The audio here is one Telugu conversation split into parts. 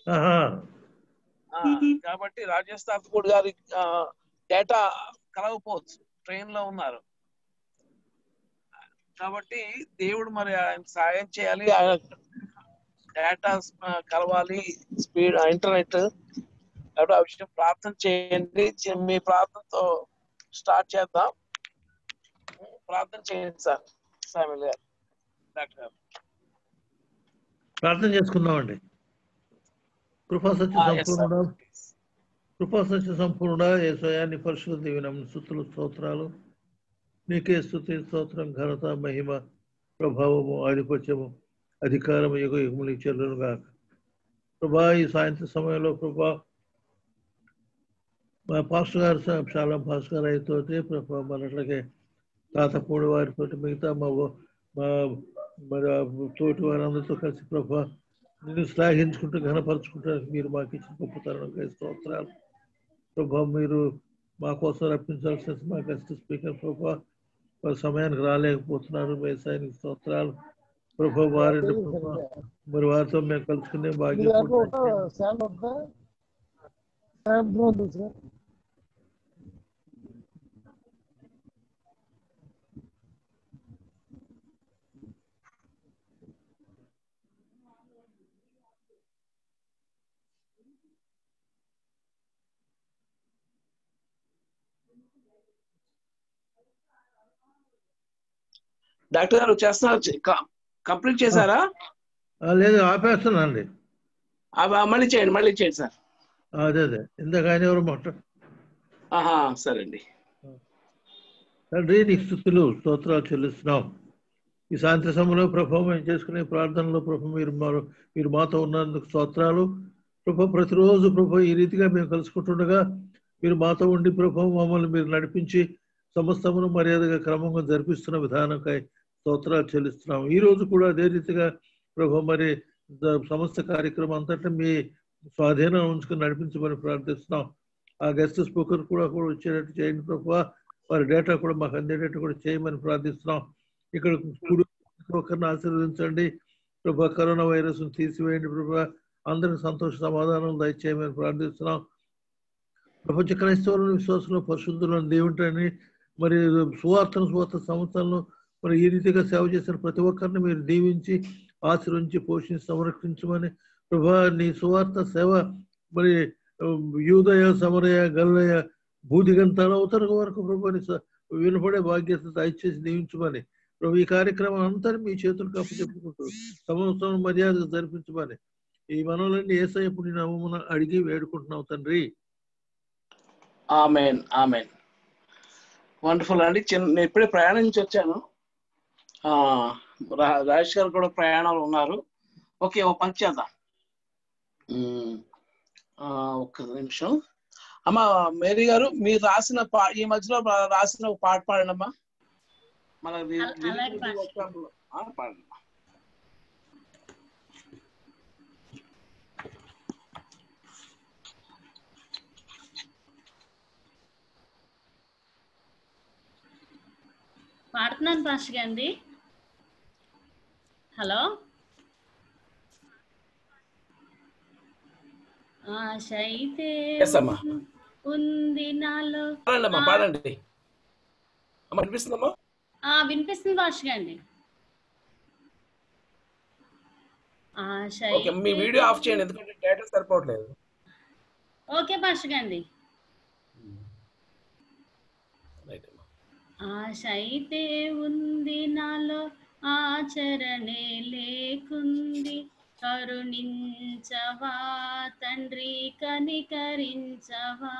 ఆహా ఆ, కాబట్టి రాజేష్ తాతకూడి గారి డేటా కలవపోవచ్చు ట్రైన్ లో ఉన్నారు కాబట్టి దేవుడు మరి ఆయన సాయం చేయాలి ఆయన డేటా కలవాలి స్పీడ్ ఇంటర్నెట్ కాబట్టి ఆ విషయం ప్రార్థన చేయండి చి- మీ ప్రార్థనతో స్టార్ట్ చేద్దాం ప్రార్థన చేయండి సార్ సామిల్ గారు డాక్టర్ గారు ప్రార్థన చేసుకుందామండి కృపా సత్య Ah, yes, sir. సంపూర్ణ కృపా సత్య సంపూర్ణ ఏసయాన్ని పరిశుద్ధ దివినం స్థుతులు స్తోత్రాలు నీకే స్థుతి స్తోత్రం ఘనత మహిమ ప్రభావము ఆధిపత్యము అధికారము యుగ యుగములు చెల్లును గాక ప్రభా ఈ సాయంత్రం సమయంలో ప్రభా మా పాస్టర్ గారు సా- చాలా భాస్కర్ అయితో ప్రభా మరి అట్లాగే తాతపూడి వారితో మిగతా మా వ- మా మరి ఆ తోటి వారందరితో కలిసి ప్రభా నిన్ను శ్లాఘించుకుంటూ ఘనపరుచుకుంటానికి మీరు మాకు ఇచ్చిన గొప్ప తరుణంగా స్తోత్రాలు ప్రభా మీరు మా కోసం రప్పించాల్సిన మా గెస్ట్ స్పీకర్ ప్రభా వారి సమయానికి రాలేకపోతున్నారు వ్యవసాయానికి స్తోత్రాలు ప్రభా వారిని ప్రభా మరి వారితో మేము కలుసుకునే భాగ్యం పొందండి. శాండ్ ఉందా శాండ్ ఉంది సార్ డాక్టర్ గారు చేస్తున్నారు కంప్లీట్ చేశారా ఆ, లేదు ఆపేస్తున్నానండి ఆ, మళ్ళీ చేయండి మళ్ళీ చేయండి సార్ అదే అదే ఇందాక ఆయన ఎవరు మాట ఆహా సరే అండి తండ్రి నీకు స్థుతులు స్తోత్రాలు చెల్లిస్తున్నాం ఈ సాయంత్ర సమయంలో ప్రభావం మేము చేసుకునే ప్రార్థనలో ప్రభు మీరు మారు మీరు మాతో ఉన్నందుకు స్తోత్రాలు ప్రభు ప్రతిరోజు ప్రభు ఈ రీతిగా మేము కలుసుకుంటుండగా మీరు మాతో ఉండి ప్రభు మమ్మల్ని మీరు నడిపించి సమస్తమును మర్యాదగా క్రమంగా జరిపిస్తున్న విధానంకై స్తోత్రాలు చెల్లిస్తున్నాం ఈ రోజు కూడా అదే రీతిగా ప్రభు మరి ద- సమస్త కార్యక్రమం అంతటా మీ స్వాధీనం ఉంచుకుని నడిపించమని ప్రార్థిస్తున్నాం ఆ గెస్ట్ స్పీకర్ కూడా కూడా వచ్చేటట్టు చేయండి ప్రభు వారి డేటా కూడా మాకు అందేటట్టు కూడా చేయమని ప్రార్థిస్తున్నాం ఇక్కడ కూడి ప్రతి ఒక్కరిని ఆశీర్వదించండి ప్రభా కరోనా వైరస్ తీసివేయండి ప్రభా అందరికి సంతోష సమాధానం దయచేయమని ప్రార్థిస్తున్నాం ప్రపంచ క్రైస్తవులను విశ్వాసంలో పరిశుద్ధులను దేవుంటని మరి సువార్తను సువార్త సంస్థలను మరి ఈ రీతిగా సేవ చేసిన ప్రతి ఒక్కరిని మీరు దీవించి ఆశ్రయించి పోషించి సంరక్షించమని ప్రభా నీ సువార్త సేవ మరి ఉమ్, యూదయ సమరయ గల్లయ భూదిగంతాల అవతర వరకు ప్రభుని వినపడే బాధ్యత దయచేసి దీవించమని ప్రభు ఈ కార్యక్రమం అంతా మీ చేతులకు అప్పచెప్పుకుంటూ సంవత్సరం మర్యాద జరిపించమని ఈ మనోలన్నీ ఏసయ్యప్పుడు నేను అమ్మన అడిగి వేడుకుంటున్నావు తండ్రి ఆమెన్ ఆమెన్ వండర్ఫుల్ అండి చిన్న నేను ఇప్పుడే ప్రయాణం నుంచి వచ్చాను ఆ, రా- రాజేష్ గారు కూడా ప్రయాణాలు ఉన్నారు ఓకే ఓ పని చేద్దాం ఉమ్, ఆ, ఒక్క నిమిషం అమ్మా మేరీ గారు మీరు రాసిన పా ఈ మధ్యలో రా- రాసిన ఒక పాట పాడండి అమ్మా మన రి- అల- రి- అలాగే రి- పాడతాను. workshop లో. ఆ, పాడండి అమ్మా. పాడుతున్నాను పాస్టర్ గాంధీ హలో ఆశ అయితే Yes, అమ్మా. ఉంది నాలో పాడండి అమ్మా పాడండి అమ్మా వినిపిస్తుందమ్మా ఆ వినిపిస్తుంది పాస్టర్ గాంధీ ఆశ ఓకే మీ అయితే- వీడియో ఆఫ్ చేయండి ఎందుకంటే డేటా సరిపోవట్లేదు ఓకే పాస్టర్ గాంధీ రైట్ అమ్మా ఆశ అయితే ఉంది నాలో ఆచరణే లేకుంది కరుణించవా తండ్రి కనికరించవా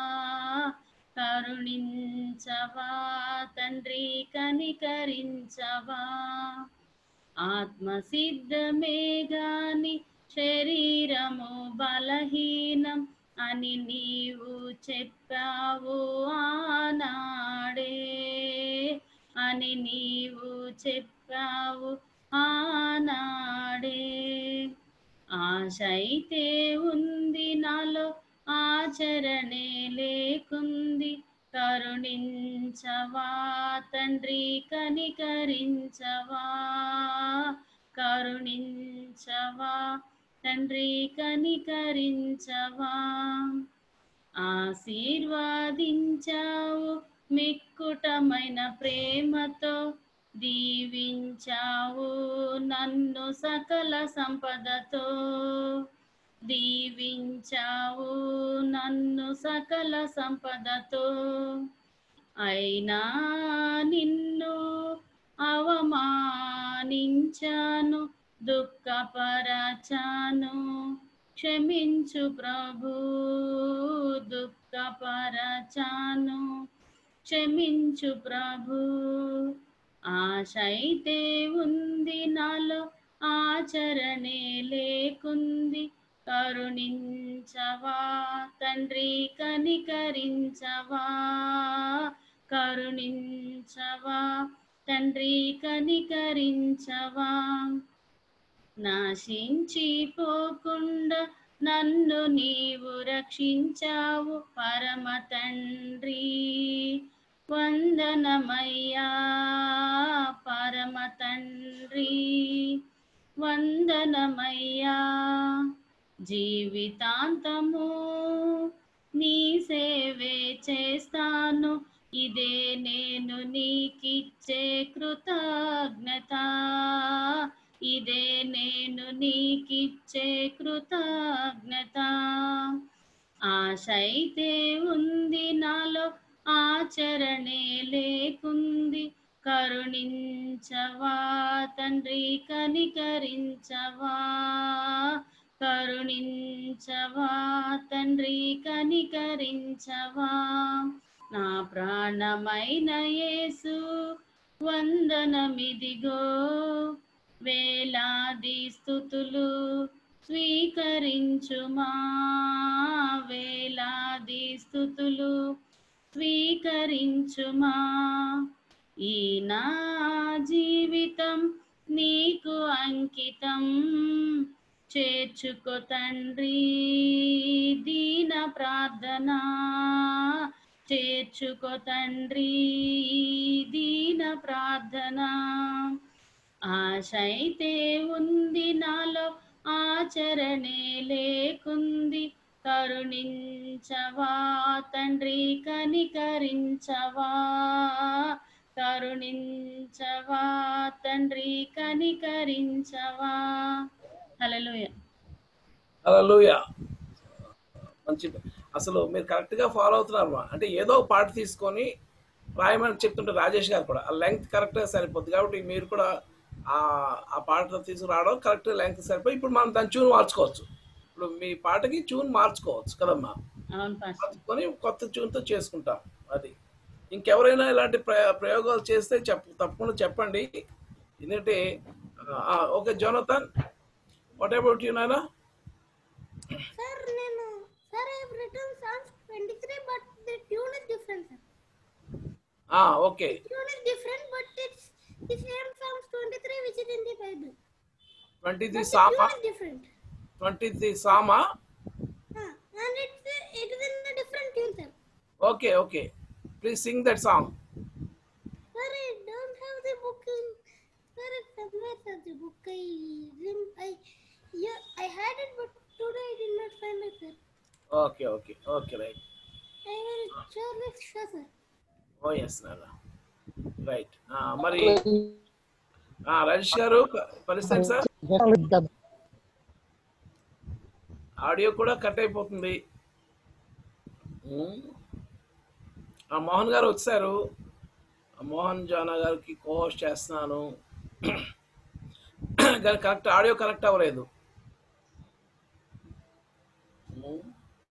కరుణించవా తండ్రి కనికరించవా ఆత్మ సిద్ధమే గాని శరీరము బలహీనం అని నీవు చెప్పావు ఆనాడే అని నీవు చెప్పావు ఆనాడే ఆశ అయితే ఉంది నాలో ఆచరణే లేకుంది కరుణించవా తండ్రి కనికరించవా కరుణించవా తండ్రి కనికరించవా ఆశీర్వాదించావు మిక్కుటమైన ప్రేమతో దీవించావు నన్ను సకల సంపదతో దీవించావు నన్ను సకల సంపదతో అయినా నిన్ను అవమానించాను దుఃఖపరచాను క్షమించు ప్రభు దుఃఖపరచాను క్షమించు ప్రభు ఆశైతే ఉంది నాలో ఆచరణే లేకుంది కరుణించవా తండ్రి కనికరించవా కరుణించవా తండ్రి కనికరించవా నాశించిపోకుండా నన్ను నీవు రక్షించావు పరమ తండ్రి వందనమయ్యా పరమ తండ్రి వందనమయ్యా జీవితాంతము నీ సేవే చేస్తాను ఇదే నేను నీకిచ్చే కృతజ్ఞత ఇదే నేను నీకిచ్చే కృతజ్ఞత ఆశైతే ఉంది నాలో ఆచరణే లేకుంది కరుణించవా తండ్రి కనికరించవా కరుణించవా తండ్రి కనికరించవా నా ప్రాణమైన యేసు వందనమిదిగో వేలాది స్థుతులు స్వీకరించుమా వేలాది స్థుతులు స్వీకరించుమా ఈ నా జీవితం నీకు అంకితం చేర్చుకో తండ్రి దీన ప్రార్థన చేర్చుకో తండ్రి దీన ప్రార్థన ఆశైతే ఉంది నాలో ఆచరణే లేకుంది కరుణించవా తండ్రి కనికరించవా కరుణించవా తండ్రి కనికరించవా హల్లెలూయా హల్లెలూయా మంచి అసలు మీరు కరెక్ట్ గా ఫాలో అవుతున్నారు మా. అంటే ఏదో ఒక పాట తీసుకొని రాయమని చెప్తుంటే రాజేష్ గారు కూడా ఆ లెంగ్త్ కరెక్ట్ గా సరిపోద్ది కాబట్టి మీరు కూడా ఆ ఆ పాట తీసుకురావడం కరెక్ట్ లెంగ్త్ సరిపోయి ఇప్పుడు మనం దాని ట్యూన్ మార్చుకోవచ్చు ఇప్పుడు మీ పాటకి ట్యూన్ మార్చుకోవచ్చు కదమ్మా అవును పాస్టర్ మార్చుకొని కొత్త ట్యూన్తో చేసుకుంటాం అది ఇంకెవరైనా ఇలాంటి ప్రయో ప్రయోగాలు చేస్తే చెప్ప తప్పకుండా చెప్పండి ఎందుకంటే okay Jonathan what about you నానా Sir, నేను sir, I have written Psalms 23, but the tune is different, sir. Okay Tune is different, but it's the same Psalms 23 which is in the Bible. Twenty three But the psalm tune is different. Twenty three psalm Ah, and it's uh, it is in a different tune, sir. Okay okay please sing that song Sir, I don't have the book in. Sir, it's somewhere, sir. The book I rem- I yeah I had it, but today I did not find it, sir. Okay okay okay right I will surely sure, sir. Oh yes నాన్న రైట్ మరి ఆ, రాజేష్ గారు ప- పరిస్థితి సార్ ఆడియో కూడా కట్ అయిపోతుంది ఉమ్. ఆ మోహన్ గారు వచ్చారు ఆ మోహన్ జానా గారికి కోహోస్ట్ చేస్తున్నాను కానీ కరెక్ట్ ఆడియో కనెక్ట్ అవ్వలేదు ఉమ్.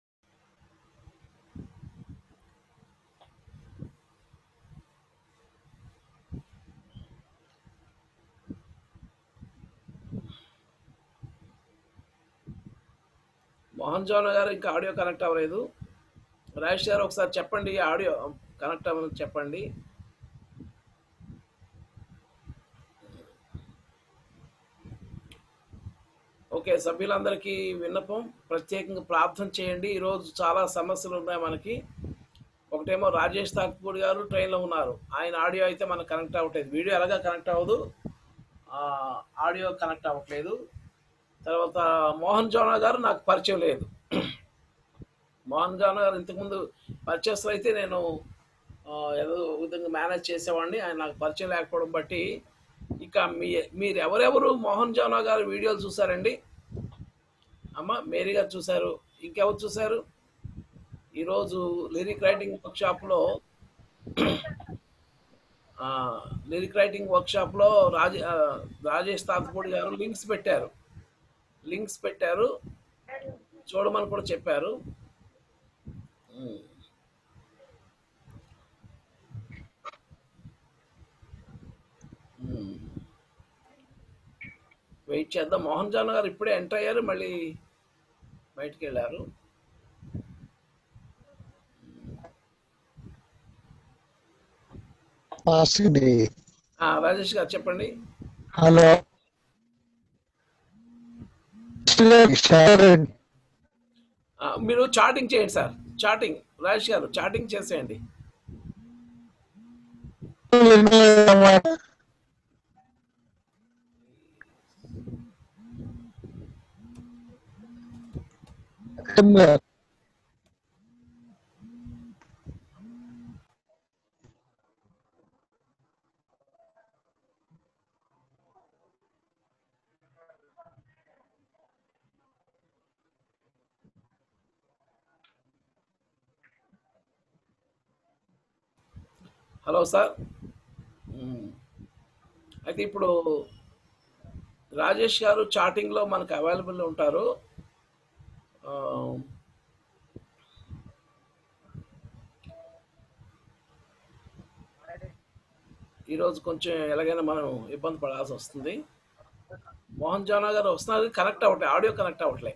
మోహన్ జోన్ గారు ఇంకా ఆడియో కనెక్ట్ అవ్వలేదు రాజేష్ గారు ఒకసారి చెప్పండి ఆడియో కనెక్ట్ అవ్వని చెప్పండి ఓకే సభ్యులందరికీ విన్నపం ప్రత్యేకంగా ప్రార్థన చేయండి ఈరోజు చాలా సమస్యలు ఉన్నాయి మనకి ఒకటేమో రాజేష్ తాక్పూడి గారు ట్రైన్లో ఉన్నారు ఆయన ఆడియో అయితే మనకు కనెక్ట్ అవ్వట్లేదు వీడియో ఎలాగా కనెక్ట్ అవ్వదు ఆ, ఆడియో కనెక్ట్ అవ్వట్లేదు తర్వాత మోహన్ జోనా గారు నాకు పరిచయం లేదు మోహన్ జోనా గారు ఇంతకుముందు పరిచయస్తులు అయితే నేను ఆ, ఏదో విధంగా మేనేజ్ చేసేవాడిని ఆయన నాకు పరిచయం లేకపోవడం బట్టి ఇక మీ మీరు ఎవరెవరు మోహన్ జోనా గారి వీడియోలు చూసారండి అమ్మ మేరీ గారు చూశారు ఇంకెవరు చూశారు ఈరోజు లిరిక్ రైటింగ్ వర్క్ షాప్లో లిరిక్ రైటింగ్ వర్క్ షాప్లో రాజ ఆ, రాజేష్ తాతపూడి గారు లింక్స్ పెట్టారు లింక్స్ పెట్టారు చూడమని కూడా చెప్పారు ఉమ్. ఉమ్. వెయిట్ చేద్దాం మోహన్ జాన్ గారు ఇప్పుడే ఎంటర్ అయ్యారు మళ్ళీ బయటికి వెళ్ళారు పాస్ని ఆ, రాజేష్ గారు చెప్పండి హలో షారెన్ ఆ, మీరు చాటింగ్ చేయండి సార్ చాటింగ్ రాజేష్ గారు చాటింగ్ చేసేయండి హలో సార్ మ్మ్. అయితే ఇప్పుడు రాజేష్ గారు చాటింగ్లో మనకు అవైలబుల్ ఉంటారు ఆ, ఈరోజు కొంచెం ఎలాగైనా మనం ఇబ్బంది పడాల్సి వస్తుంది మోహన్ జానా గారు వస్తున్నారు కనెక్ట్ అవ్వట్లే ఆడియో కనెక్ట్ అవ్వట్లే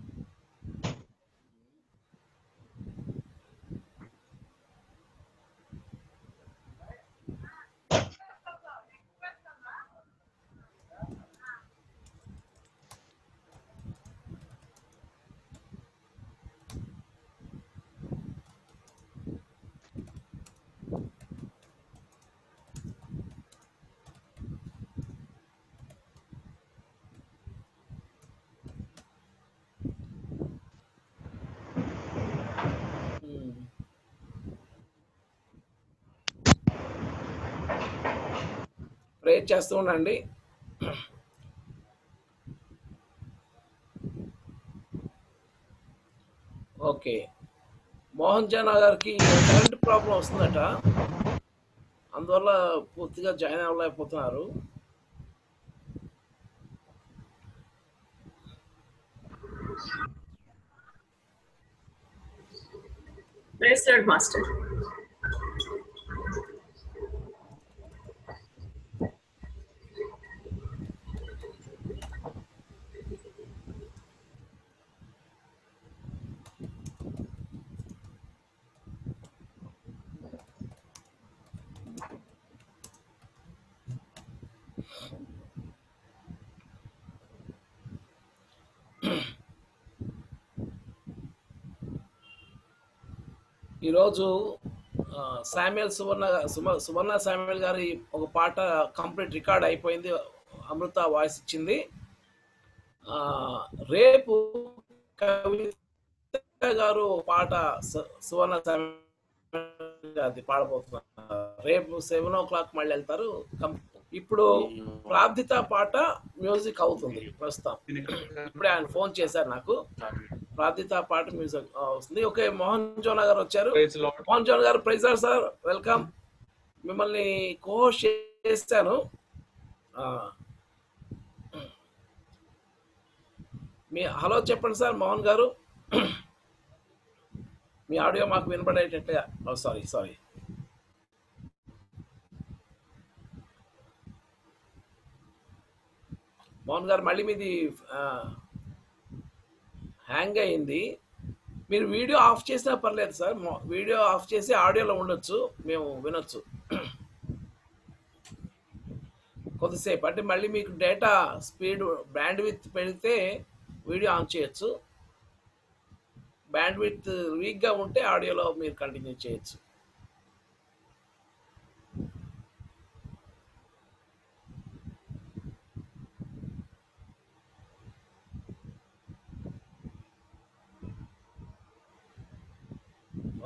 మ్మ్. ప్రేర్ చేస్తూ ఉండండి ఓకే మోహన్ జానా గారికి కరెంట్ ప్రాబ్లం వస్తుందట అందువల్ల పూర్తిగా జాయిన్ అవ్వలేకపోతున్నారు Praise the Lord, Master. ఈరోజు ఆ, శామ్యుయల్ సువర్ణ సుమ- సువర్ణ శామ్యుయల్ గారి ఒక పాట కంప్లీట్ రికార్డ్ అయిపోయింది అమృత వాయిస్ ఇచ్చింది ఆ, రేపు కవిత గారు ఒక పాట సు- సువర్ణ శామ్యుయల్ గారిది పాడబోతున్నారు రేపు సెవెన్ ఓ క్లాక్ మళ్ళీ వెళ్తారు కం- ఇప్పుడు ప్రార్థిత పాట మ్యూజిక్ అవుతుంది ప్రస్తుతం ఇప్పుడే ఆయన ఫోన్ చేశారు నాకు ప్రార్థిత పాట మ్యూజిక్ ఆ, వస్తుంది ఓకే మోహన్ జోనా గారు వచ్చారు మోహన్ జోన్ గారు ప్రైజ్ సార్ వెల్కమ్ మిమ్మల్ని కోహోస్ట్ చేశాను ఆ, మీ హలో చెప్పండి సార్ మోహన్ గారు మీ ఆడియో మాకు వినపడేటట్టుగా సారీ సారీ మోహన్ గారు మళ్ళీ మీది హ్యాంగ్ అయింది మీరు వీడియో ఆఫ్ చేసినా పర్లేదు సార్ మొ- వీడియో ఆఫ్ చేసి ఆడియోలో ఉండొచ్చు మేము వినొచ్చు కొద్దిసేపు అంటే మళ్ళీ మీకు డేటా స్పీడ్ బ్యాండ్ విత్ పెడితే వీడియో ఆన్ చేయొచ్చు బ్యాండ్ విత్ వీక్గా ఉంటే ఆడియోలో మీరు కంటిన్యూ చేయొచ్చు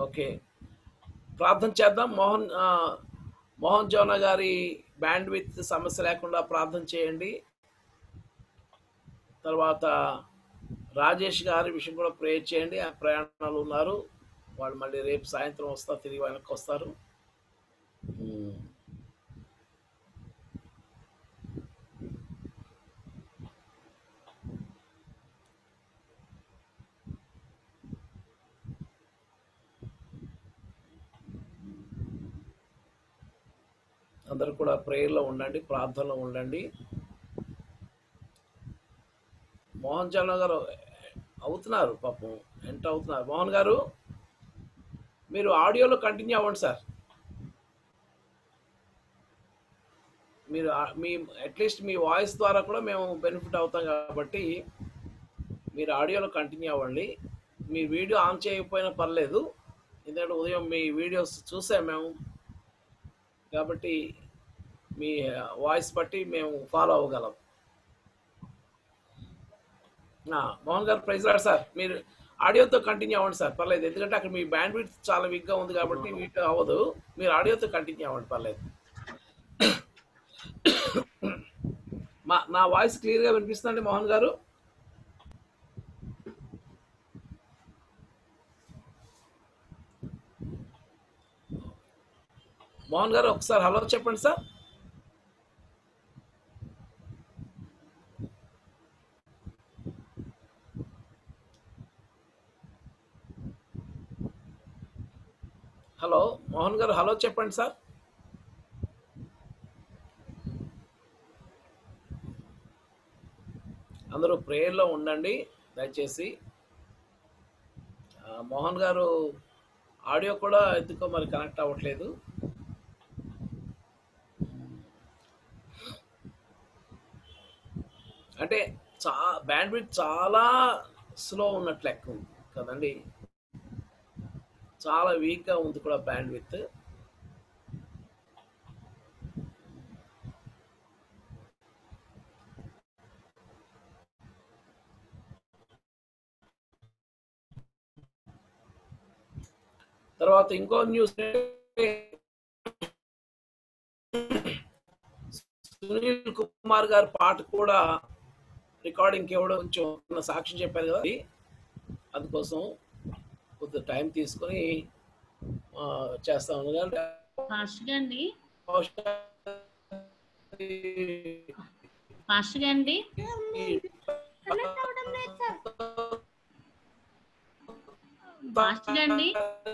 ఓకే ప్రార్థన చేద్దాం మోహన్ ఆ, మోహన్ జోనా గారి బ్యాండ్ విత్ సమస్య లేకుండా ప్రార్థన చేయండి తర్వాత రాజేష్ గారి విషయం కూడా ప్రే చేయండి ఆ ప్రయాణాలు ఉన్నారు వాళ్ళు మళ్ళీ రేపు సాయంత్రం వస్తారు తిరిగి వెనక్కి వస్తారు ఉమ్. అందరూ కూడా ప్రేయర్లో ఉండండి ప్రార్థనలో ఉండండి మోహన్ చరణ్ గారు అవుతున్నారు పాపం ఎంటర్ అవుతున్నారు మోహన్ గారు మీరు ఆడియోలో కంటిన్యూ అవ్వండి సార్ మీరు ఆ- మీ అట్లీస్ట్ మీ వాయిస్ ద్వారా కూడా మేము బెనిఫిట్ అవుతాం కాబట్టి మీరు ఆడియోలో కంటిన్యూ అవ్వండి మీ వీడియో ఆన్ చేయకపోయినా పర్లేదు ఎందుకంటే ఉదయం మీ వీడియోస్ చూసాం మేము కాబట్టి మీ వాయిస్ బట్టి మేము ఫాలో అవ్వగలం ఆ, మోహన్ గారు ప్రైజ్ రాడు సార్ మీరు ఆడియోతో కంటిన్యూ అవ్వండి సార్ పర్లేదు ఎందుకంటే అక్కడ మీ బ్యాండ్ విడ్త్ చాలా వీక్గా ఉంది కాబట్టి వీక్ అవ్వదు మీరు ఆడియోతో కంటిన్యూ అవ్వండి పర్లేదు మా నా వాయిస్ క్లియర్గా వినిపిస్తుందండి మోహన్ గారు మోహన్ గారు ఒకసారి హలో చెప్పండి సార్ హలో మోహన్ గారు హలో చెప్పండి సార్ అందరూ ప్రేయర్లో ఉండండి దయచేసి ఆ, మోహన్ గారు ఆడియో కూడా ఎందుకో మరి కనెక్ట్ అవ్వట్లేదు అంటే చా బ్యాండ్ విత్ చాలా స్లో ఉన్నట్లు లెక్క ఉంది కదండి చాలా వీక్గా ఉంది కూడా బ్యాండ్ విత్ తర్వాత ఇంకో న్యూస్ సునీల్ కుమార్ గారి పాట కూడా రికార్డింగ్ ఇవ్వడం కొంచెం ఉన్న సాక్ష్యం చెప్పారు కదా అది అందుకోసం కొద్దిగా టైం తీసుకొని ఆ, చేస్తాను కానీ పాస్టర్ గాండి బహుశా పాస్టర్ గాండి కనెక్ట్ అవడం లేదు సార్ పాస్టర్ గాండి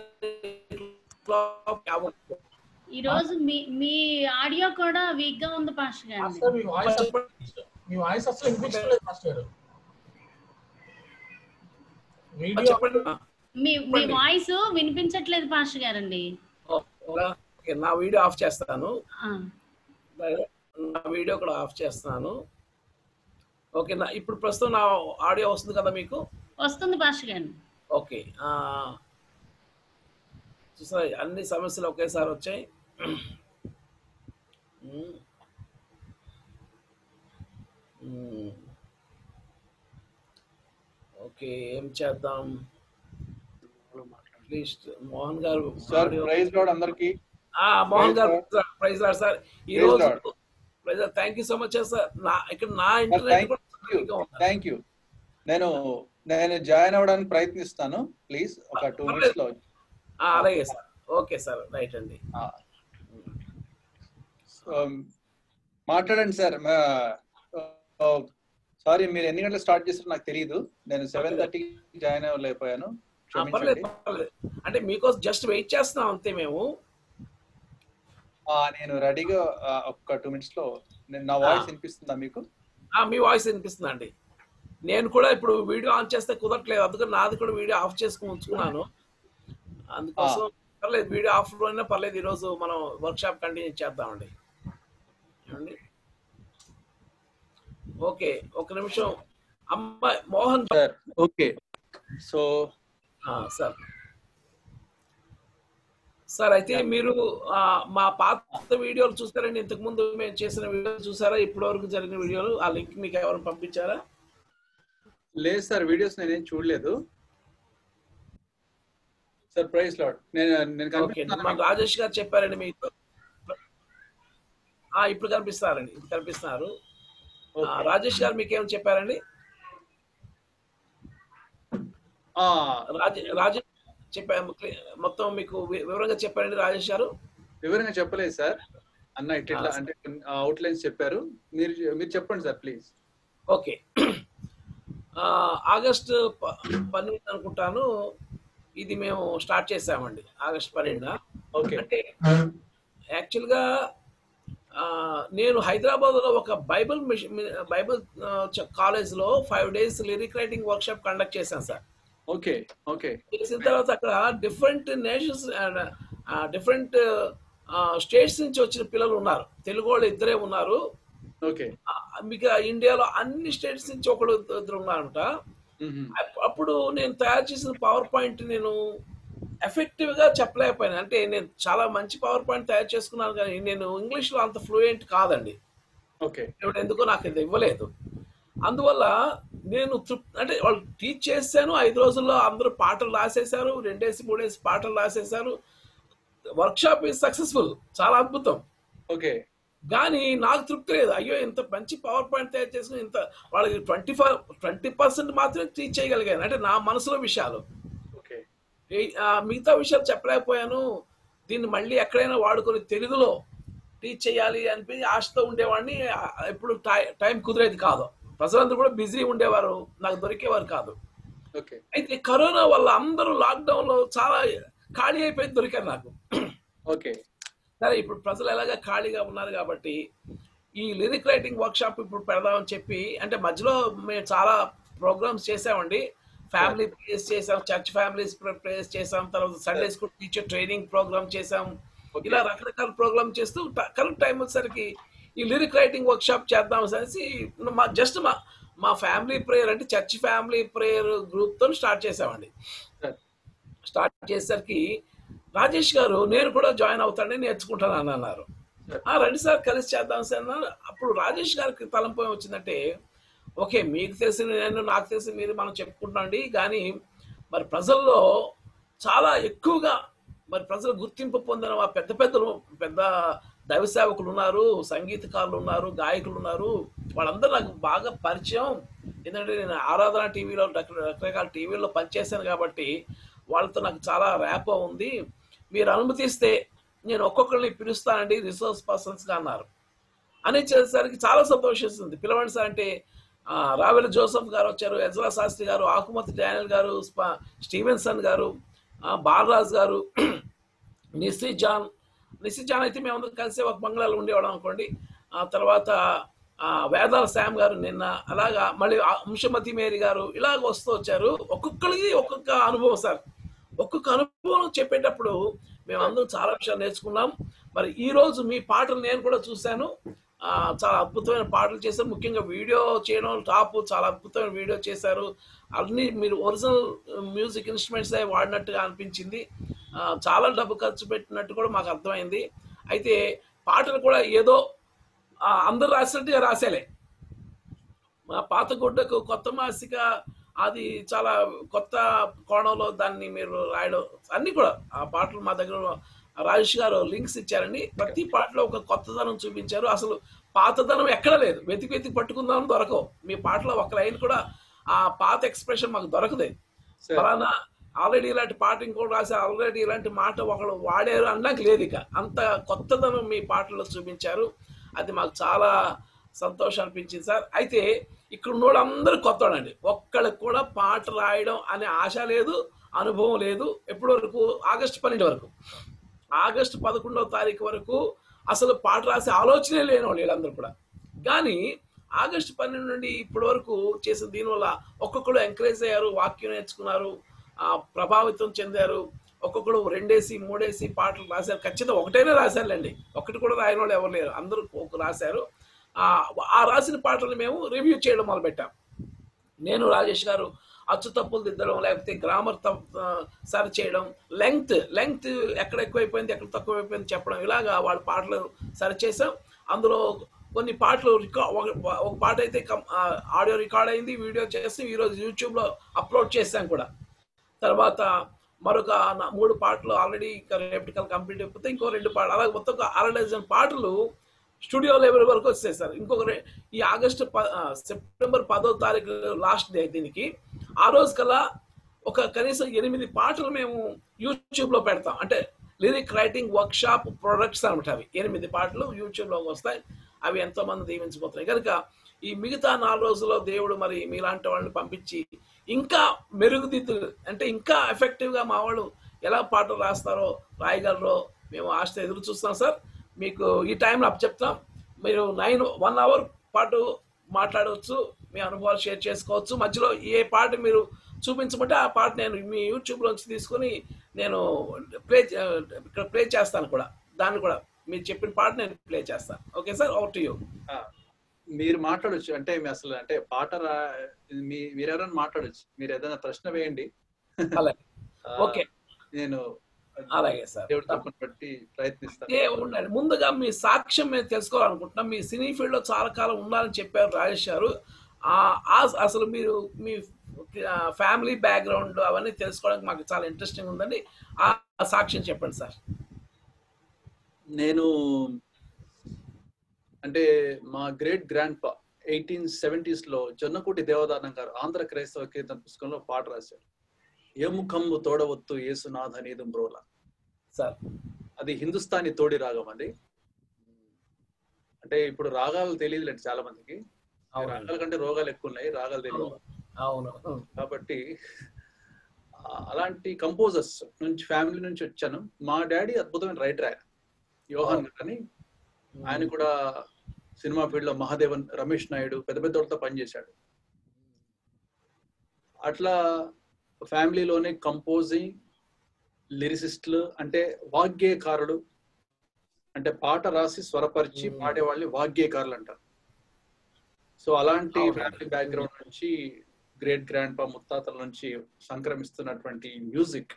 ఈ రోజు మీ మీ ఆడియో కూడా వీక్ గా ఉంది పాస్టర్ గాండి మాస్టర్ మీ వాయిస్ అసలు మీ వాయిస్ అసలు వినిపించలేదు మాస్టర్ వీడియో చెప్పండి మీ మీ వాయిస్ వినిపించట్లేదు పాస్టర్ గారండి ఓకే, నా వీడియో ఆఫ్ చేస్తాను ఆ, నా వీడియో కూడా ఆఫ్ చేస్తున్నాను ఓకే నా ఇప్పుడు ప్రస్తుతం నా ఆడియో వస్తుంది కదా మీకు వస్తుంది పాస్టర్ గాండి ఓకే ఆ, చూసారా అన్ని సమస్యలు ఒకేసారి వచ్చాయి ఉమ్. ఉమ్. ఓకే ఏం చేద్దాం అట్లీస్ట్ మోహన్ గారు సార్ audio- ప్రైజ్ లాడ్ అందరికి ఆ, మోహన్ Praise గారు ప్రైజ్ లాడ్ సార్ ఈ Praise రోజు Lord. Praise thank you so much sir నా ఇక్కడ నా ఇంటర్నెట్ థ్యాంక్ యూ కూడా ఉంది. థ్యాంక్ యూ నేను నేను జాయిన్ అవ్వడానికి ప్రయత్నిస్తాను ప్లీజ్ ఒక టూ మినిట్స్ లో ఆ, అలాగే సార్ ఓకే సార్ రైట్ అండి ఆ. సో, మాట్లాడండి సార్ సారీ మీరు ఎన్ని గంటలు స్టార్ట్ చేస్తారో నాకు తెలియదు నేను సెవెన్ థర్టీ జాయిన్ అవ్వలేకపోయాను ఆ, పర్లేదు క్షమించండి పర్లేదు అంటే మీకోసం జస్ట్ వెయిట్ చేస్తున్నాం అంతే మేము ఆ, నేను రెడీగా ఆ, ఒక్క టూ మినిట్స్ లో నేను నా వాయిస్ వినిపిస్తుందా మీకు ఆ, మీ వాయిస్ వినిపిస్తుందండి నేను కూడా ఇప్పుడు వీడియో ఆన్ చేస్తే కుదరట్లేదు అందుకని నాది కూడా వీడియో ఆఫ్ చేసుకుని ఉంచుకున్నాను అందుకోసం పర్లేదు వీడియో ఆఫ్ అయినా పర్లేదు ఈరోజు మనం వర్క్ షాప్ కంటిన్యూ చేద్దామండి ఏమండి ఓకే ఒక నిమిషం అమ్మాయి మోహన్ సార్ ఓకే సో ఆ, సార్ సార్ అయితే మీరు ఆ, మా పాత వీడియోలు చూస్తారండి ఇంతకు ముందు మేము చేసిన వీడియోలు చూసారా ఇప్పటి వరకు జరిగిన వీడియోలు ఆ లింక్ మీకు ఎవరు పంపించారా లేదు సార్ వీడియోస్ నేనేం చూడలేదు సార్ ప్రైజ్ లాడ్ నేను నేను ఓకే కనిపిస్తున్నానా మన మీకు? రాజేష్ గారు చెప్పారండి మీకు ఆ, ఇప్పుడు కనిపిస్తారండి ఇప్పుడు కనిపిస్తున్నారు ఆ, ఓకే. రాజేష్ గారు మీకు ఏమైనా చెప్పారండి ఆ, రాజే రాజేష్ చెప్పారు మొత్తం మీకు వి- వివరంగా చెప్పారండి రాజేష్ గారు వివరంగా చెప్పలేదు సార్ అన్న ఇట్లా ఆ, అంటే అవుట్లైన్స్ చెప్పారు మీరు మీరు చెప్పండి సార్ ప్లీజ్ ఓకే ఆ, ఆగస్టు ప- పన్నెండు అనుకుంటాను ఇది మేము స్టార్ట్ చేసామండి ఆగస్ట్ పన్నెండున ఓకే అంటే యాక్చువల్గా ఆ, నేను హైదరాబాద్లో ఒక బైబిల్ మిషన్ బైబిల్ ఆ, చ- కాలేజ్లో five days lyric writing workshop conduct చేశాను సార్ ఓకే ఓకే చేసిన తర్వాత అక్కడ డిఫరెంట్ నేషన్స్ డిఫరెంట్ స్టేట్స్ నుంచి వచ్చిన పిల్లలు ఉన్నారు తెలుగు వాళ్ళు ఇద్దరే ఉన్నారు ఓకే ఆ, మీకు ఇండియాలో అన్ని స్టేట్స్ నుంచి ఒకడు ఇద్దరు ఉన్నారంట అప్- అప్పుడు నేను తయారు చేసిన పవర్ పాయింట్ నేను ఎఫెక్టివ్ గా చెప్పలేకపోయాను అంటే నేను చాలా మంచి పవర్ పాయింట్ తయారు చేసుకున్నాను కానీ నేను ఇంగ్లీష్ లో అంత ఫ్లూయెంట్ కాదండి ఓకే ఇప్పుడు ఎందుకో నాకు ఇది ఇవ్వలేదు అందువల్ల నేను తృప్- అంటే వాళ్ళు టీచ్ చేశాను ఐదు రోజుల్లో అందరూ పాటలు రాసేశారు రెండేసి మూడేసి పాటలు రాసేశారు వర్క్షాప్ ఈజ్ సక్సెస్ఫుల్ చాలా అద్భుతం ఓకే కానీ నాకు తృప్తి లేదు అయ్యో ఇంత మంచి పవర్ పాయింట్ తయారు చేసుకుని ఇంత వాళ్ళకి ట్వంటీ ఫైవ్ ట్వంటీ పర్సెంట్ మాత్రమే టీచ్ చేయగలిగాను అంటే నా మనసులో విషయాలు ఓకే ఈ- ఆ మిగతా విషయాలు చెప్పలేకపోయాను దీన్ని మళ్ళీ ఎక్కడైనా వాడుకొని తెలుగులో టీచ్ చేయాలి అనిపించి ఆశతో ఉండేవాడిని ఆ, ఎప్పుడు టై- టైం కుదిరేది కాదు ప్రజలందరూ కూడా బిజీ ఉండేవారు నాకు దొరికేవారు కాదు ఓకే అయితే కరోనా వల్ల అందరూ లాక్డౌన్ లో చాలా ఖాళీ అయిపోయి దొరికారు నాకు ఓకే సరే ఇప్పుడు ప్రజలు ఎలాగా ఖాళీగా ఉన్నారు కాబట్టి ఈ లిరిక్ రైటింగ్ వర్క్ షాప్ ఇప్పుడు పెడదామని చెప్పి అంటే మధ్యలో మేము చాలా ప్రోగ్రామ్స్ చేసామండి ఫ్యామిలీ ప్రేస్ చేసాం చర్చ్ ఫ్యామిలీస్ ప్రేస్ చేసాం తర్వాత Sunday school teacher training program చేసాం ఇలా రకరకాల ప్రోగ్రామ్ చేస్తూ కరెక్ట్ టైం వచ్చేసరికి ఈ లిరిక్ రైటింగ్ వర్క్ షాప్ చేద్దాం అనేసి మా జస్ట్ మా మా ఫ్యామిలీ ప్రేయర్ అంటే చర్చ్ ఫ్యామిలీ ప్రేయర్ గ్రూప్ తో స్టార్ట్ చేసామండి Sure. స్టార్ట్ చేసేసరికి రాజేష్ గారు నేను కూడా జాయిన్ అవుతానని నేర్చుకుంటాను అని అన్నారు Sure. "ఆ, రండి సార్ కలిసి చేద్దాం సార్ అన్నారు అప్పుడు రాజేష్ గారికి తలంపు ఏం వచ్చిందంటే ఓకే మీకు తెలిసిన నేను నాకు తెలిసి మీరు మనం చెప్పుకుంటామండి కానీ మరి ప్రజల్లో చాలా ఎక్కువగా మరి ప్రజలు గుర్తింపు పొందిన ఆ పెద్ద పెద్దలు పెద్ద దైవ సేవకులు ఉన్నారు సంగీతకారులు ఉన్నారు గాయకులు ఉన్నారు వాళ్ళందరూ నాకు బాగా పరిచయం ఎందుకంటే నేను ఆరాధన టీవీలో రకరకాల టీవీలో పనిచేశాను కాబట్టి వాళ్ళతో నాకు చాలా ర్యాపో ఉంది మీరు అనుమతిస్తే నేను ఒక్కొక్కరిని పిలుస్తానండి రిసోర్స్ పర్సన్స్గా అన్నారు అని చేసేసరికి చాలా సంతోషిస్తుంది పిలవండి సార్ అంటే ఆ, రావెల జోసఫ్ గారు వచ్చారు ఎజ్రా శాస్త్రి గారు ఆకుమతి డానియల్ గారు స్ప- స్టీవెన్సన్ గారు ఆ, బాలరాజ్ గారు నిస్సి జాన్ నిస్సి జాన్ అయితే మేమందరం కలిసి ఒక బంగ్లాలో ఉండేవాళ్ళం అనుకోండి ఆ తర్వాత ఆ, వేదాల శామ్ గారు నిన్న అలాగా మళ్ళీ ఆ అంశమతి మేరీ గారు ఇలాగ వస్తూ వచ్చారు ఒక్కొక్కరికి ఒక్కొక్క అనుభవం సార్ ఒక్కొక్క అనుభవం చెప్పేటప్పుడు మేమందరం చాలా విషయాలు నేర్చుకున్నాం మరి ఈ రోజు మీ పాటలు నేను కూడా చూశాను ఆ, చాలా అద్భుతమైన పాటలు చేశారు ముఖ్యంగా వీడియో చేయడం టాప్ చాలా అద్భుతమైన వీడియో చేశారు అన్ని మీరు ఒరిజినల్ మ్యూజిక్ ఇన్స్ట్రుమెంట్స్ వాడినట్టుగా అనిపించింది ఆ, చాలా డబ్బు ఖర్చు పెట్టినట్టు కూడా మాకు అర్థమైంది అయితే పాటలు కూడా ఏదో ఆ, అందరు రాసినట్టుగా రాసేలే మా పాత గుడ్డకు కొత్త మాసిక అది చాలా కొత్త కోణంలో దాన్ని మీరు రాయడం అన్ని కూడా ఆ పాటలు మా దగ్గర రాజేష్ గారు లింక్స్ ఇచ్చారండి ప్రతి పాటలో ఒక కొత్తదనం చూపించారు అసలు పాతదనం ఎక్కడ లేదు వెతికి వెతికి పట్టుకుందాం దొరకవు మీ పాటలో ఒక లైన్ కూడా ఆ పాత ఎక్స్ప్రెషన్ మాకు దొరకదే సార్ ఫలానా ఆల్రెడీ ఇలాంటి పాట ఇంకోటి రాసి ఆల్రెడీ ఇలాంటి మాట ఒకడు వాడారు అనడానికి లేదు ఇక అంత కొత్తదనం మీ పాటలో చూపించారు అది మాకు చాలా సంతోషం అనిపించింది సార్ అయితే ఇక్కడ ఉన్న వాళ్ళందరూ కొత్తవాడండి ఒక్కళ్ళకి కూడా పాట రాయడం అనే ఆశ లేదు అనుభవం లేదు ఎప్పటి వరకు ఆగస్టు పన్నెండు వరకు ఆగస్టు పదకొండవ తారీఖు వరకు అసలు పాట రాసే ఆలోచనే లేని వాళ్ళు వీళ్ళందరూ కూడా కానీ ఆగస్టు పన్నెండు నుండి ఇప్పటి వరకు చేసిన దీనివల్ల ఒక్కొక్కరు ఎంకరేజ్ అయ్యారు వాక్యం నేర్చుకున్నారు ఆ, ప్రభావితం చెందారు ఒక్కొక్కడు రెండేసి మూడేసి పాటలు రాశారు ఖచ్చితంగా ఒకటైనా రాశారులేండి ఒకటి కూడా రాయని వాళ్ళు ఎవరు లేరు అందరూ ఒక రాశారు ఆ, ఆ రాసిన పాటలు మేము రివ్యూ చేయడం మొదలుపెట్టాం నేను రాజేష్ గారు అచ్చు తప్పులు దిద్దడం లేకపోతే గ్రామర్ సరి చేయడం లెంగ్త్ లెంగ్త్ ఎక్కడ ఎక్కువైపోయింది ఎక్కడ తక్కువైపోయింది చెప్పడం ఇలాగా వాళ్ళ పాటలు సరి చేసాం అందులో కొన్ని పాటలు రికా ఒక ఒక పాట అయితే ఆడియో రికార్డ్ అయింది వీడియో చేసి ఈరోజు యూట్యూబ్లో అప్లోడ్ చేశాం కూడా తర్వాత మరొక నా- మూడు పాటలు ఆల్రెడీ రెప్టికల్ కంప్లీట్ అయిపోతే ఇంకో రెండు పాటలు అలాగే మొత్తం ఒక అర డజన్ పాటలు స్టూడియో లెవెల్ వరకు వచ్చాయి సార్ ఇంకొక రె- ఈ ఆగస్టు ప- ఆ, సెప్టెంబర్ పదో తారీఖు లాస్ట్ డే దీనికి ఆ రోజు కల్లా ఒక కనీసం ఎనిమిది పాటలు మేము యూట్యూబ్ లో పెడతాం అంటే lyric writing workshop products అనమాట అవి ఎనిమిది పాటలు యూట్యూబ్ లోకి వస్తాయి అవి ఎంతో మంది దీవించిపోతున్నాయి కనుక ఈ మిగతా నాలుగు రోజుల్లో దేవుడు మరి మీలాంటి వాళ్ళని పంపించి ఇంకా మెరుగుదిద్దు అంటే ఇంకా ఎఫెక్టివ్ గా మా వాళ్ళు ఎలా పాటలు రాస్తారో రాయగలరో మేము ఆశతో ఎదురు చూస్తాం సార్ మీకు ఈ టైంలో అప్ చెప్తాం మీరు నైన్ వన్ అవర్ పాటు మాట్లాడవచ్చు మీ అనుభవాలు షేర్ చేసుకోవచ్చు మధ్యలో ఏ పాట మీరు చూపించమంటే ఆ పాట నేను మీ యూట్యూబ్ నుంచి తీసుకొని నేను ప్లే ఇక్కడ ప్లే చేస్తాను కూడా దాన్ని కూడా మీరు చెప్పిన పాట నేను ప్లే చేస్తాను okay sir over to you ఆ, మీరు మాట్లాడొచ్చు అంటే మీ అసలు అంటే పాట రా మీ మీరెవరైనా మాట్లాడొచ్చు మీరు ఏదైనా ప్రశ్న వేయండి అలాగే ఆ, ఓకే నేను అలాగే సార్ దేవుడి తప్పని బట్టి ప్రయత్నిస్తాను ఏ ఉండండి ముందుగా మీ సాక్ష్యం మేము తెలుసుకోవాలనుకుంటున్నాం మీ సినీ ఫీల్డ్ లో చాలా కాలం ఉండాలని చెప్పారు రాజేష్ గారు ఆ ఆ- అసలు మీరు మీ ఫ్యామిలీ బ్యాక్గ్రౌండ్ అవన్నీ తెలుసుకోవడానికి మాకు చాలా ఇంట్రెస్టింగ్ ఉందండి ఆ ఆ సాక్ష్యం చెప్పండి సార్ నేను అంటే మా great grandpa eighteen seventies లో జొన్నకూటి దేవదానం గారు ఆంధ్ర క్రైస్తవ కీర్తన పుస్తకంలో పాట రాశారు ఏముఖంబు తోడవత్తు ఏసునాథ నీదం బ్రోల సార్ అది హిందుస్థానీ తోడి రాగం అది అంటే ఇప్పుడు రాగాలు తెలియదులేండి చాలా మందికి అవునండి. రాగాల కంటే రోగాలు ఎక్కువ ఉన్నాయి రాగాలు తెలియదు అవును కాబట్టి ఆ, అలాంటి కంపోజర్స్ నుంచి ఫ్యామిలీ నుంచి వచ్చాను మా డాడీ అద్భుతమైన రైటర్ ఆయన యోహాన్ గారు అని ఆయన కూడా సినిమా ఫీల్డ్ లో మహాదేవన్ రమేష్ నాయుడు పెద్ద పెద్ద వాళ్ళతో పనిచేశాడు అట్లా ఫ్యామిలీలోనే కంపోజింగ్ లిరిసిస్టులు అంటే వాగ్గేయకారుడు అంటే పాట రాసి స్వరపరిచి Hmm. పాడే వాళ్ళని వాగ్గేయకారులు అంటారు సో అలాంటి అవునండి. ఫ్యామిలీ బ్యాక్గ్రౌండ్ నుంచి గ్రేట్ గ్రాండ్ పా ముత్తాతల నుంచి సంక్రమిస్తున్నటువంటి మ్యూజిక్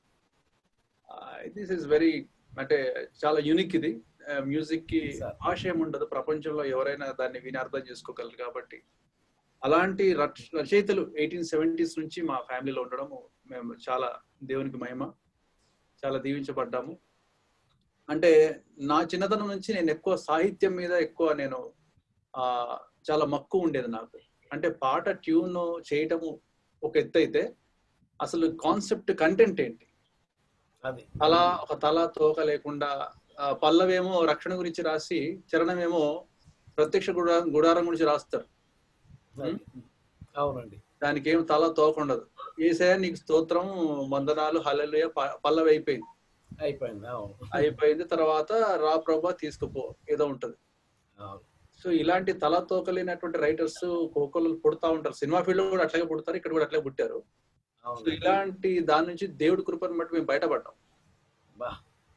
దిస్ ఇస్ వెరీ అంటే చాలా యూనిక్ ఇది మ్యూజిక్ కి Sir. ఆశయం ఉండదు ప్రపంచంలో ఎవరైనా దాన్ని విని అర్థం చేసుకోగలరు కాబట్టి అలాంటి రచ- రచయితలు ఎయిటీన్ సెవెంటీస్ నుంచి మా ఫ్యామిలీలో ఉండడం మేము చాలా దేవునికి మహిమ చాలా దీవించబడ్డాము అంటే నా చిన్నతనం నుంచి నేను ఎక్కువ సాహిత్యం మీద ఎక్కువ నేను ఆ చాలా మక్కువ ఉండేది నాకు అంటే పాట ట్యూన్ చేయటము ఒక ఎత్తు అయితే అసలు కాన్సెప్ట్ కంటెంట్ ఏంటి అది అలా ఒక తల తోక లేకుండా ఆ, పల్లవేమో రక్షణ గురించి రాసి చరణమేమో ప్రత్యక్ష గుడా గుడారం గురించి రాస్తారు అది. అవునండి దానికి ఏం తల తోక ఉండదు ఏసయ నీకు స్తోత్రం వందనాలు హల్లెలూయ ప- పల్లవి అయిపోయింది అయిపోయింది అవును అయిపోయింది తర్వాత రా ప్రభా తీసుకుపో ఏదో ఉంటది అవును సో ఇలాంటి తల తోకలేనటువంటి రైటర్స్ కోకొలు పుడతా ఉంటారు సినిమా ఫీల్డ్ లో కూడా అట్లాగే పుడతారు ఇక్కడ కూడా అట్లాగే పుట్టారు సో అవును ఇలాంటి దాని నుంచి దేవుడి కృపను బట్టి మేము బయటపడ్డాం బా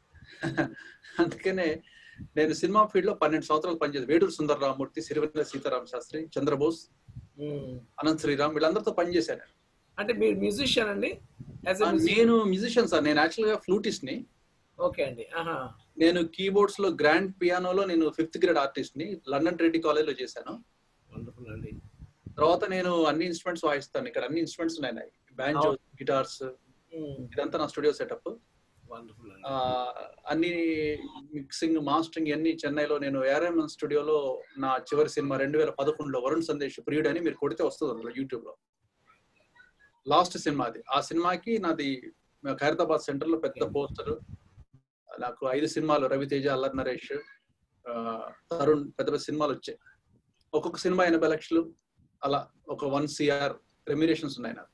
అందుకనే నేను సినిమా ఫీల్డ్ లో పన్నెండు సంవత్సరాలు పనిచేసి వేడూరు సుందర రామూర్తి సిరివెల్ల సీతారామ శాస్త్రి చంద్రబోస్ ఉమ్. అనంత్ శ్రీరామ్ వీళ్ళందరితో పనిచేశాను నేను. అంటే మీరు మ్యూజిషియన్ అండి యాజ్ ఆ, నేను మ్యూజిషియన్ సార్ నేను యాక్చువల్ గా ఫ్లూటిస్ట్ ని ఓకే అండి ఆహా నేను కీబోర్డ్స్ లో గ్రాండ్ పియానోలో నేను ఫిఫ్త్ గ్రేడ్ ఆర్టిస్ట్ ని లండన్ రెడ్డి కాలేజ్ లో చేశాను వండర్ఫుల్ అండి తర్వాత నేను అన్ని ఇన్స్ట్రుమెంట్స్ వాయిస్తాను ఇక్కడ అన్ని ఇన్స్ట్రుమెంట్స్ ఉన్నాయి బ్యాంజో గిటార్స్ ఇదంతా నా స్టూడియో సెటప్ వండర్ఫుల్ అండి అన్ని మిక్సింగ్ మాస్టరింగ్ అన్ని చెన్నైలో నేను ఏఆర్ఎంఎన్ స్టూడియోలో నా చివరి సినిమా రెండు వేల పదకొండులో వరుణ్ సందేశ్ ప్రియుడు అని మీరు కొడితే వస్తుంది అందులో యూట్యూబ్ లో లాస్ట్ సినిమా అది ఆ సినిమాకి నాది ఖైరతాబాద్ సెంటర్ లో పెద్ద పోస్టర్ నాకు ఐదు సినిమాలు రవితేజ అల్లరి నరేష్ ఆ, తరుణ్ పెద్ద పెద్ద సినిమాలు వచ్చాయి ఒక్కొక్క సినిమా ఎనభై లక్షలు అలా ఒక వన్ సిఆర్ రెమ్యురేషన్స్ ఉన్నాయి నాకు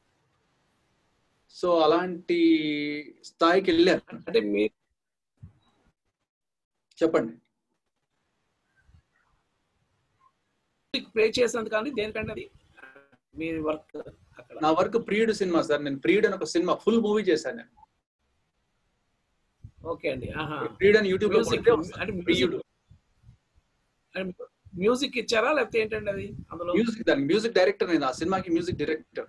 సో అలాంటి స్థాయికి వెళ్ళాను అంటే మీరు చెప్పండి ప్లే చేసినందుకు కానీ దేనికంటే అది మీ వర్క్ అక్కడ నా వర్క్ ప్రియుడు సినిమా సార్ నేను ప్రియుడు అని ఒక సినిమా ఫుల్ మూవీ చేశాను నేను ఓకే అండి ఆహా ప్రియుడు అని యూట్యూబ్ లో మ్యూజిక్ కొడితే వస్తుంది. అంటే ప్రియుడు మ్యూజిక్ మ్యూజిక్ ఇచ్చారా లేకపోతే ఏంటండి అది అందులో మ్యూజిక్ దానికి మ్యూజిక్ డైరెక్టర్ నేను ఆ సినిమాకి మ్యూజిక్ డైరెక్టర్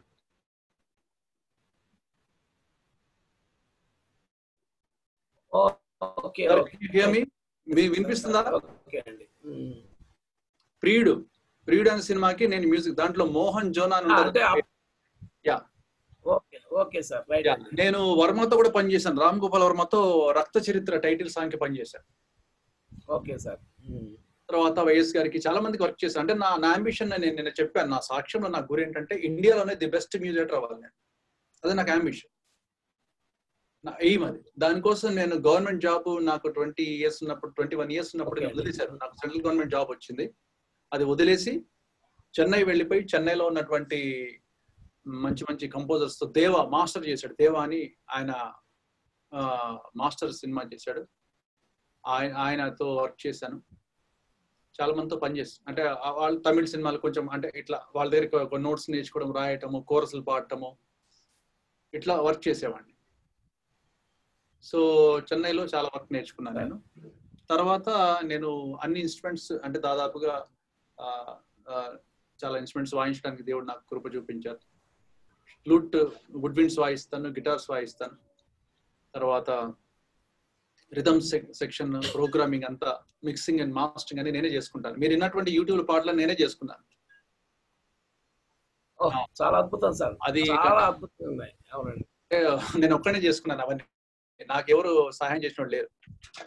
ఓకే మీ వినిపిస్తుందా ఓకే అండి ఉమ్. ప్రియుడు ప్రియుడు అనే సినిమాకి నేను మ్యూజిక్ దాంట్లో మోహన్ జోనా అని ఆ, ఉంటారు. అంటే ఆ- yeah okay okay sir right Yeah, నేను వర్మతో కూడా పనిచేశాను రామ్ గోపాల్ వర్మతో రక్త చరిత్ర టైటిల్ సాంగ్ కి పనిచేశాను ఓకే సార్ తర్వాత వైఎస్ గారికి చాలా మందికి వర్క్ చేశాను అంటే నా నా అంబిషన్ నేను నేను చెప్పాను నా సాక్ష్యంలో నా గురి ఏంటంటే ఇండియాలోనే ది బెస్ట్ మ్యూజియేటర్ అవ్వాలి నేను అదే నాకు అంబిషన్ నా ఎయిమ్ అది దానికోసం నేను గవర్నమెంట్ జాబ్ నాకు ట్వంటీ ఇయర్స్ ఉన్నప్పుడు ట్వంటీ వన్ ఇయర్స్ ఉన్నప్పుడు నేను Okay. వదిలేశాను నాకు సెంట్రల్ గవర్నమెంట్ జాబ్ వచ్చింది అది వదిలేసి చెన్నై వెళ్ళిపోయి చెన్నైలో ఉన్నటువంటి మంచి మంచి కంపోజర్స్ తో దేవా మాస్టర్ చేశాడు దేవా అని ఆయన మాస్టర్ సినిమా చేశాడు ఆయన ఆయనతో వర్క్ చేశాను చాలా మందితో పనిచేస్తాను అంటే ఆ వాళ్ళు తమిళ సినిమాలు కొంచెం అంటే ఇట్లా వాళ్ళ దగ్గర కొన్ని నోట్స్ నేర్చుకోవడం రాయటము కోరసులు పాడటము ఇట్లా వర్క్ చేసేవాడిని సో చెన్నైలో చాలా వర్క్ నేర్చుకున్నాను నేను తర్వాత నేను అన్ని ఇన్స్ట్రుమెంట్స్ అంటే దాదాపుగా ఆ, ఆ, చాలా ఇన్స్ట్రుమెంట్స్ వాయించడానికి దేవుడు నాకు కృప చూపించారు ఫ్లూట్ వుడ్ విండ్స్ వాయిస్తాను గిటార్స్ వాయిస్తాను తర్వాత రిథమ్ సెక్షన్ ప్రోగ్రామింగ్ అంతా మిక్సింగ్ అండ్ మాస్టరింగ్ అని నేనే చేసుకుంటాను మీరు విన్నటువంటి యూట్యూబ్ పాటలు నేనే చేసుకున్నాను ఓ, చాలా అద్భుతం సార్ అది చాలా అద్భుతంగా ఉన్నాయి అవునండి అంటే నేను ఒక్కనే చేసుకున్నాను అవన్నీ నాకెవరు సహాయం చేసిన వాళ్ళు లేరు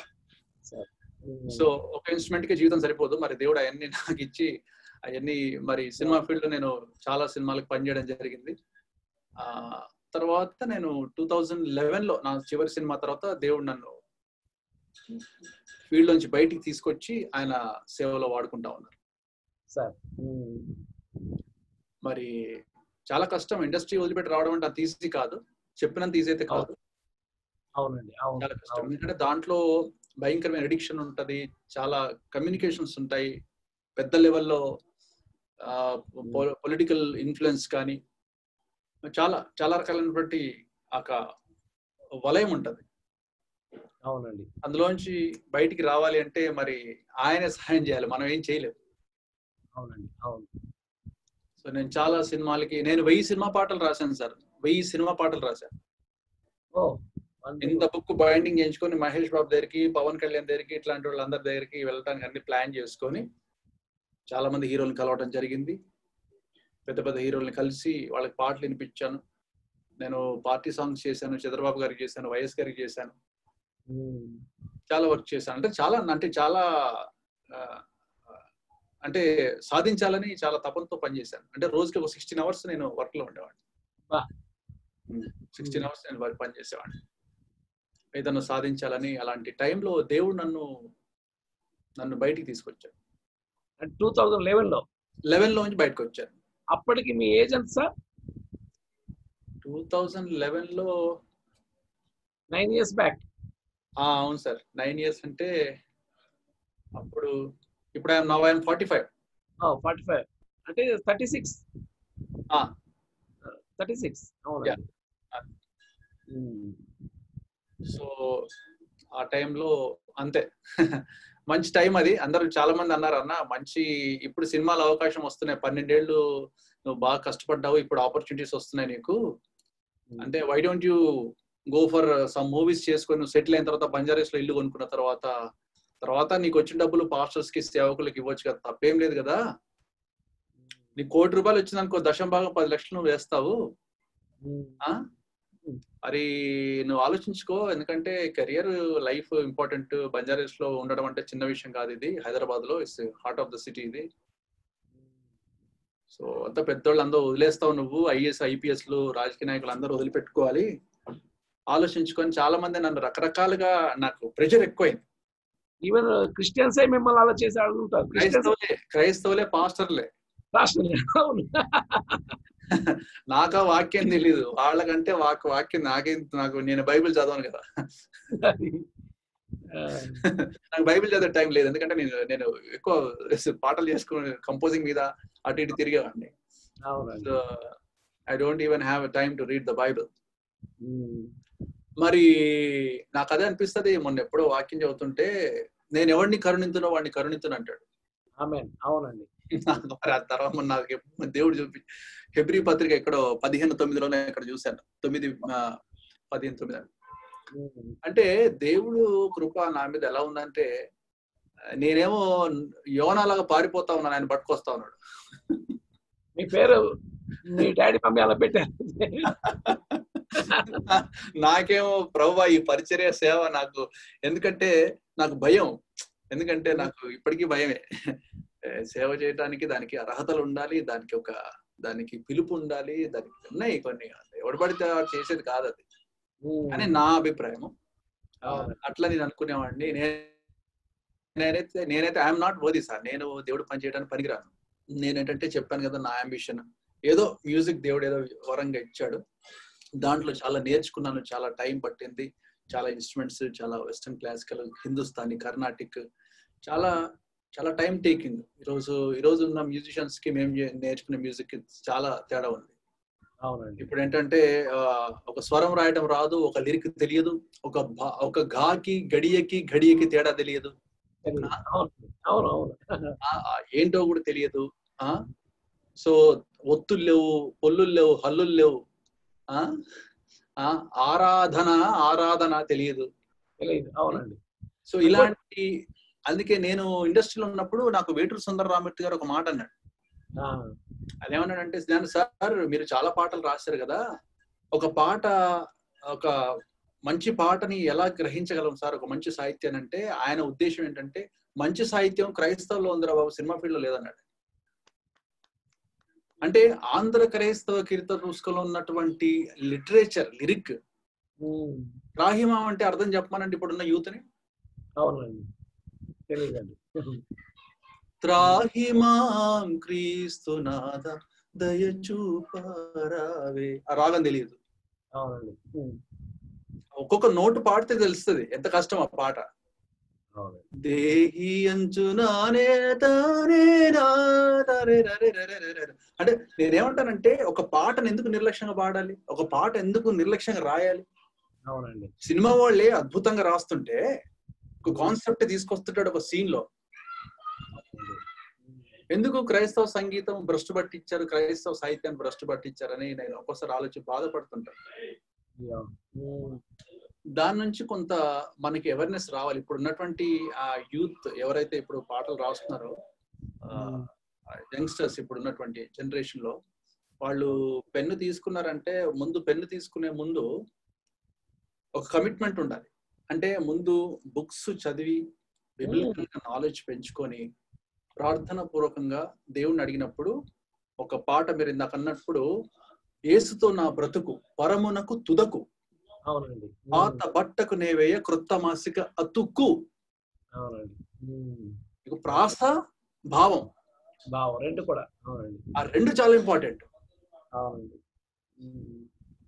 సో ఒక ఇన్స్ట్రుమెంట్ కి జీవితం సరిపోదు మరి దేవుడు అవన్నీ నాకు ఇచ్చి అవన్నీ మరి సినిమా ఫీల్డ్ లో నేను చాలా సినిమాలకు పనిచేయడం జరిగింది ఆ తర్వాత నేను టూ థౌజండ్ లెవెన్ లో నా చివరి సినిమా తర్వాత దేవుడు నన్ను ఫీల్డ్ నుంచి బయటికి తీసుకొచ్చి ఆయన సేవలో వాడుకుంటా ఉన్నారు సార్ మరి చాలా కష్టం ఇండస్ట్రీ వదిలిపెట్టి రావడం అంటే అంత ఈజీ కాదు చెప్పినంత ఈజీ అయితే కాదు అవునండి అవును చాలా కష్టం అవును. ఎందుకంటే దాంట్లో భయంకరమైన ఎడిక్షన్ ఉంటది చాలా కమ్యూనికేషన్స్ ఉంటాయి పెద్ద లెవెల్లో పొలిటికల్ ఇన్ఫ్లుయెన్స్ కానీ చాలా చాలా రకాలైనటువంటి ఒక వలయం ఉంటది అవునండి అందులోంచి బయటికి రావాలి అంటే మరి ఆయనే సహాయం చేయాలి మనం ఏం చేయలేం అవునండి అవును సో నేను చాలా సినిమాలకి నేను వెయ్యి సినిమా పాటలు రాశాను సార్ వెయ్యి సినిమా పాటలు రాశాను ఓ ఇంత బుక్ బైండింగ్ చేయించుకొని మహేష్ బాబు దగ్గరికి పవన్ కళ్యాణ్ దగ్గరికి ఇట్లాంటి వాళ్ళందరి దగ్గరికి వెళ్ళటానికి అన్ని ప్లాన్ చేసుకొని చాలా మంది హీరోలను కలవడం జరిగింది పెద్ద పెద్ద హీరోల్ని కలిసి వాళ్ళకి పాటలు వినిపించాను నేను పార్టీ సాంగ్స్ చేశాను చంద్రబాబు గారికి చేశాను వైఎస్ గారికి చేశాను ఉమ్. చాలా వర్క్ చేశాను అంటే చాలా అంటే చాలా ఆ, అంటే సాధించాలని చాలా తపనతో పనిచేశాను అంటే రోజుకి ఒక సిక్స్టీన్ అవర్స్ నేను వర్క్ లో ఉండేవాడిని బా. సిక్స్టీన్ అవర్స్ నేను వర్క్ పని చేసేవాడిని ఏదన్నా సాధించాలని అలాంటి టైంలో దేవుడు నన్ను నన్ను బయటికి తీసుకొచ్చాడు అంటే టూ థౌజండ్ లెవెన్ లో లెవెన్ లో నుంచి బయటకు వచ్చాను అప్పటికి మీ ఏజ్ ఎంత సార్ టూ థౌజండ్ లెవెన్ లో నైన్ ఇయర్స్ బ్యాక్ ఆ, అవును సార్ నైన్ ఇయర్స్ అంటే అప్పుడు ఇప్పుడు I'm now I'm forty five forty five అంటే థర్టీ సిక్స్ ఆ. థర్టీ సిక్స్ అవును Yeah. సో ఆ టైంలో అంతే మంచి టైం అది అందరూ చాలా మంది అన్నారు అన్న మంచి ఇప్పుడు సినిమాల అవకాశం వస్తున్నాయి పన్నెండేళ్ళు నువ్వు బాగా కష్టపడ్డావు ఇప్పుడు ఆపర్చునిటీస్ వస్తున్నాయి నీకు అంటే why don't you go for some movies చేసుకొని నువ్వు సెటిల్ అయిన తర్వాత బంజారాస్ లో ఇల్లు కొనుక్కున్న తర్వాత తర్వాత నీకు వచ్చిన డబ్బులు పాస్టర్స్ కి సేవకులకు ఇవ్వచ్చు కదా తప్పేం లేదు కదా నీకు కోటి రూపాయలు వచ్చిందనుకో దశం భాగం పది లక్షలు నువ్వు వేస్తావు ఆ? మరి నువ్వు ఆలోచించుకో ఎందుకంటే కెరియర్ లైఫ్ ఇంపార్టెంట్ బంజారాస్ లో ఉండడం అంటే చిన్న విషయం కాదు ఇది హైదరాబాద్ లో it's heart of the city ఇది సో అంత పెద్దోళ్ళు అందరూ వదిలేస్తావు నువ్వు ఐఏఎస్ ఐపీఎస్ లు రాజకీయ నాయకులు అందరూ వదిలిపెట్టుకోవాలి ఆలోచించుకొని చాలా మంది నన్ను రకరకాలుగా నాకు ప్రెషర్ ఎక్కువైంది ఈవెన్ క్రిస్టియన్సే మిమ్మల్ని అలా చేసి అడుగుంటారు క్రిస్టియన్స్ క్రైస్తవులే క్రైస్తవులే పాస్టర్లే అవును నాకు ఆ వాక్యం తెలీదు వాళ్ళకంటే వాక్ వాక్యం నాకేం నాకు నేను బైబిల్ చదవను కదా ఆ, నాకు బైబిల్ చదివే టైం లేదు ఎందుకంటే నేను నేను ఎక్కువ పాటలు చేసుకుని కంపోజింగ్ మీద అటు ఇటు తిరిగేవాడిని అవునండి so I don't even have time to read the Bible um. మరి నాకు అదే అనిపిస్తుంది మొన్న ఎప్పుడో వాక్యం చదువుతుంటే నేను ఎవరిని కరుణింతునో వాడిని కరుణింతును అంటాడు ఆమెన్ అవునండి నాకు మరి ఆ తర్వాత మొన్న నాకు ఎప్పుడు దేవుడు చూపి హెబ్రి పత్రిక ఎక్కడో పదిహేను తొమ్మిదిలోనే ఇక్కడ చూశాను తొమ్మిది ఆ, పదిహేను తొమ్మిది అని. ఉమ్. అంటే దేవుడు కృప నా మీద ఎలా ఉందంటే నేనేమో యోనాలాగా పారిపోతా ఉన్నాను ఆయన పట్టుకొస్తా ఉన్నాడు మీ పేరు మీ డాడీ మమ్మీ అలా పెట్టారు నాకేమో ప్రభు ఈ పరిచర్య సేవ నాకు ఎందుకంటే నాకు భయం ఎందుకంటే నాకు ఇప్పటికీ భయమే ఏ, సేవ చేయడానికి దానికి అర్హతలు ఉండాలి దానికి ఒక దానికి పిలుపు ఉండాలి దానికి ఉన్నాయి కొన్ని ఎవడు పడితే వాడు చేసేది కాదు అది అని నా అభిప్రాయం అట్లా నేను అనుకునేవాడిని నే- నేనైతే నేనైతే ఐఎమ్ నాట్ వర్ది సార్ నేను దేవుడు పని చేయడానికి పనికిరాను నేనేంటంటే చెప్పాను కదా నా అంబిషన్ ఏదో మ్యూజిక్ దేవుడు ఏదో వరంగా ఇచ్చాడు దాంట్లో చాలా నేర్చుకున్నాను చాలా టైం పట్టింది చాలా ఇన్స్ట్రుమెంట్స్ చాలా వెస్టర్న్ క్లాసికల్ హిందుస్థానీ కర్ణాటిక్ చాలా చాలా టైం టేకింగ్ ఈరోజు ఈరోజు ఉన్న మ్యూజిషియన్స్ కి మేము చే- నేర్చుకునే మ్యూజిక్ చాలా తేడా ఉంది అవునండి ఇప్పుడు ఏంటంటే ఆ, ఒక స్వరం రాయడం రాదు ఒక లిరిక్ తెలియదు ఒక భా- ఒక ఘాకి గడియకి గడియకి తేడా తెలియదు తెలియదు. అవును అవును అవును ఆ, ఆ, ఏంటో కూడా తెలియదు ఆ సో ఒత్తులు లేవు పొల్లులు లేవు హల్లులు లేవు ఆ ఆ, ఆరాధన ఆరాధన తెలియదు తెలియదు అవునండి సో ఇలాంటి అందుకే నేను ఇండస్ట్రీలో ఉన్నప్పుడు నాకు వేటూరు సుందర రామూర్తి గారు ఒక మాట అన్నాడు ఆ, అదేమన్నాడంటే నేను సార్ మీరు చాలా పాటలు రాశారు కదా ఒక పాట ఒక మంచి పాటని ఎలా గ్రహించగలం సార్ ఒక మంచి సాహిత్యాన్ని అంటే ఆయన ఉద్దేశం ఏంటంటే మంచి సాహిత్యం క్రైస్తవులో ఉందిరా బాబు సినిమా ఫీల్డ్ లో లేదన్నాడు అంటే ఆంధ్ర క్రైస్తవ కీర్తన పుస్తకంలో ఉన్నటువంటి లిటరేచర్ లిరిక్ ఉమ్, రాహిమా అంటే అర్థం చెప్పమనండి ఇప్పుడున్న యూత్ ని అవునండి తెలియదండి త్రాహిమాం క్రీస్తునాథ దయచూపరావే ఆ రాగం తెలియదు అవునండి ఉమ్, ఒక్కొక్క నోటు పాడితే తెలుస్తుంది ఎంత కష్టం ఆ పాట అవునండి దేహి అంచునానే తానే నా తరే రరే రరే రరే రరే. అంటే నేనేమంటానంటే ఒక పాటను ఎందుకు నిర్లక్ష్యంగా పాడాలి ఒక పాట ఎందుకు నిర్లక్ష్యంగా రాయాలి అవునండి సినిమా వాళ్ళే అద్భుతంగా రాస్తుంటే ఒక కాన్సెప్ట్ తీసుకొస్తుంటాడు ఒక సీన్ లో ఎందుకు క్రైస్తవ సంగీతం భ్రష్టు పట్టించారు క్రైస్తవ సాహిత్యాన్ని భ్రష్టు పట్టించారని నేను ఒక్కోసారి ఆలోచి బాధపడుతుంటాను యా. ఉమ్, దాని నుంచి కొంత మనకి అవేర్నెస్ రావాలి ఇప్పుడు ఉన్నటువంటి ఆ యూత్ ఎవరైతే ఇప్పుడు పాటలు రాస్తున్నారో యంగ్స్టర్స్ ఇప్పుడు ఉన్నటువంటి జనరేషన్ లో వాళ్ళు పెన్ను తీసుకున్నారంటే ముందు పెన్ను తీసుకునే ముందు ఒక కమిట్మెంట్ ఉండాలి అంటే ముందు బుక్స్ చదివి బిబ్లికల్ నాలెడ్జ్ పెంచుకొని ప్రార్థన పూర్వకంగా దేవుణ్ణి అడిగినప్పుడు ఒక పాట మీరు ఇందాక అన్నప్పుడు ఏసుతో నా బ్రతుకు పరమునకు తుదకు అవునండి ఉమ్, పాత బట్టకు నేవేయ క్రొత్త మాసిక అతుక్కు అవునండి ఉమ్, ఇక ప్రాస భావం బావ రెండు కూడా అవునండి ఆ రెండు చాలా ఇంపార్టెంట్ అవునండి ఉమ్,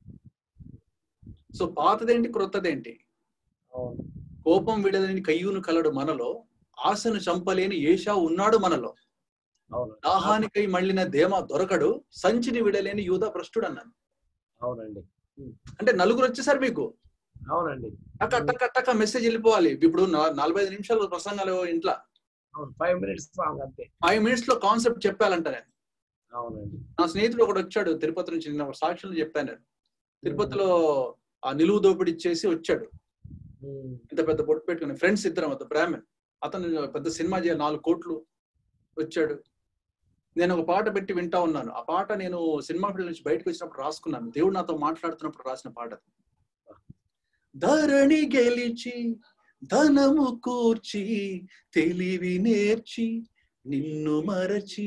సో పాతదేంటి క్రొత్తదేంటి అవును కోపం విడలేని కయ్యూను కలడు మనలో ఆశను చంపలేని ఏషా ఉన్నాడు మనలో అవునండి దాహానికై మళ్ళిన దేమ దొరకడు సంచిని విడలేని యూదా భ్రష్టుడు అన్నాను అవునండి అంటే నలుగురు వచ్చేసారు మీకు అవునండి టక టక టక మెసేజ్ వెళ్ళిపోవాలి ఇప్పుడు నా- నలభై ఐదు నిమిషాలు ప్రసంగాలు ఇంట్లో అవును ఫైవ్ మినిట్స్ సాంగ్ అంతే ఫైవ్ మినిట్స్ లో కాన్సెప్ట్ చెప్పాలంట నేను అవునండి నా స్నేహితుడు ఒకడు వచ్చాడు తిరుపతి నుంచి నిన్న సాక్షులు చెప్పాను నేను తిరుపతిలో ఆ నిలువు దోపిడి ఇచ్చేసి వచ్చాడు ఉమ్, ఇంత పెద్ద బొట్టు పెట్టుకుని ఫ్రెండ్స్ ఇద్దరం అతను బ్రాహ్మణ్ అతను పెద్ద సినిమా చేయాలి నాలుగు కోట్లు వచ్చాడు నేను ఒక పాట పెట్టి వింటా ఉన్నాను ఆ పాట నేను సినిమా ఫీల్డ్ నుంచి బయటకు వచ్చినప్పుడు రాసుకున్నాను దేవుడు నాతో మాట్లాడుతున్నప్పుడు రాసిన పాట ధరణి గెలిచి ధనము కూర్చి తెలివి నేర్చి నిన్ను మరచి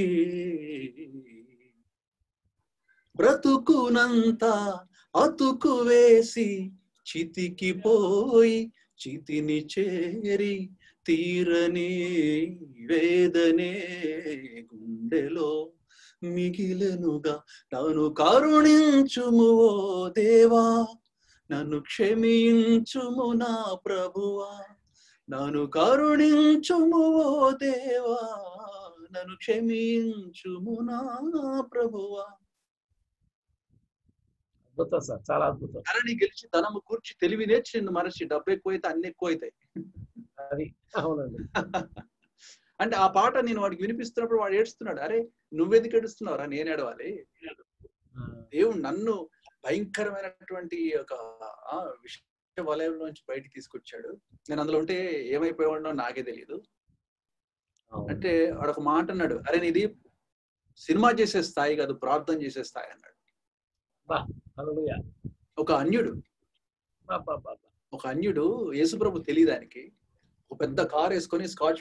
బ్రతుకునంతా అతుకు వేసి చితికి పోయి చితిని చేరి తీరని వేదనే గుండెలో మిగిలెనుగా నన్ను కరుణించుము ఓ దేవా నన్ను క్షమించుము నా ప్రభువా నన్ను కరుణించుము ఓ దేవా నన్ను క్షమించుము నా ప్రభువా అద్భుతం సార్ చాలా అద్భుతం ధరణి గెలిచి ధనము కూర్చి తెలివి నేర్చి నిన్ను మరచి డబ్బు ఎక్కువైతే అన్ని ఎక్కువ అవుతాయి అది అవునండి అంటే ఆ పాట నేను వాడికి వినిపిస్తున్నప్పుడు వాడు ఏడుస్తున్నాడు అరే నువ్వెందుకు ఏడుస్తున్నావురా నేను ఏడవాలి ఆ, దేవుడు నన్ను భయంకరమైనటువంటి ఒక ఆ, విష వలయంలోంచి బయటికి తీసుకొచ్చాడు నేను అందులో ఉంటే ఏమైపోయాడో నాకే తెలియదు అవును. అంటే వాడు ఒక మాట అన్నాడు అరే నీది సినిమా చేసే స్థాయి కాదు ప్రార్థన చేసే స్థాయి అన్నాడు హల్లెలూయా ఒక అన్యుడు అబ్బా, అబ్బా, అబ్బా. ఒక అన్యుడు యేసుప్రభు తెలియదానికి ఒక పెద్ద కార్ వేసుకొని స్కాచ్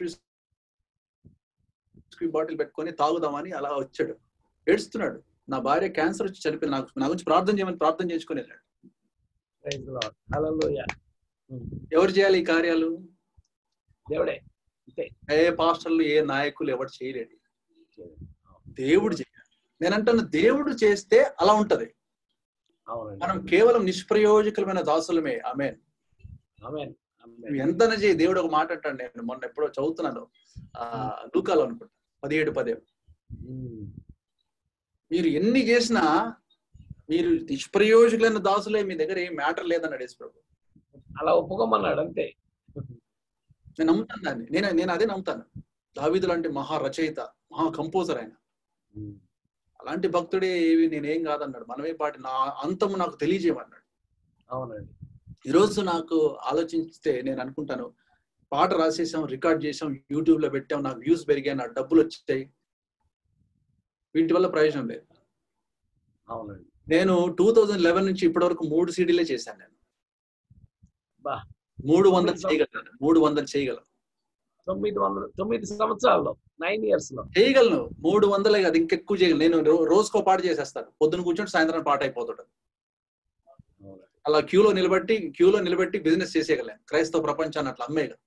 విస్కీ బాటిల్ పెట్టుకొని తాగుదామని అలా వచ్చాడు ఏడుస్తున్నాడు నా భార్య క్యాన్సర్ వచ్చి చనిపోయింది నాకు నా గురించి ప్రార్థన చేయమని ప్రార్థన చేసుకొని వెళ్ళాడు Praise the Lord. Hallelujah. ఉమ్. ఎవరు చేయాలి ఈ కార్యాలు దేవుడే ఏ పాస్టర్లు ఏ నాయకులు ఎవరు చేయలేడు దేవుడు చేయాలి నేను అంటున్న దేవుడు చేస్తే అలా ఉంటది అవునండి మనం కేవలం నిష్ప్రయోజకులమైన దాసులమే ఆమె ఆమేన్. నువ్వు ఎంత చేయి దేవుడు ఒక మాట అంటాడు నేను మొన్న ఎప్పుడో చదువుతున్నాను ఆ లూకాలో అనుకుంటా పదిహేడు పదే ఉమ్. మీరు ఎన్ని చేసినా మీరు నిష్ప్రయోజకులైన దాసులే మీ దగ్గర ఏం మ్యాటర్ లేదన్నాడు యేసు ప్రభు అలా ఒప్పుకోమన్నాడు అంతే నేను నమ్ముతాను దాన్ని నేను నేను అదే నమ్ముతాను దావీదు లాంటి మహా రచయిత మహా కంపోజర్ ఆయన ఉమ్. అలాంటి భక్తుడే ఏవి నేనేం కాదన్నాడు మనమే పాటి నా అంతము నాకు తెలియజేయమన్నాడు అవునండి ఈరోజు నాకు ఆలోచిస్తే నేను అనుకుంటాను పాట రాసేసాం రికార్డ్ చేసాం యూట్యూబ్ లో పెట్టాం నాకు వ్యూస్ పెరిగాయి నాకు డబ్బులు వచ్చాయి వీటి వల్ల ప్రయోజనం లేదు అవునండి నేను టూ థౌజండ్ లెవెన్ నుంచి ఇప్పటి వరకు మూడు సీడీలే చేశాను నేను బా. మూడు వందలు చేయగలను మూడు వందలు చేయగలను తొమ్మిది వందల తొమ్మిది సంవత్సరాల్లో నైన్ ఇయర్స్ లో చేయగలను మూడు వందలే కాదు ఇంకెక్కువ చేయగలను నేను రో- రోజుకో పాట చేసేస్తాను పొద్దున కూర్చొని సాయంత్రం పాట అయిపోతుంటది అవునండి. అలా క్యూలో నిలబెట్టి క్యూలో నిలబెట్టి బిజినెస్ చేసేయగలను క్రైస్తవ ప్రపంచాన్ని అట్లా అమ్మేయగలను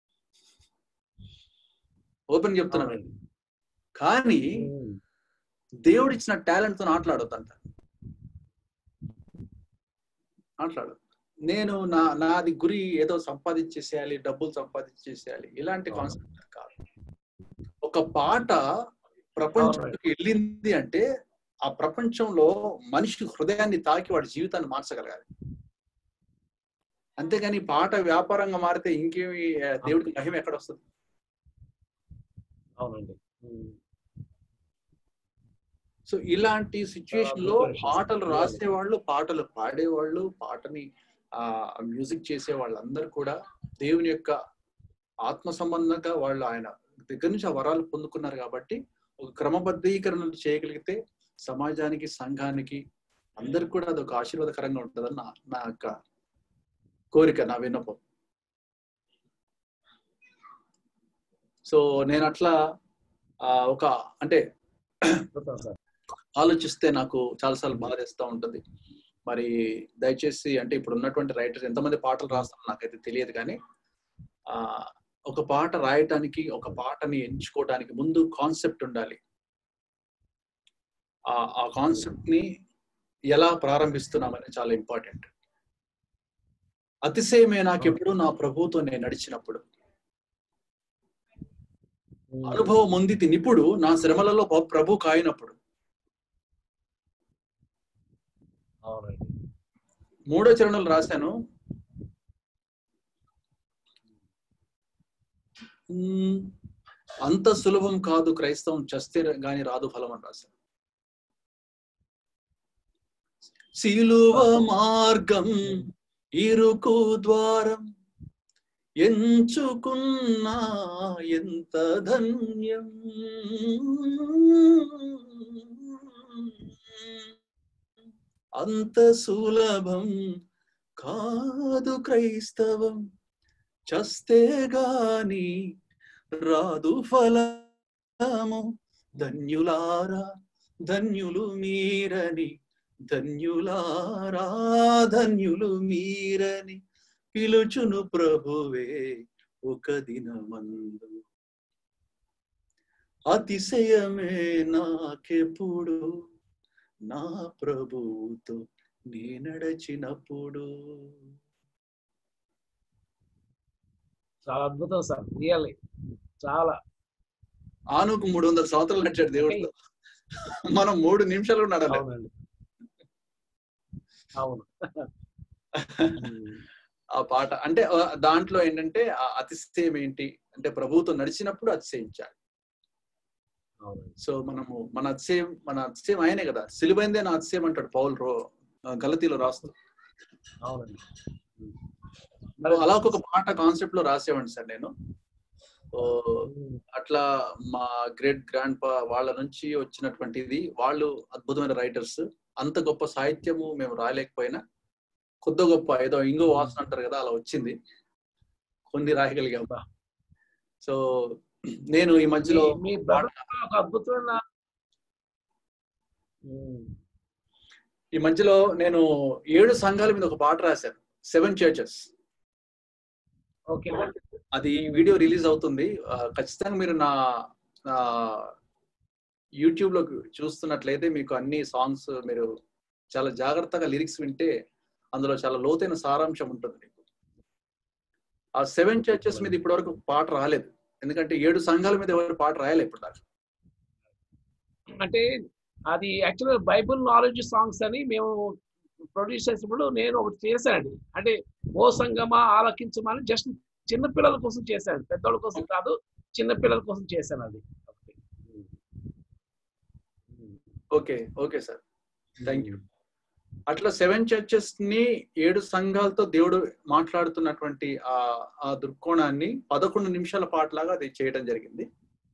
ఓపెన్ చెప్తున్నాను అవునండి. కానీ ఉమ్. దేవుడు ఇచ్చిన టాలెంట్ తో ఆటలాడొద్దంట ఆటలాడు నేను నా నాది గురి ఏదో సంపాదించేసేయాలి డబ్బులు సంపాదించేసేయాలి ఇలాంటి అవును. కాన్సెప్ట్ కాదు ఒక పాట ప్రపంచంలోకి వెళ్ళింది అంటే ఆ ప్రపంచంలో మనిషి హృదయాన్ని తాకి వాడి జీవితాన్ని మార్చగలగాలి అంతేగాని పాట వ్యాపారంగా మారితే ఇంకేమి ఆ, దేవుడికి మహిమ ఎక్కడ వస్తుంది అవునండి ఉమ్. సో ఇలాంటి సిచ్యుయేషన్ లో అద్భుతమైన విషయం. పాటలు రాసేవాళ్ళు పాటలు పాడేవాళ్ళు పాటని ఆ మ్యూజిక్ చేసే వాళ్ళందరూ కూడా దేవుని యొక్క ఆత్మ సంబంధంగా వాళ్ళు ఆయన దగ్గర నుంచి ఆ వరాలు పొందుకున్నారు కాబట్టి ఒక క్రమబద్ధీకరణ చేయగలిగితే సమాజానికి సంఘానికి అందరికి కూడా అదొక ఆశీర్వాదకరంగా ఉంటుందని నా నా యొక్క కోరిక నా విన్నపం సో నేను అట్లా ఆ, ఒక అంటే అద్భుతం సార్ ఆలోచిస్తే నాకు చాలాసార్లు బాధేస్తూ ఉంటుంది మరి దయచేసి అంటే ఇప్పుడు ఉన్నటువంటి రైటర్స్ ఎంతమంది పాటలు రాస్తారో నాకైతే తెలియదు కానీ ఆ ఒక పాట రాయటానికి ఒక పాటని ఎంచుకోవడానికి ముందు కాన్సెప్ట్ ఉండాలి ఆ ఆ కాన్సెప్ట్ ని ఎలా ప్రారంభిస్తున్నామని చాలా ఇంపార్టెంట్ అతిశయమే నాకెప్పుడు నా ప్రభుతో నేను నడిచినప్పుడు ఉమ్. అనుభవం పొందితి నిపుడు నా శ్రమలలో ప్రభు కాయినప్పుడు అవునండి మూడో చరణంలో రాశాను "ఉమ్, అంత సులభం కాదు క్రైస్తవం చస్తే గాని రాదు ఫలం అని రాశాను శిలువ మార్గం ఇరుకు ద్వారం ఎంచుకున్నా ఎంత ధన్యం అంత సులభం కాదు క్రైస్తవం చస్తే గాని రాదు ఫలము ధన్యులారా ధన్యులు మీరని ధన్యులారా ధన్యులు మీరని పిలుచును ప్రభువే ఒక దినమందు అతిశయమే నాకెప్పుడు నా ప్రభువుతో నీ నడచినప్పుడు చాలా అద్భుతం సార్ రియల్లీ చాలా ఆనుకు మూడు వందల సంవత్సరాలు నడిచాడు దేవుడితో మనం మూడు నిమిషాలు నడలేదు అవునండి అవును ఉమ్. ఆ పాట అంటే ఆ, దాంట్లో ఏంటంటే ఆ అతిశయం ఏంటి అంటే ప్రభువుతో నడిచినప్పుడు అతిశయించాలి అవునండి సో మనము మన అతిశయం మన అతిశయం ఆయనే కదా సిలువైందే నా అతిశయం అంటాడు పౌల్ రో ఆ, గలతీలో రాస్తూ అవునండి మరి అలా ఒక పాట కాన్సెప్ట్ లో రాసేవాడిని సార్ నేను ఓ, ఉమ్. అట్లా మా గ్రేట్ గ్రాండ్ పా వాళ్ళ నుంచి వచ్చినటువంటిది వాళ్ళు అద్భుతమైన రైటర్స్ అంత గొప్ప సాహిత్యము మేము రాయలేకపోయినా కొద్ద గొప్ప ఏదో ఇంగో వాసన అంటారు కదా అలా వచ్చింది కొన్ని రాయగలిగాం సో నేను ఈ మధ్యలో మీ- మీ బ్రదర్ ఒక అద్భుతమైన ఉమ్, ఈ మధ్యలో నేను ఏడు సంఘాల మీద ఒక పాట రాశాను సెవెన్ చర్చెస్ ఓకే అది వీడియో రిలీజ్ అవుతుంది ఆ, ఖచ్చితంగా మీరు నా నా యూట్యూబ్ లో చూస్తున్నట్లయితే మీకు అన్ని సాంగ్స్ మీరు చాలా జాగ్రత్తగా లిరిక్స్ వింటే అందులో చాలా లోతైన సారాంశం ఉంటుంది మీకు ఆ సెవెన్ చర్చెస్ మీద ఇప్పటివరకు పాట రాలేదు ఎందుకంటే ఏడు సంఘాల మీద ఎవరు పాట రాయలేదు ఇప్పుడు దాకా అంటే అది యాక్చువల్గా బైబుల్ నాలెడ్జ్ సాంగ్స్ అని మేము ప్రొడ్యూస్ చేసినప్పుడు నేను ఒకటి చేశానండి అంటే ఓ సంగమా ఆలకించమని జస్ట్ చిన్న పిల్లల కోసం చేశాను పెద్దోళ్ళ కోసం కాదు చిన్న పిల్లల కోసం చేశాను అది ఒకటి. Okay okay sir thank you అట్లా సెవెన్ చర్చెస్ ని ఏడు సంఘాలతో దేవుడు మాట్లాడుతున్నటువంటి ఆ ఆ దృక్కోణాన్ని పదకొండు నిమిషాల పాటలాగా అది చేయడం జరిగింది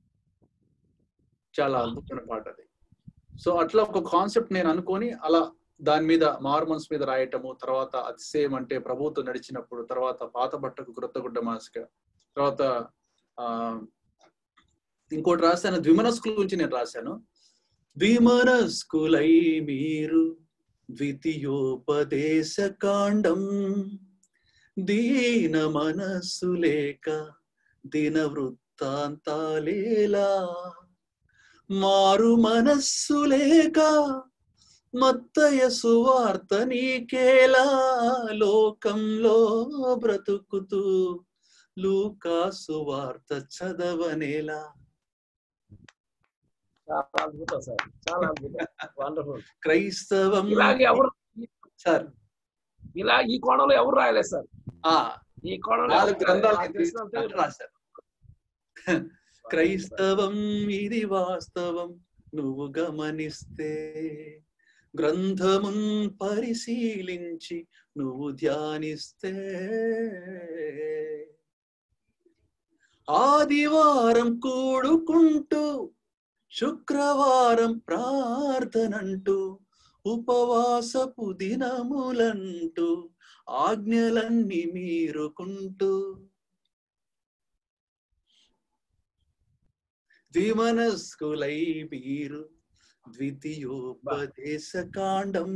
చాలా అద్భుతమైన పాట అది సో అట్లా ఒక కాన్సెప్ట్ నేను అనుకొని అలా దాని మీద మార్మన్స్ మీద రాయటము తర్వాత అతిశయం అంటే ప్రభుత్వం నడిచినప్పుడు తర్వాత పాత బట్టకు క్రొత్త గుడ్డ మాసిక తర్వాత ఆ ఇంకోటి రాశాను ద్విమనస్కుల గురించి నేను రాశాను ద్విమనస్కులై మీరు ద్వితీయోపదేశ కాండం దీన మనస్సు లేక దిన వృత్తాంతాలేలా మారు మనస్సు లేక మత్తయ సువార్త నీకేలా లోకంలో బ్రతుకుతూ లూకా సువార్త చదవనేలా చాలా అద్భుతం సార్ చాలా అద్భుతం వండర్ఫుల్ క్రైస్తవం ఇలాగే ఎవరు సార్ ఇలా ఈ కోణంలో ఎవరు రాయలేదు సార్ ఆ ఈ కోణంలో నాలుగు ఎవరు గ్రంథాలు నాకు తెలిసినంత రాశారు క్రైస్తవం ఇది వాస్తవం నువ్వు గమనిస్తే గ్రంథమున్ పరిశీలించి నువ్వు ధ్యానిస్తే ఆదివారం కూడుకుంటూ శుక్రవారం ప్రార్థనంటూ ఉపవాసపు దినములంటూ ఆజ్ఞలన్నీ మీరుకుంటూ ద్విమనస్కులై వీరు ద్వితీయోపదేశ కాండం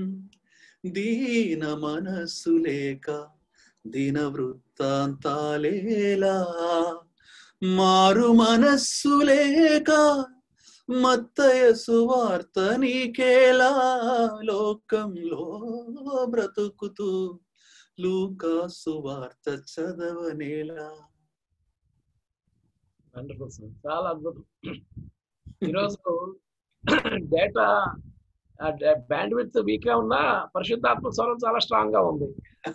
దీన మనస్సు లేక దిన వృత్తాంతాలేలా మారు మనస్సు లేక మత్తయ సువార్త నీకేలా లోకంలో బ్రతుకుతూ లూకా సువార్త చదవనేలా వండర్ఫుల్ సార్ చాలా అద్భుతం ఈరోజు డేటా బ్యాండ్ విత్ వీక్ గా ఉన్నా పరిశుద్ధాత్మ స్వరం చాలా స్ట్రాంగ్ గా ఉంది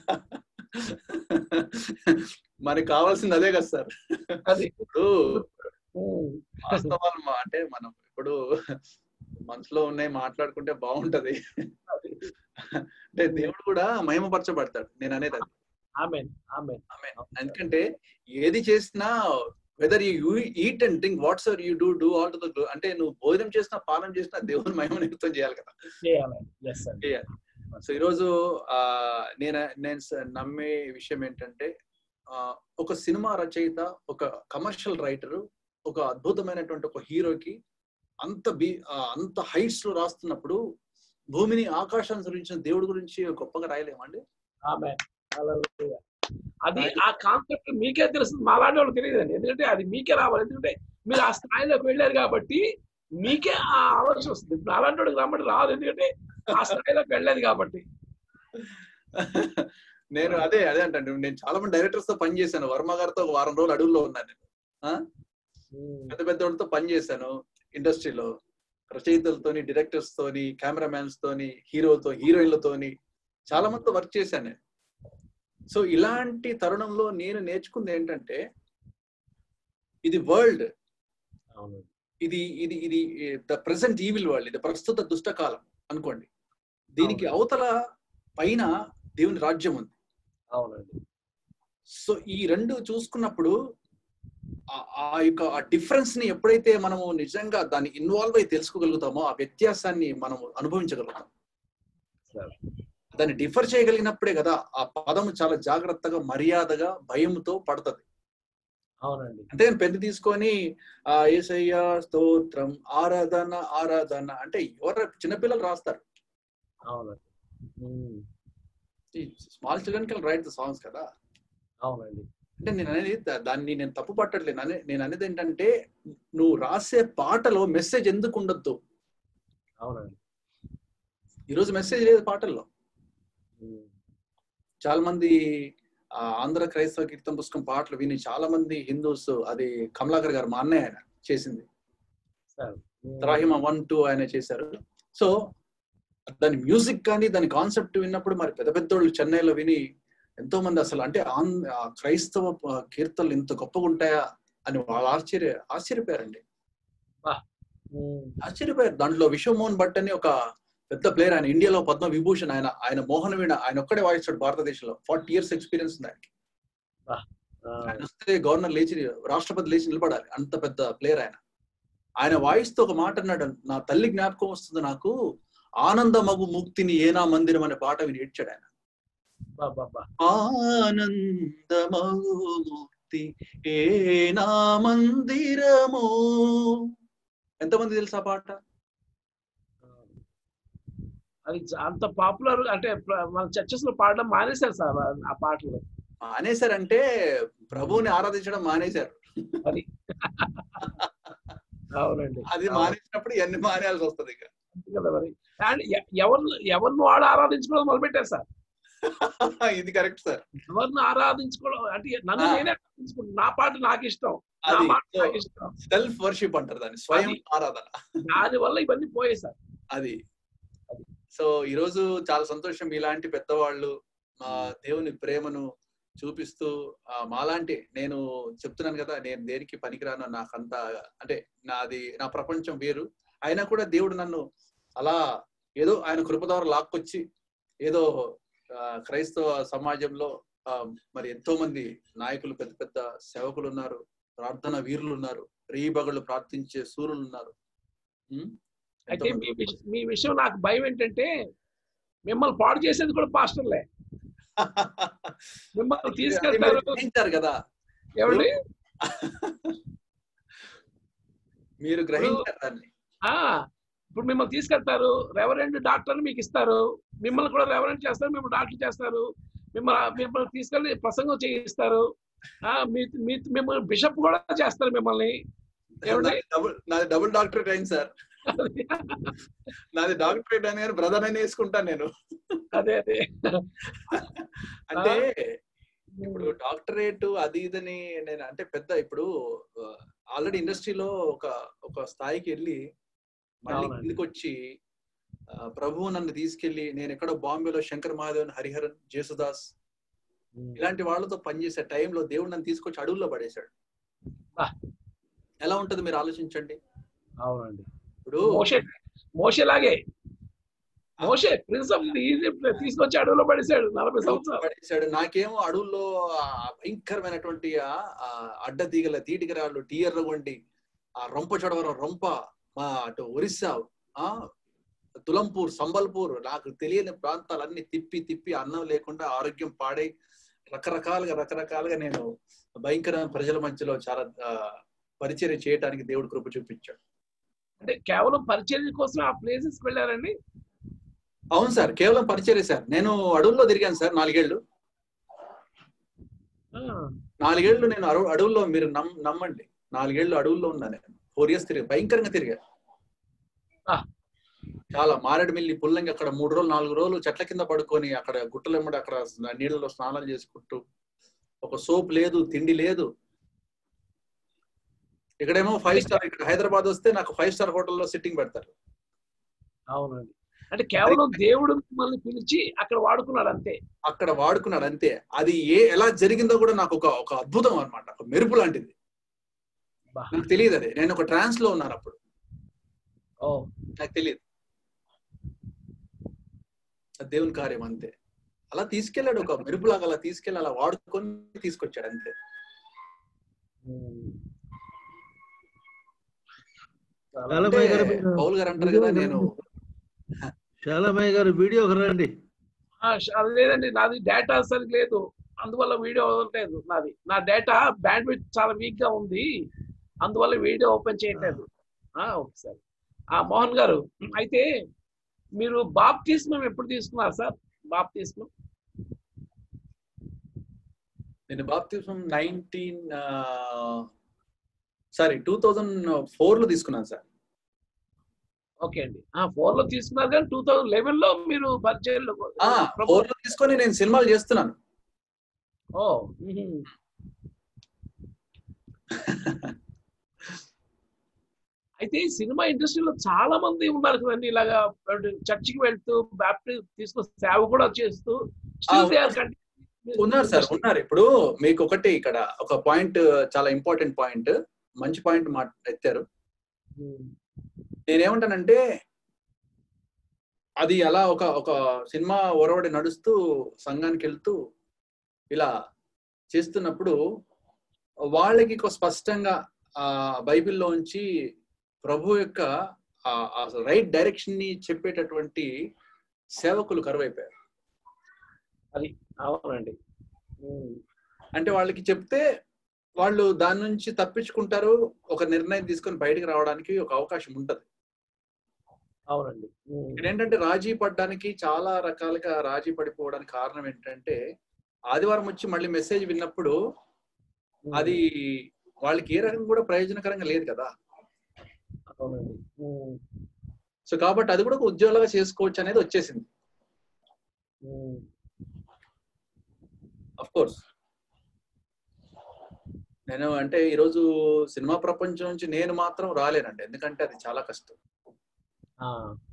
మనకి కావాల్సింది అదే కదా సార్ అది ఇప్పుడు వాస్తవాలు మా- అంటే మనం ఇప్పుడు మనసులో ఉన్నాయి మాట్లాడుకుంటే బాగుంటది అంటే దేవుడు కూడా మహిమపరచబడతాడు నేను అనేది అది ఆమె ఆమె Amen. ఎందుకంటే ఏది చేసినా whether you eat and think what's are you do do all to the అంటే నువ్వు భోజనం చేసినా పానం చేసినా దేవుని మహిమ నిమిత్తం చేయాలి కదా చేయాలి ఎస్ సార్ చేయాలి సో ఈరోజు ఆ నేను నేను స- నమ్మే విషయం ఏంటంటే ఆ, ఒక సినిమా రచయిత ఒక కమర్షియల్ రైటర్ ఒక అద్భుతమైనటువంటి ఒక హీరోకి అంత బి ఆ, అంత హైట్స్ లో రాస్తున్నప్పుడు భూమిని ఆకాశాన్ని గురించిన దేవుడి గురించి గొప్పగా రాయలేమండి ఆమె అది ఆ కాన్సెప్ట్ మీకే తెలుసు మాలాంటి వాళ్ళు తెలియదండి ఎందుకంటే అది మీకే రావాలి ఎందుకంటే మీరు ఆ స్థాయిలోకి వెళ్ళారు కాబట్టి మీకే ఆ ఆలోచన వస్తుంది ఇప్పుడు అలాంటి వాడికి రమ్మని రాదు ఎందుకంటే ఆ స్థాయిలోకి వెళ్ళలేదు కాబట్టి నేను అదే అదే అంటే నేను చాలా మంది డైరెక్టర్స్ తో పని చేశాను వర్మ గారితో ఒక వారం రోజులు అడవుల్లో ఉన్నాను నేను ఆ? పెద్ద పెద్ద వాళ్ళతో పని చేశాను ఇండస్ట్రీలో రచయితలతోని డైరెక్టర్స్ తోని కెమెరామ్యాన్స్ తోని హీరోతో హీరోయిన్లతోని చాలా మందితో వర్క్ చేశాను నేను సో ఇలాంటి తరుణంలో నేను నేర్చుకుంది ఏంటంటే ఇది వరల్డ్ అవును ఇది ఇది ఇది ద ప్రెసెంట్ ఈవిల్ వరల్డ్ ఇది ప్రస్తుత దుష్టకాలం అనుకోండి దీనికి అవతల పైన దేవుని రాజ్యం ఉంది అవునండి సో ఈ రెండు చూసుకున్నప్పుడు ఆ- ఆ యొక్క ఆ డిఫరెన్స్ ని ఎప్పుడైతే మనము నిజంగా దాన్ని ఇన్వాల్వ్ అయి తెలుసుకోగలుగుతామో ఆ వ్యత్యాసాన్ని మనం అనుభవించగలుగుతాం సార్ దాన్ని డిఫర్ చేయగలిగినప్పుడే కదా ఆ పదము చాలా జాగ్రత్తగా మర్యాదగా భయంతో పడుతుంది అవునండి అంతేగాని పెన్ను తీసుకొని ఆ ఏసయ్య స్తోత్రం ఆరాధన ఆరాధన అంటే ఎవరు చిన్నపిల్లలు రాస్తారు అవునండి um, small children can write the songs కదా అవునండి అంటే నేను అనేది దా- దాన్ని నేను తప్పు పట్టట్లేదు అనే నేను అనేది ఏంటంటే నువ్వు రాసే పాటలో మెసేజ్ ఎందుకు ఉండొద్దు అవునండి ఈరోజు మెసేజ్ లేదు పాటల్లో ఉమ్, చాలా మంది ఆ, ఆంధ్ర క్రైస్తవ కీర్తన పుస్తకం పాటలు విని చాలా మంది హిందూస్ అది కమలాకర్ గారు మా అన్నయ్య ఆయన చేసింది సార్ ఉమ్, త్రాహిమ వన్ టూ ఆయన చేశారు సో దాని మ్యూజిక్ కానీ దాని కాన్సెప్ట్ విన్నప్పుడు మరి పెద్ద పెద్దోళ్ళు చెన్నైలో విని ఎంతో మంది అసలు అంటే ఆన్- ఆ క్రైస్తవ ఆ, కీర్తనలు ఇంత గొప్పగా ఉంటాయా అని వాళ్ళు ఆశ్చర్య ఆశ్చర్యపోయారండి ఉమ్, ఆశ్చర్యపోయారు దాంట్లో విశ్వమోహన్ భట్ అని ఒక పెద్ద ప్లేయర్ ఆయన ఇండియాలో పద్మ విభూషణ్ ఆయన ఆయన మోహన్ వీణ ఆయన ఒక్కడే వాయిస్తాడు భారతదేశంలో ఫార్టీ ఇయర్స్ ఎక్స్పీరియన్స్ ఉంది ఆయనకి ఆ, ఆయన వస్తే గవర్నర్ లేచి రాష్ట్రపతి లేచి నిలబడాలి అంత పెద్ద ప్లేయర్ ఆయన ఆయన వాయిస్తూ ఒక మాట అన్నాడు నా తల్లి జ్ఞాపకం వస్తుంది నాకు ఆనందమగు ముక్తిని ఏనా మందిరం అనే పాట విని ఏడ్చాడు ఆయన బా, బా, బా. ఆనందమగు ముక్తి ఏనా మందిరము ఎంతమంది తెలుసా ఆ పాట అది చ- అంత పాపులర్ అంటే ప్ర- మన చర్చెస్ లో పాడడం మానేశారు సార్ ఆ- ఆ పాటలు మానేశారంటే ప్రభువుని ఆరాధించడం మానేశారు అది అవునండి అది మానేసినప్పుడు ఎన్ని మానేయాల్సి వస్తుంది ఇక అంతే కదా మరి అండ్ ఎ- ఎవరిని ఎవరిని వాడు ఆరాధించుకోవడం మొదలుపెట్టారు సార్ ఇది కరెక్ట్ సార్ ఎవరిని ఆరాధించుకోవడం అంటే నన్ను ఆ. నేనే ఆరాధించుకుంటాను నా పాట నాకు ఇష్టం నా అది మాట నాకు ఇష్టం సెల్ఫ్ వర్షిప్ అంటారు దాన్ని స్వయం అది. ఆరాధన దాని వల్ల ఇవన్నీ పోయాయి సార్ అది సో ఈ రోజు చాలా సంతోషం ఇలాంటి పెద్దవాళ్ళు మా దేవుని ప్రేమను చూపిస్తూ ఆ, మాలాంటి నేను చెప్తున్నాను కదా నేను దేనికి పనికిరాను నాకంత అంటే నాది నా ప్రపంచం వేరు అయినా కూడా దేవుడు నన్ను అలా ఏదో ఆయన కృప ద్వారా లాక్కొచ్చి ఏదో ఆ, క్రైస్తవ సమాజంలో ఆ, మరి ఎంతో మంది నాయకులు పెద్ద పెద్ద సేవకులు ఉన్నారు ప్రార్థన వీరులు ఉన్నారు రేయిబగళ్ళు ప్రార్థించే సూర్యులు ఉన్నారు ఉం? అయితే ఎంతో మీ మంది విష- మీ విషయం నాకు భయం ఏంటంటే మిమ్మల్ని పాడు చేసేది కూడా పాస్టర్లే మిమ్మల్ని అది మీరు తీసుకెళ్తారు గ్రహించారు కదా ఏమండి మీరు గ్రహించారు దాన్ని ఆ ఇప్పుడు మిమ్మల్ని తీసుకెళ్తారు రెవరెండ్ డాక్టర్ మీకు ఇస్తారు మిమ్మల్ని కూడా రెవరెండ్ చేస్తారు మిమ్మల్ని డాక్టర్ చేస్తారు మిమ్మల్ని మిమ్మల్ని తీసుకెళ్ళి ప్రసంగం చేయిస్తారు ఆ మీ మీ మిమ్మల్ని బిషప్ కూడా చేస్తారు మిమ్మల్ని ఏమండి నాది డబుల్ నాది డబుల్ డాక్టరేట్ అయింది సార్ నాది డాక్టరేట్ అని కానీ బ్రదర్ అని వేసుకుంటాను నేను అదే అదే అంటే ఇప్పుడు డాక్టరేట్ అది ఇదని నేను అంటే పెద్ద ఇప్పుడు ఆల్రెడీ ఇండస్ట్రీలో ఒక ఒక స్థాయికి వెళ్ళి మళ్ళీ అవునండి. కిందికి వచ్చి ఆ, ప్రభువు నన్ను తీసుకెళ్లి నేను ఎక్కడో బాంబేలో శంకర్ మహాదేవన్ హరిహరన్ జేసుదాస్ ఇలాంటి వాళ్ళతో పనిచేసే టైంలో దేవుడు నన్ను తీసుకొచ్చి అడవుల్లో పడేశాడు బా. ఎలా ఉంటది మీరు ఆలోచించండి అవునండి ఇప్పుడు మోషే మోషేలాగే మోషే ప్రిన్స్ ఆఫ్ ఈజిప్ట్ తీసుకొచ్చి అడవిలో పడేశాడు నలభై సంవత్సరాలు పడేశాడు నాకేమో అడవుల్లో ఆ భయంకరమైనటువంటి ఆ ఆ అడ్డతీగల తీటికరాళ్ళు టీయర్ల వంటి ఆ రొంప చొడవరం రొంప మా అటు ఒరిస్సా ఆ తులంపూర్ సంబల్పూర్ నాకు తెలియని ప్రాంతాలన్నీ తిప్పి తిప్పి అన్నం లేకుండా ఆరోగ్యం పాడై రకరకాలుగా రకరకాలుగా నేను భయంకరమైన ప్రజల మధ్యలో చాలా ఆ, పరిచర్య చేయడానికి దేవుడు కృప చూపించాడు అంటే కేవలం పరిచర్య కోసం ఆ ప్లేసెస్ వెళ్ళారండి అవును సార్ కేవలం పరిచర్య సార్ నేను అడవుల్లో తిరిగాను సార్ నాలుగేళ్లు ఆ, నాలుగేళ్లు నేను అడవు అడవుల్లో మీరు నమ్ నమ్మండి నాలుగేళ్లు అడవుల్లో ఉన్నా నేను ఫోర్ ఇయర్స్ తిరిగా భయంకరంగా తిరిగా ఆ. చాలా మారేడుమిల్లి పుల్లంగి అక్కడ మూడు రోజులు నాలుగు రోజులు చెట్ల కింద పడుకొని అక్కడ గుట్టలెమ్మడి అక్కడ నీళ్ళలో స్నానాలు చేసుకుంటూ ఒక సోప్ లేదు తిండి లేదు ఇక్కడేమో ఫైవ్ స్టార్ ఇక్కడ హైదరాబాద్ వస్తే నాకు ఫైవ్ స్టార్ హోటల్లో సిట్టింగ్ పెడతారు అవునండి అంటే కేవలం దేవుడు మిమ్మల్ని పిలిచి అక్కడ వాడుకున్నాడు అంతే అక్కడ వాడుకున్నాడు అంతే అది ఏ ఎలా జరిగిందో కూడా నాకు ఒక ఒక అద్భుతం అన్నమాట ఒక మెరుపు లాంటిది బా. నాకు తెలియదు అది నేను ఒక ట్రాన్స్ లో ఉన్నాను అప్పుడు ఓ నాకు తెలియదు అది దేవుని కార్యం అంతే అలా తీసుకెళ్ళాడు ఒక మెరుపులాగా అలా తీసుకెళ్ళి అలా వాడుకొని తీసుకొచ్చాడు అంతే ఉమ్. చాలమయ్య గారు అంటే పౌల్ గారు అంటారు కదా నేను చాలమయ్య గారు వీడియోకి రండి ఆ, ష- అది లేదండి నాది డేటా అసలు లేదు అందువల్ల వీడియో లేదు నాది నా డేటా బ్యాండ్ విత్ చాలా వీక్ గా ఉంది అందువల్ల వీడియో ఓపెన్ చేయట్లేదు ఆ, ఓకే సార్ ఆ మోహన్ గారు అయితే మీరు బాప్తిస్మం ఎప్పుడు తీసుకున్నారు సార్ బాప్తిస్మం నేను బాప్తిజం nineteen sorry two thousand four లో తీసుకున్నాను సార్ ఓకే అండి ఆ ఫోర్ లో తీసుకున్నారు కానీ టూ థౌజండ్ లెవెన్ లో మీరు పరిచయంలో ఫోర్ లో తీసుకొని నేను సినిమాలు చేస్తున్నాను ఓ మ్మ్. అయితే ఈ సినిమా ఇండస్ట్రీలో చాలా మంది ఉన్నారు కదండి ఇలాగా చర్చికి వెళ్తూ బ్యాప్టి తీసుకుని సేవ కూడా చేస్తూ still they are continuing. ఉన్నారు సార్ ఉన్నారు ఇప్పుడు మీకు ఒకటి ఇక్కడ ఒక పాయింట్ చాలా ఇంపార్టెంట్ పాయింట్ మంచి పాయింట్ మా ఎత్తారు మ్మ్. నేనేమంటానంటే అది అలా ఒక ఒక సినిమా ఒరవడి నడుస్తూ సంఘానికి వెళ్తూ ఇలా చేస్తున్నప్పుడు వాళ్ళకి ఒక స్పష్టంగా ఆ బైబిల్లో ఉంచి ప్రభు యొక్క రైట్ డైరెక్షన్ ని చెప్పేటటువంటి సేవకులు కరువైపోయారు అది అవునండి మ్మ్. అంటే వాళ్ళకి చెప్తే వాళ్ళు దాని నుంచి తప్పించుకుంటారు ఒక నిర్ణయం తీసుకొని బయటికి రావడానికి ఒక అవకాశం ఉంటది అవునండి మ్మ్. ఇక్కడ ఏంటంటే రాజీ పడడానికి చాలా రకాలుగా రాజీ పడిపోవడానికి కారణం ఏంటంటే ఆదివారం వచ్చి మళ్ళీ మెసేజ్ విన్నప్పుడు అది వాళ్ళకి ఏ రకంగా కూడా ప్రయోజనకరంగా లేదు కదా అవునండి మ్మ్. సో కాబట్టి అది కూడా ఒక ఉద్యోగాలుగా చేసుకోవచ్చు అనేది వచ్చేసింది మ్మ్. అఫ్ కోర్స్ నేను అంటే ఈరోజు సినిమా ప్రపంచం నుంచి నేను మాత్రం రాలేనండి ఎందుకంటే అది చాలా కష్టం ఆ.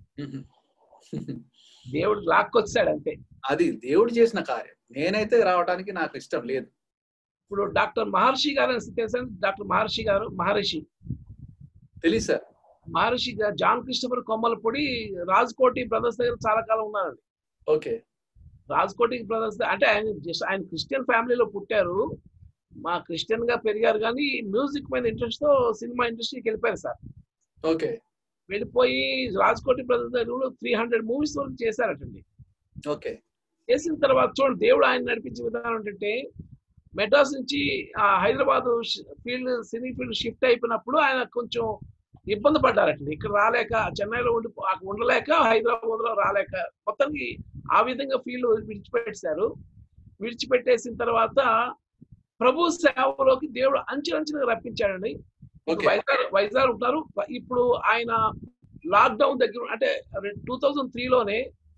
దేవుడు లాక్కొచ్చాడు అంతే అది దేవుడు చేసిన కార్యం నేనైతే రావడానికి నాకు ఇష్టం లేదు ఇప్పుడు డాక్టర్ మహర్షి గారు అని తెలుసా డాక్టర్ మహర్షి గారు మహర్షి తెలియదు సార్ మహర్షి గారు జాన్ కృష్ణపూర్ కొమ్మలపొడి రాజ్కోటి బ్రదర్స్ దగ్గర చాలా కాలం ఉన్నారండి ఓకే రాజ్కోటి బ్రదర్స్ అంటే ఆయన జస్ట్ ఆయన క్రిస్టియన్ ఫ్యామిలీలో పుట్టారు మా క్రిస్టియన్ గా పెరిగారు కానీ మ్యూజిక్ మీద ఇంట్రెస్ట్ తో సినిమా ఇండస్ట్రీకి వెళ్ళిపోయారు సార్ ఓకే వెళ్ళిపోయి రాజ్కోటి బ్రదర్స్ దగ్గర త్రీ హండ్రెడ్ మూవీస్ వరకు చేశారటండి ఓకే చేసిన తర్వాత చూడండి దేవుడు ఆయన నడిపించే విధానం ఏంటంటే మెడ్రాస్ నుంచి ఆ, Hyderabad field cine field shift అయిపోయినప్పుడు ఆయన కొంచెం ఇబ్బంది పడ్డారటండి ఇక్కడ రాలేక చెన్నైలో ఉండి అక్కడ ఉండలేక హైదరాబాద్ లో రాలేక మొత్తానికి ఆ విధంగా ఫీల్డ్ విడిచిపెట్టేశారు విడిచిపెట్టేసిన తర్వాత ప్రభు సేవలోకి దేవుడు అంచెలంచెలుగా రప్పించాడండి ఇప్పుడు Okay. వైజాగ్ వైజాగ్ ఉంటారు ఇప్పుడు ఆయన లాక్డౌన్ దగ్గర అంటే టూ థౌజండ్ త్రీలోనే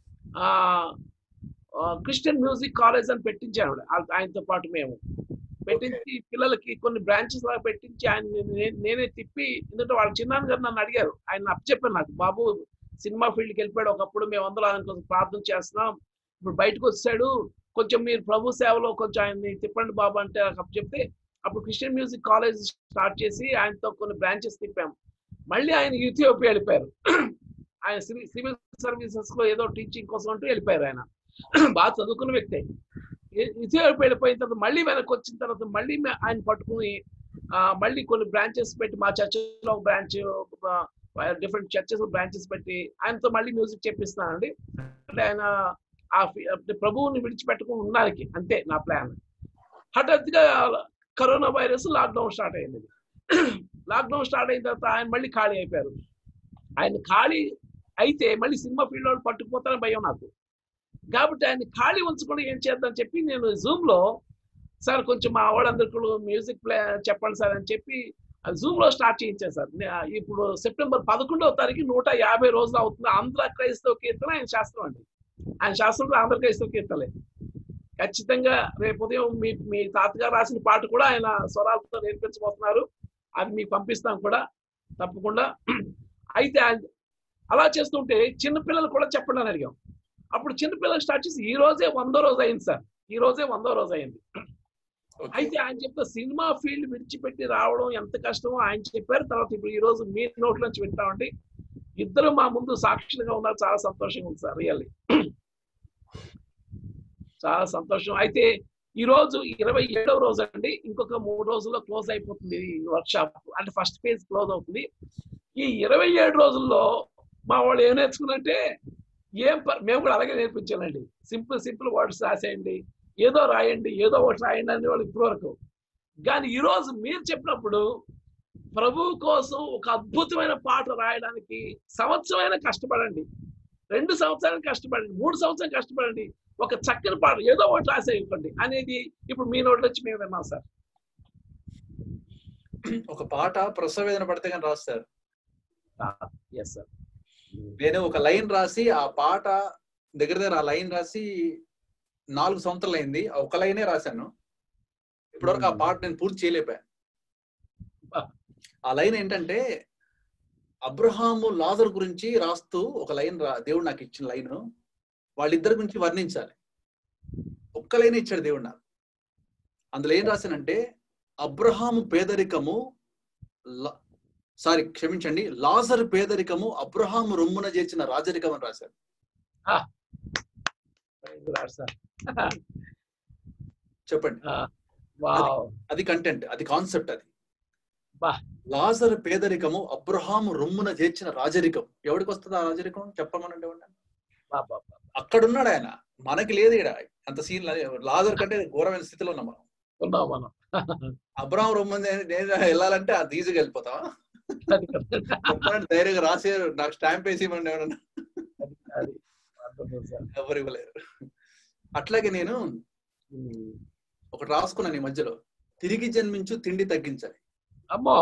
క్రిస్టియన్ మ్యూజిక్ కాలేజ్ అని పెట్టించాడు ఆ- ఆయనతో పాటు మేము పెట్టించి పిల్లలకి కొన్ని బ్రాంచెస్ లాగా పెట్టించి ఆయన నే- నేనే తిప్పి ఎందుకంటే వాళ్ళ చిన్నాన్న గారు నన్ను అడిగారు ఆయన చెప్పాను నాకు బాబు సినిమా ఫీల్డ్కి వెళ్ళిపోయాడు ఒకప్పుడు మేము అందరూ ఆయన కోసం ప్రార్థన చేస్తున్నాం ఇప్పుడు బయటకు వచ్చాడు కొంచెం మీరు ప్రభు సేవలో కొంచెం ఆయన్ని తిప్పండి బాబు అంటే నాకు చెప్తే అప్పుడు క్రిస్టియన్ మ్యూజిక్ కాలేజ్ స్టార్ట్ చేసి ఆయనతో కొన్ని బ్రాంచెస్ తిప్పాము మళ్ళీ ఆయన యూథియోపియా వెళ్ళిపోయారు ఆయన సివిల్ సివిల్ సర్వీసెస్ లో ఏదో టీచింగ్ కోసం అంటూ వెళ్ళిపోయారు ఆయన బాగా చదువుకున్న వ్యక్తి ఇథియోపియా వెళ్ళిపోయిన తర్వాత మళ్ళీ వెనక్కి వచ్చిన తర్వాత మళ్ళీ మే- ఆయన పట్టుకుని ఆ, మళ్ళీ కొన్ని బ్రాంచెస్ పెట్టి మా చర్చలో బ్రాంచ్ డిఫరెంట్ చర్చెస్ బ్రాంచెస్ పెట్టి ఆయనతో మళ్ళీ మ్యూజిక్ చెప్పిస్తున్నానండి అంటే ఆయన ఆ ఫి- అంటే ప్రభువుని విడిచిపెట్టుకుని ఉన్నానికి అంతే నా ప్లాన్ హఠాత్తుగా కరోనా వైరస్ లాక్డౌన్ స్టార్ట్ అయింది లాక్డౌన్ స్టార్ట్ అయిన తర్వాత ఆయన మళ్ళీ ఖాళీ అయిపోయారు ఆయన ఖాళీ అయితే మళ్ళీ సినిమా ఫీల్డ్ వాళ్ళు పట్టుకుపోతారని భయం నాకు కాబట్టి ఆయన ఖాళీ ఉంచకుండా ఏం చేద్దాం చెప్పి నేను జూమ్ లో సార్ కొంచెం మా వాళ్ళందరికీ మ్యూజిక్ ప్లే చెప్పండి సార్ అని చెప్పి జూమ్ లో స్టార్ట్ చేయించాను సార్ నే- ఇప్పుడు సెప్టెంబర్ పదకొండవ తారీఖు నూట యాభై రోజులు అవుతుంది ఆంధ్ర క్రైస్తవ కీర్తన ఆయన శాస్త్రం అండి ఆయన శాస్త్రంలో ఆంధ్ర క్రైస్తవ కీర్తనలే ఖచ్చితంగా రేపు ఉదయం మీ మీ తాతగారు రాసిన పాట కూడా ఆయన స్వరాలతో నేర్పించబోతున్నారు అది మీకు పంపిస్తాం కూడా తప్పకుండా అయితే ఆయన అలా చేస్తుంటే చిన్నపిల్లలు కూడా చెప్పండి అని అడిగాం అప్పుడు చిన్నపిల్లలు స్టార్ట్ చేసి ఈ రోజే వందో రోజు అయింది సార్ ఈ రోజే వందో రోజు అయింది అయితే ఆయన చెప్తే సినిమా ఫీల్డ్ విడిచిపెట్టి రావడం ఎంత కష్టమో ఆయన చెప్పారు తర్వాత ఇప్పుడు ఈ రోజు మీ నోట్ల నుంచి వింటామండి ఇద్దరు మా ముందు సాక్షులుగా ఉన్నారు చాలా సంతోషంగా ఉంది సార్ రియల్లీ చాలా సంతోషం అయితే ఈ రోజు ఇరవై ఏడవ రోజు అండి ఇంకొక మూడు రోజుల్లో క్లోజ్ అయిపోతుంది వర్క్ షాప్ అంటే ఫస్ట్ ఫేజ్ క్లోజ్ అవుతుంది ఈ ఇరవై ఏడు రోజుల్లో మా వాళ్ళు ఏం నేర్చుకున్నంటే ఏం ప- మేము కూడా అలాగే నేర్పించానండి సింపుల్ సింపుల్ వర్డ్స్ రాసేయండి ఏదో రాయండి ఏదో ఒకటి రాయండి అనే వాళ్ళు ఇప్పటి వరకు కానీ ఈ రోజు మీరు చెప్పినప్పుడు ప్రభు కోసం ఒక అద్భుతమైన పాట రాయడానికి సంవత్సరమైన కష్టపడండి రెండు సంవత్సరాలు కష్టపడండి మూడు సంవత్సరాలు కష్టపడండి ఒక చక్కని పాట ఏదో ఒకటి రాసేయకండి అనేది ఇప్పుడు మీ నోట్లో వచ్చి మేము విన్నాం సార్ ఒక పాట ప్రసవేదన పడితే కానీ రాస్తారు ఎస్ సార్ నేను ఒక లైన్ రాసి ఆ పాట దగ్గర దగ్గర ఆ లైన్ రాసి నాలుగు సంవత్సరాలు అయింది ఆ ఒక లైనే రాశాను ఇప్పటివరకు ఆ పాట నేను పూర్తి చేయలేకపోయాను ఆ లైన్ ఏంటంటే అబ్రహాము లాజర్ గురించి రాస్తూ ఒక లైన్ రా దేవుడు నాకు ఇచ్చిన లైన్ వాళ్ళిద్దరి గురించి వర్ణించాలి ఒక్క లైన్ ఇచ్చాడు దేవుడు నాకు అందులో ఏం రాశానంటే అబ్రహాము పేదరికము ల- సారీ క్షమించండి లాజర్ పేదరికము అబ్రహాము రొమ్మున చేర్చిన రాజరికం అని రాశారు సార్ చెప్పండి వావ్ అది కంటెంట్ అది కాన్సెప్ట్ అది బా లాజర్ పేదరికము అబ్రహాము రొమ్మున చేర్చిన రాజరికం ఎవరికి వస్తుంది ఆ రాజరికం చెప్పమనండి ఎవరన్నా? బా బా బా. అక్కడున్నాడు ఆయన మనకి లేదు ఇక్కడ అంత సీన్ లాజర్ కంటే ఘోరమైన స్థితిలో ఉన్నాం మనం ఉన్నాం మనం అబ్రహాం రొమ్మున నేను వెళ్ళాలంటే అది ఈజీగా వెళ్ళిపోతాం అది కదా. చెప్పండి ధైర్యంగా రాసే నాకు స్టాంప్ వేసి ఇవ్వండి ఎవరన్నా అది అది అద్భుతం సార్ ఎవరు ఇవ్వలేరు అట్లాగే నేను ఉమ్. ఒకటి రాసుకున్నాను ఈ మధ్యలో తిరిగి జన్మించు తిండి తగ్గించాలి అమ్మో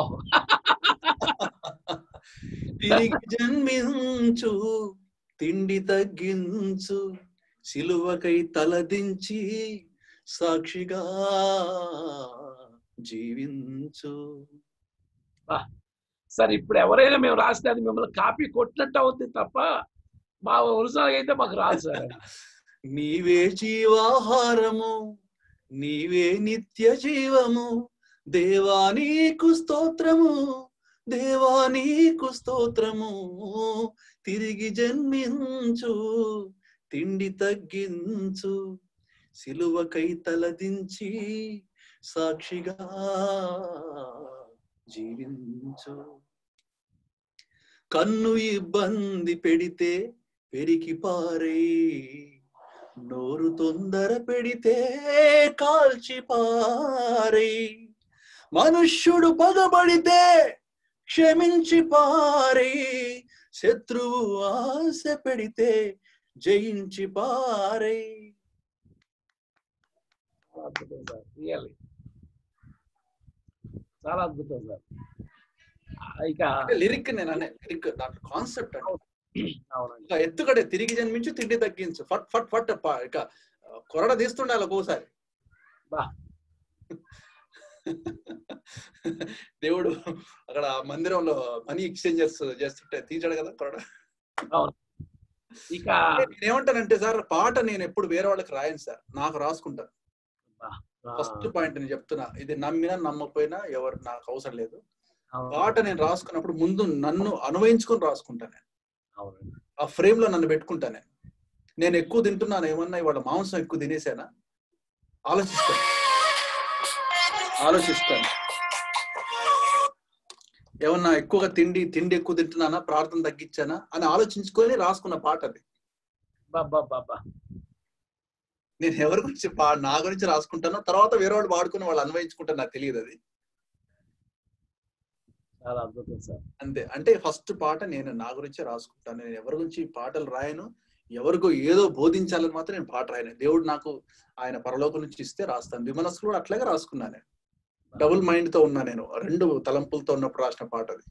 తిరిగి జన్మించు తిండి తగ్గించు సిలువకై తలదించి సాక్షిగా జీవించు సార్ ఇప్పుడు ఎవరైనా మేము రాస్తే అది మిమ్మల్ని కాపీ కొట్టినట్టు అవుతుంది తప్ప మా ఒరిజినల్ అయితే మాకు రాదు సార్ అది. నీవే జీవాహారము నీవే నిత్య జీవము దేవా నీకు స్తోత్రము దేవా నీకు స్తోత్రము తిరిగి జన్మించు తిండి తగ్గించు సిలువకై తలదించి సాక్షిగా జీవించు కన్ను ఇబ్బంది పెడితే పెరికి పారే నోరు తొందర పెడితే కాల్చి పారే మనుష్యుడు పగబడితే క్షమించి పారే శత్రువు ఆశ పెడితే జయించి పారే చాలా అద్భుతం సార్ రియల్లీ చాలా అద్భుతం సార్ ఆ, ఇక లిరిక్ నేను అనే లిరిక్ దాంట్లో కాన్సెప్ట్ అంటే అవునండి ఇంకా ఎత్తుకడే తిరిగి జన్మించు తిండి తగ్గించు ఫట్ ఫట్ ఫట్ ప- ఇక కొరడ తీస్తుండాలి ఒక్కోసారి బా దేవుడు అక్కడ మందిరంలో మనీ ఎక్స్చేంజర్స్ చేస్తుంటే తీసాడు కదా కొరడ అవును ఇక నేనేమంటానంటే సార్ పాట నేను ఎప్పుడు వేరే వాళ్ళకి రాయను సార్ నాకు రాసుకుంటాను ఆ, ఫస్ట్ పాయింట్ నేను చెప్తున్నా ఇది నమ్మినా నమ్మకపోయినా ఎవరు నాకు అవసరం లేదు అవును, పాట నేను రాసుకున్నప్పుడు ముందు నన్ను అనువయించుకొని రాసుకుంటాను నేను అవునండి ఆ ఫ్రేమ్ లో నన్ను పెట్టుకుంటాను నేను నేను ఎక్కువ తింటున్నాను ఏమన్నా ఇవాళ మాంసం ఎక్కువ తినేసానా ఆలోచిస్తాను ఆలోచిస్తాను ఏమన్నా ఎక్కువగా తిండి తిండి ఎక్కువ తింటున్నానా ప్రార్థన తగ్గించానా అని ఆలోచించుకొని రాసుకున్న పాట అది బా బా బా బా నేను ఎవరి గురించి పా- నా గురించి రాసుకుంటానో తర్వాత వేరే వాళ్ళు వాడుకుని వాళ్ళు అన్వయించుకుంటారు నాకు తెలియదు అది చాలా అద్భుతం సార్ అంతే అంటే ఫస్ట్ పాట నేను నా గురించే రాసుకుంటాను నేను ఎవరి గురించి పాటలు రాయను ఎవరికో ఏదో బోధించాలని మాత్రం నేను పాట రాయను దేవుడు నాకు ఆయన పరలోకం నుంచి ఇస్తే రాస్తాను విమనస్సులు కూడా అట్లాగే రాసుకున్నాను నేను డబుల్ మైండ్ తో ఉన్నా నేను రెండు తలంపులతో ఉన్నప్పుడు రాసిన పాట అది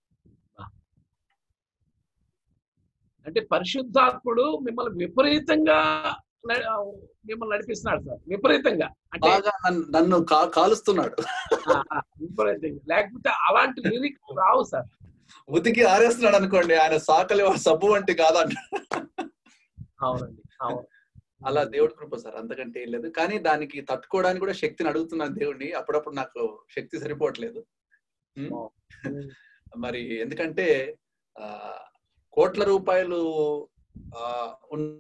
అంటే పరిశుద్ధాత్ముడు మిమ్మల్ని విపరీతంగా న- మిమ్మల్ని నడిపిస్తున్నాడు సార్ విపరీతంగా అంటే బాగా నన్ను- నన్ను కా- కాలుస్తున్నాడు ఆ, ఆ, విపరీతంగా లేకపోతే అలాంటి లిరిక్ రావు సార్ ఉతికి ఆరేస్తున్నాడు అనుకోండి ఆయన సాకలి సబ్బు వంటి కాదంట అవునండి అవును అలా దేవుడి కృప సార్ అంతకంటే ఏం లేదు కానీ దానికి తట్టుకోవడానికి కూడా శక్తిని అడుగుతున్నాను దేవుడిని అప్పుడప్పుడు నాకు శక్తి సరిపోవట్లేదు ఉమ్. మరి ఎందుకంటే ఆ కోట్ల రూపాయలు ఆ ఉన్న-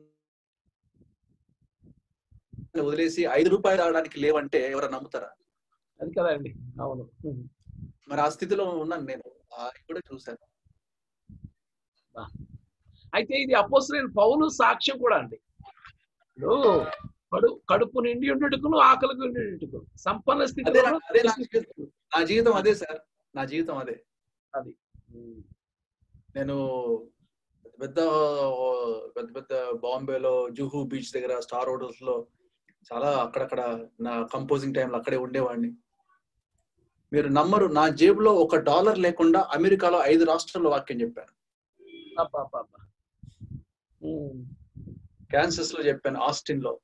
వదిలేసి ఐదు రూపాయలు రావడానికి లేవంటే ఎవరైనా నమ్ముతారా అది కదండి అవును మరి ఆ స్థితిలో ఉన్నాను నేను ఆ, ఇది కూడా చూశాను అయితే ఇది అపోసరైన పౌలు సాక్ష్యం కూడా అండి ఇప్పుడు కడు కడుపు నిండి ఉండేటుకును ఆకలికి ఉండేటుకును సంపన్న అదే స్థితిలో నా- అదే నా జీవితం. నా జీవితం అదే సార్ నా జీవితం అదే అది ఉమ్. నేను పెద్ద పెద్ద పెద్ద బాంబేలో జుహూ బీచ్ దగ్గర స్టార్ హోటల్స్ లో చాలా అక్కడక్కడ నా కంపోజింగ్ టైంలో అక్కడే ఉండేవాడిని మీరు నమ్మరు నా జేబులో ఒక డాలర్ లేకుండా అమెరికాలో ఐదు రాష్ట్రాల్లో వాక్యం చెప్పాను అబ్బా, అబ్బా, అబ్బా. ఉమ్. క్యాన్సస్ లో చెప్పాను ఆస్టిన్ లో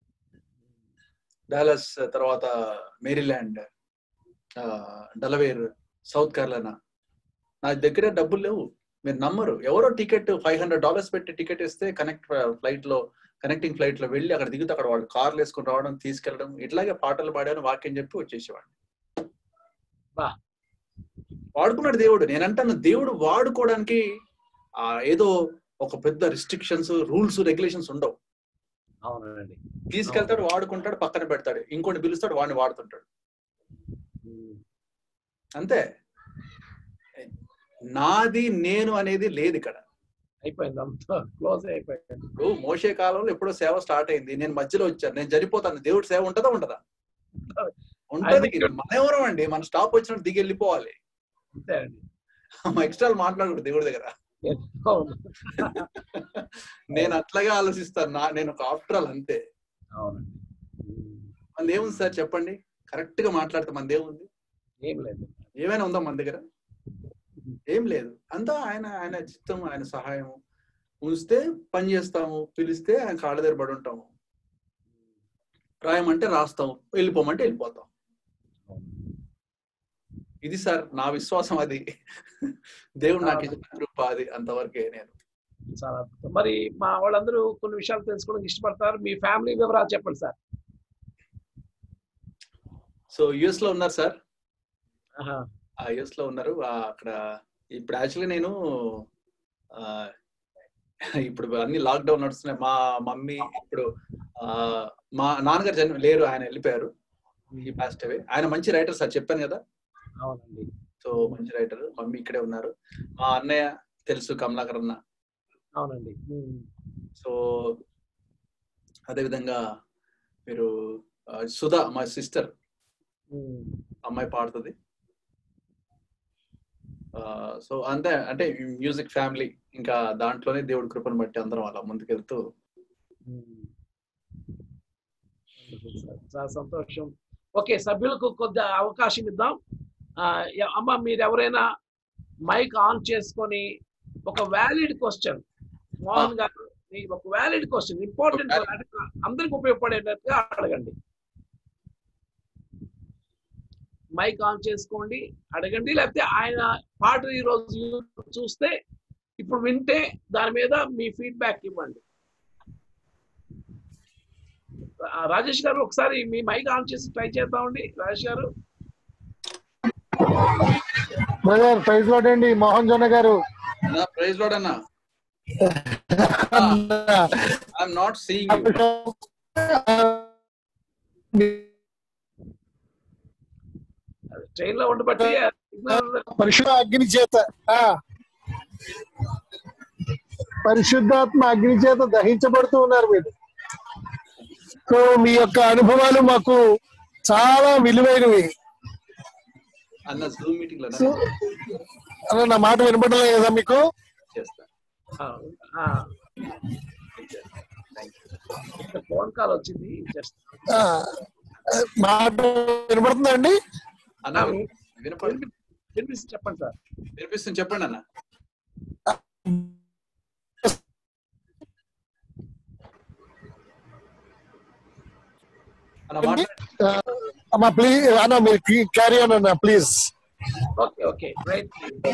డాలస్ తర్వాత మేరీల్యాండ్ ఆ, డలవేర్ సౌత్ కేరళనా నా దగ్గర డబ్బులు లేవు మీరు నమ్మరు ఎవరో టికెట్ ఫైవ్ హండ్రెడ్ డాలర్స్ పెట్టి టికెట్ ఇస్తే కనెక్ట్ ఫ్లైట్ లో కనెక్టింగ్ ఫ్లైట్ లో వెళ్ళి అక్కడ దిగితే అక్కడ వాళ్ళు కార్లు వేసుకుని రావడం తీసుకెళ్ళడం ఇట్లాగే పాటలు పాడాను వాక్యం చెప్పి వచ్చేసేవాడిని బా. వాడుకున్నాడు దేవుడు నేనంటాను దేవుడు వాడుకోవడానికి ఆ ఏదో ఒక పెద్ద రిస్ట్రిక్షన్స్ రూల్స్ రెగ్యులేషన్స్ ఉండవు అవునండి తీసుకెళ్తాడు వాడుకుంటాడు పక్కన పెడతాడు ఇంకోటి పిలుస్తాడు వాడిని వాడుతుంటాడు ఉమ్. అంతే నాది నేను అనేది లేదు ఇక్కడ అయిపోయింది అంతా క్లోజ్ అయిపోయింది ఇప్పుడు మోసే కాలంలో ఎప్పుడో సేవ స్టార్ట్ అయింది నేను మధ్యలో వచ్చాను నేను చనిపోతాను దేవుడి సేవ ఉంటదా ఉండదా ఉంటది మన ఎవరం అండి మన స్టాప్ వచ్చినట్టు దిగి వెళ్ళిపోవాలి అంతే అండి ఎక్స్ట్రా మాట్లాడకూడదు దేవుడి దగ్గర అవును నేను అట్లాగే ఆలోచిస్తాను నా నేను ఒక ఆఫ్టర్ ఆల్ అంతే అవునండి ఉమ్. మన ఏముంది సార్ చెప్పండి కరెక్ట్ గా మాట్లాడితే మన ఏముంది ఏం లేదు ఏమైనా ఉందా మన దగ్గర ఏం లేదు అంతా ఆయన ఆయన చిత్తం ఆయన సహాయం ఉంచితే పని చేస్తాము పిలిస్తే ఆయన కాళ్ళ దగ్గర పడి ఉంటాము రాయమంటే రాస్తాం వెళ్ళిపోమంటే వెళ్ళిపోతాం ఇది సార్ నా విశ్వాసం అది దేవుడు నాకు ఇచ్చిన కృప అది అంతవరకే నేను చాలా అద్భుతం మరి మా వాళ్ళందరూ కొన్ని విషయాలు తెలుసుకోవడానికి ఇష్టపడతారు మీ ఫ్యామిలీ వివరాలు చెప్పండి సార్ సో యుఎస్ లో ఉన్నారు సార్ ఆహా. ఆ యుఎస్ లో ఉన్నారు ఆ, అక్కడ ఇప్పుడు యాక్చువల్లీ నేను ఆ, ఇప్పుడు అన్ని లాక్డౌన్ నడుస్తున్నాయి మా మమ్మీ ఇప్పుడు ఆ, మా నాన్నగారు జన్మ లేరు ఆయన వెళ్ళిపోయారు ఈ పాస్ట్ అవే ఆయన మంచి రైటర్ సార్ చెప్పాను కదా అవునండి సో మంచి రైటర్ మమ్మీ ఇక్కడే ఉన్నారు మా అన్నయ్య తెలుసు కమలాకర్ అన్న అవునండి ఉమ్. సో అదే విధంగా మీరు ఆ, సుధా మా సిస్టర్ ఉమ్. అమ్మాయి పాడుతుంది సో అంతే అంటే మ్యూజిక్ ఫ్యామిలీ ఇంకా దాంట్లోనే దేవుడి కృపను బట్టి అందరం అలా ముందుకెళ్తూ ఉమ్. చాలా సంతోషం ఓకే సభ్యులకు కొద్ది అవకాశం ఇద్దాం ఆ, ఎ- అమ్మ మీరు ఎవరైనా మైక్ ఆన్ చేసుకొని ఒక వ్యాలిడ్ క్వశ్చన్ మోహన్ గారు మీ ఒక వ్యాలిడ్ క్వశ్చన్ ఇంపార్టెంట్ అందరికి ఉపయోగపడేటట్టుగా అడగండి మైక్ ఆన్ చేసుకోండి అడగండి లేకపోతే ఆయన పాట ఈ రోజు యూట్యూబ్ చూస్తే ఇప్పుడు వింటే దాని మీద మీ ఫీడ్బ్యాక్ ఇవ్వండి ఆ, రాజేష్ గారు ఒకసారి మీ మైక్ ఆన్ చేసి ట్రై చేద్దామండి రాజేష్ గారు బ్రదర్ ప్రైజ్ లాడ్ అండి Mohan Jonah garu praise lord అన్న ఐఎమ్ నాట్ సీయింగ్ ట్రైన్ లో ఉండబట్టి పరిశుద్ధ అగ్ని చేత ఆ. పరిశుద్ధాత్మ అగ్ని చేత దహించబడుతూ ఉన్నారు మీరు సో మీ యొక్క అనుభవాలు మాకు చాలా విలువైనవి అన్న జూమ్ మీటింగ్ లో సో అలా నా మాట వినపడలే కదా మీకు చేస్తా ఫోన్ కాల్ వచ్చింది జస్ట్ ఆ, మాట వినపడుతుందా అండి అన్న వినపడి వినిపిస్తే చెప్పండి సార్ వినిపిస్తుంది చెప్పండి అన్న అన్న మాట ఆ, అమ్మా ప్లీజ్ అన్న మీరు క్యారీ ఆన్ అన్న ప్లీజ్ ఓకే ఓకే రైట్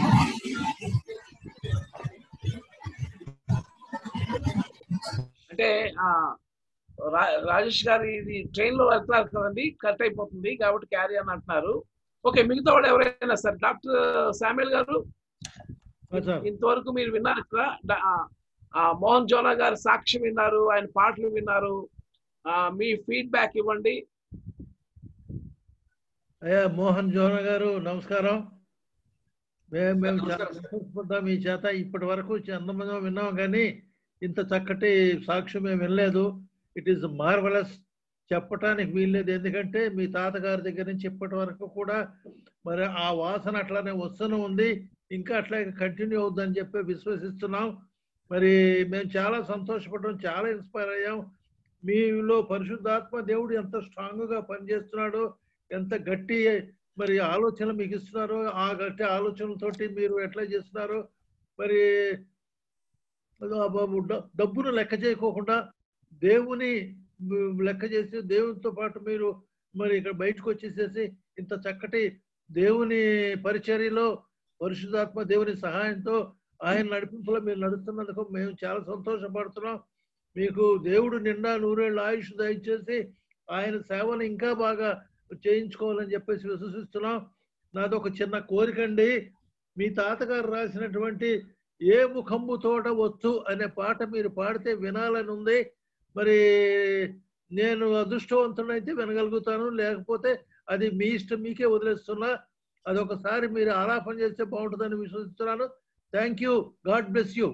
అంటే ఆ, రా- రాజేష్ గారు ఇది ట్రైన్ లో వెళ్తున్నారు కదండి కట్ అయిపోతుంది కాబట్టి క్యారీ అని అంటున్నారు ఓకే మిగతా వాళ్ళు ఎవరైనా sir doctor Samuel garu sir ఇంతవరకు మీరు విన్నారు కదా డా- ఆ, ఆ, మోహన్ జోనా గారి సాక్ష్యం విన్నారు ఆయన పాటలు విన్నారు ఆ, మీ ఫీడ్బ్యాక్ ఇవ్వండి అయ్యా మోహన్ జోన గారు నమస్కారం మేము మేము చాలా నమస్కారం సార్. సంతోషపడ్డాం మీ చేత ఇప్పటి వరకు ఎంతమంది విన్నాం కానీ ఇంత చక్కటి సాక్ష్యం మేము వినలేదు ఇట్ ఈస్ మార్వలస్ చెప్పటానికి వీల్లేదు ఎందుకంటే మీ తాతగారి దగ్గర నుంచి ఇప్పటి వరకు కూడా మరి ఆ వాసన అట్లానే వస్తూనే ఉంది ఇంకా అట్లాగే కంటిన్యూ అవుద్దని చెప్పి విశ్వసిస్తున్నాం మరి మేము చాలా సంతోషపడ్డాం చాలా ఇన్స్పైర్ అయ్యాం మీలో పరిశుద్ధాత్మ దేవుడు ఎంత స్ట్రాంగ్ గా పనిచేస్తున్నాడో ఎంత గట్టి మరి ఆలోచనలు మీకు ఇస్తున్నారో ఆ గట్టి ఆలోచనలతోటి మీరు ఎట్లా చేస్తున్నారో మరి అదో ఆ బాబు డ- డబ్బును లెక్క చేయకోకుండా దేవుని మ్, లెక్క చేసి దేవునితో పాటు మీరు మరి ఇక్కడ బయటకు వచ్చేసేసి ఇంత చక్కటి దేవుని పరిచర్యలో పరిశుద్ధాత్మ దేవుని సహాయంతో ఆయన నడిపింపులో మీరు నడుస్తున్నందుకు మేము చాలా సంతోషపడుతున్నాం మీకు దేవుడు నిండా నూరేళ్ళు ఆయుష్ దయచేసి ఆయన సేవను ఇంకా బాగా చేయించుకోవాలని చెప్పేసి విశ్వసిస్తున్నాం నాది ఒక చిన్న కోరికండి మీ తాతగారు రాసినటువంటి ఏ ముఖంబు తోట వచ్చు అనే పాట మీరు పాడితే వినాలని ఉంది మరి నేను అదృష్టవంతుడైతే వినగలుగుతాను లేకపోతే అది మీ ఇష్టం మీకే వదిలేస్తున్నా అది ఒకసారి మీరు ఆలాపన చేస్తే బాగుంటుందని విశ్వసిస్తున్నాను thank you God bless you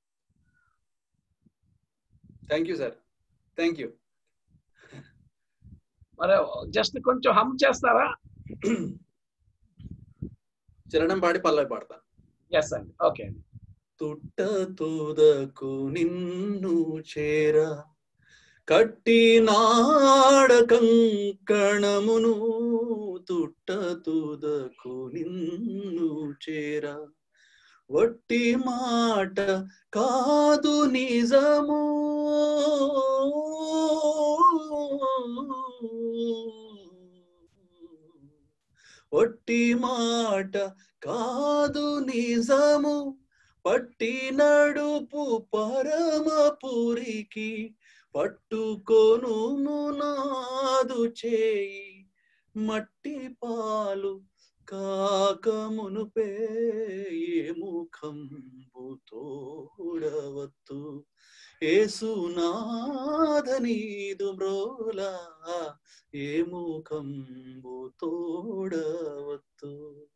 thank you sir thank you మరి జస్ట్ కొంచెం హమ్ చేస్తారా చరణం పాడి పల్లవి పాడతా ఎస్ అండి ఓకే అండి తుట్ట తుదకు నిన్ను చేర కట్టినాడ కంకణమును తుట్ట తుదకు నిన్ను చేర వట్టి మాట కాదు నిజము వట్టి మాట కాదు నిజము పట్టి నడుపు పరమపురికి పట్టుకొను నాదు చేయి మట్టి పాలు కాకమునుపే ఏ ముఖంబు తోడవత్తు ఏసునాథనీదు మ్రోలా ఏ ముఖంబు తోడవత్తు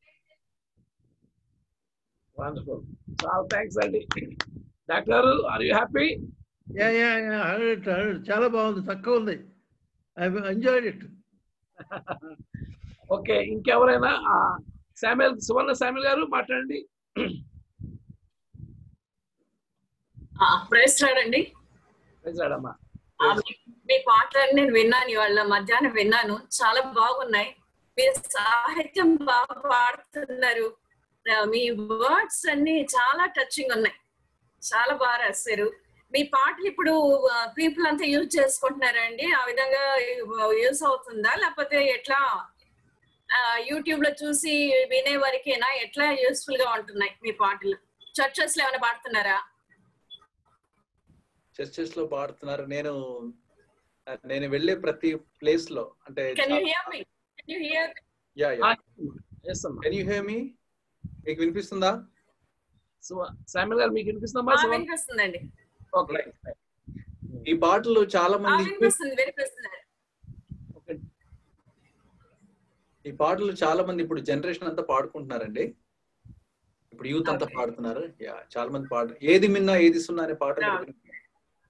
వండర్ఫుల్ చాలా థ్యాంక్స్ అండి doctor are you happy yeah yeah yeah hundred hundred చాలా బాగుంది తక్కువ ఉంది ఐ ఎంజాయ్డ్ ఇట్ ఓకే ఇంకెవరైనా శామ్యుల్ సువర్ణ శామ్యుల్ గారు మాట్లాడండి ప్రైస్ రాడండి రాడమ్మా ఆ, మీ- మీ పాటలు నేను విన్నాను ఇవాళ మధ్యాహ్నం విన్నాను చాలా బాగున్నాయి మీరు సాహిత్యం బాగా పాడుతున్నారు ఆ, మీ వర్డ్స్ అన్ని చాలా టచింగ్ ఉన్నాయి చాలా బాగా రాశారు మీ పాటలు ఇప్పుడు పీపుల్ అంతా యూజ్ చేసుకుంటున్నారండి ఆ విధంగా యూజ్ అవుతుందా లేకపోతే ఎట్లా యూట్యూబ్ లో చూసి వినే వరకేనా ఎట్లా యూస్ఫుల్ గా ఉంటున్నాయి మీ పాటలు చర్చెస్ లో ఏమైనా పాడుతున్నారా చర్చెస్ లో పాడుతున్నారు నేను నేను వెళ్ళే ప్రతి ప్లేస్ లో అంటే can you hear me can you hear yeah yeah yes అమ్మా కెన్ యూ హియర్ మీ మీకు వినిపిస్తుందా శామ్యుల్ గారు మీకు వినిపిస్తుందమ్మా సువర్ణ వినిపిస్తుందండి ఓకే ఈ పాటలు చాలా ఆ, మంది వినిపిస్తుంది వినిపిస్తుంది ఈ పాటలు చాలా మంది ఇప్పుడు జనరేషన్ అంతా పాడుకుంటున్నారండి ఇప్పుడు యూత్ అంతా పాడుతున్నారు యా చాలా మంది పాడు ఏది మిన్నా ఏది సున్నా అనే పాట Yeah. ఒకటి వినిపిస్తుంది.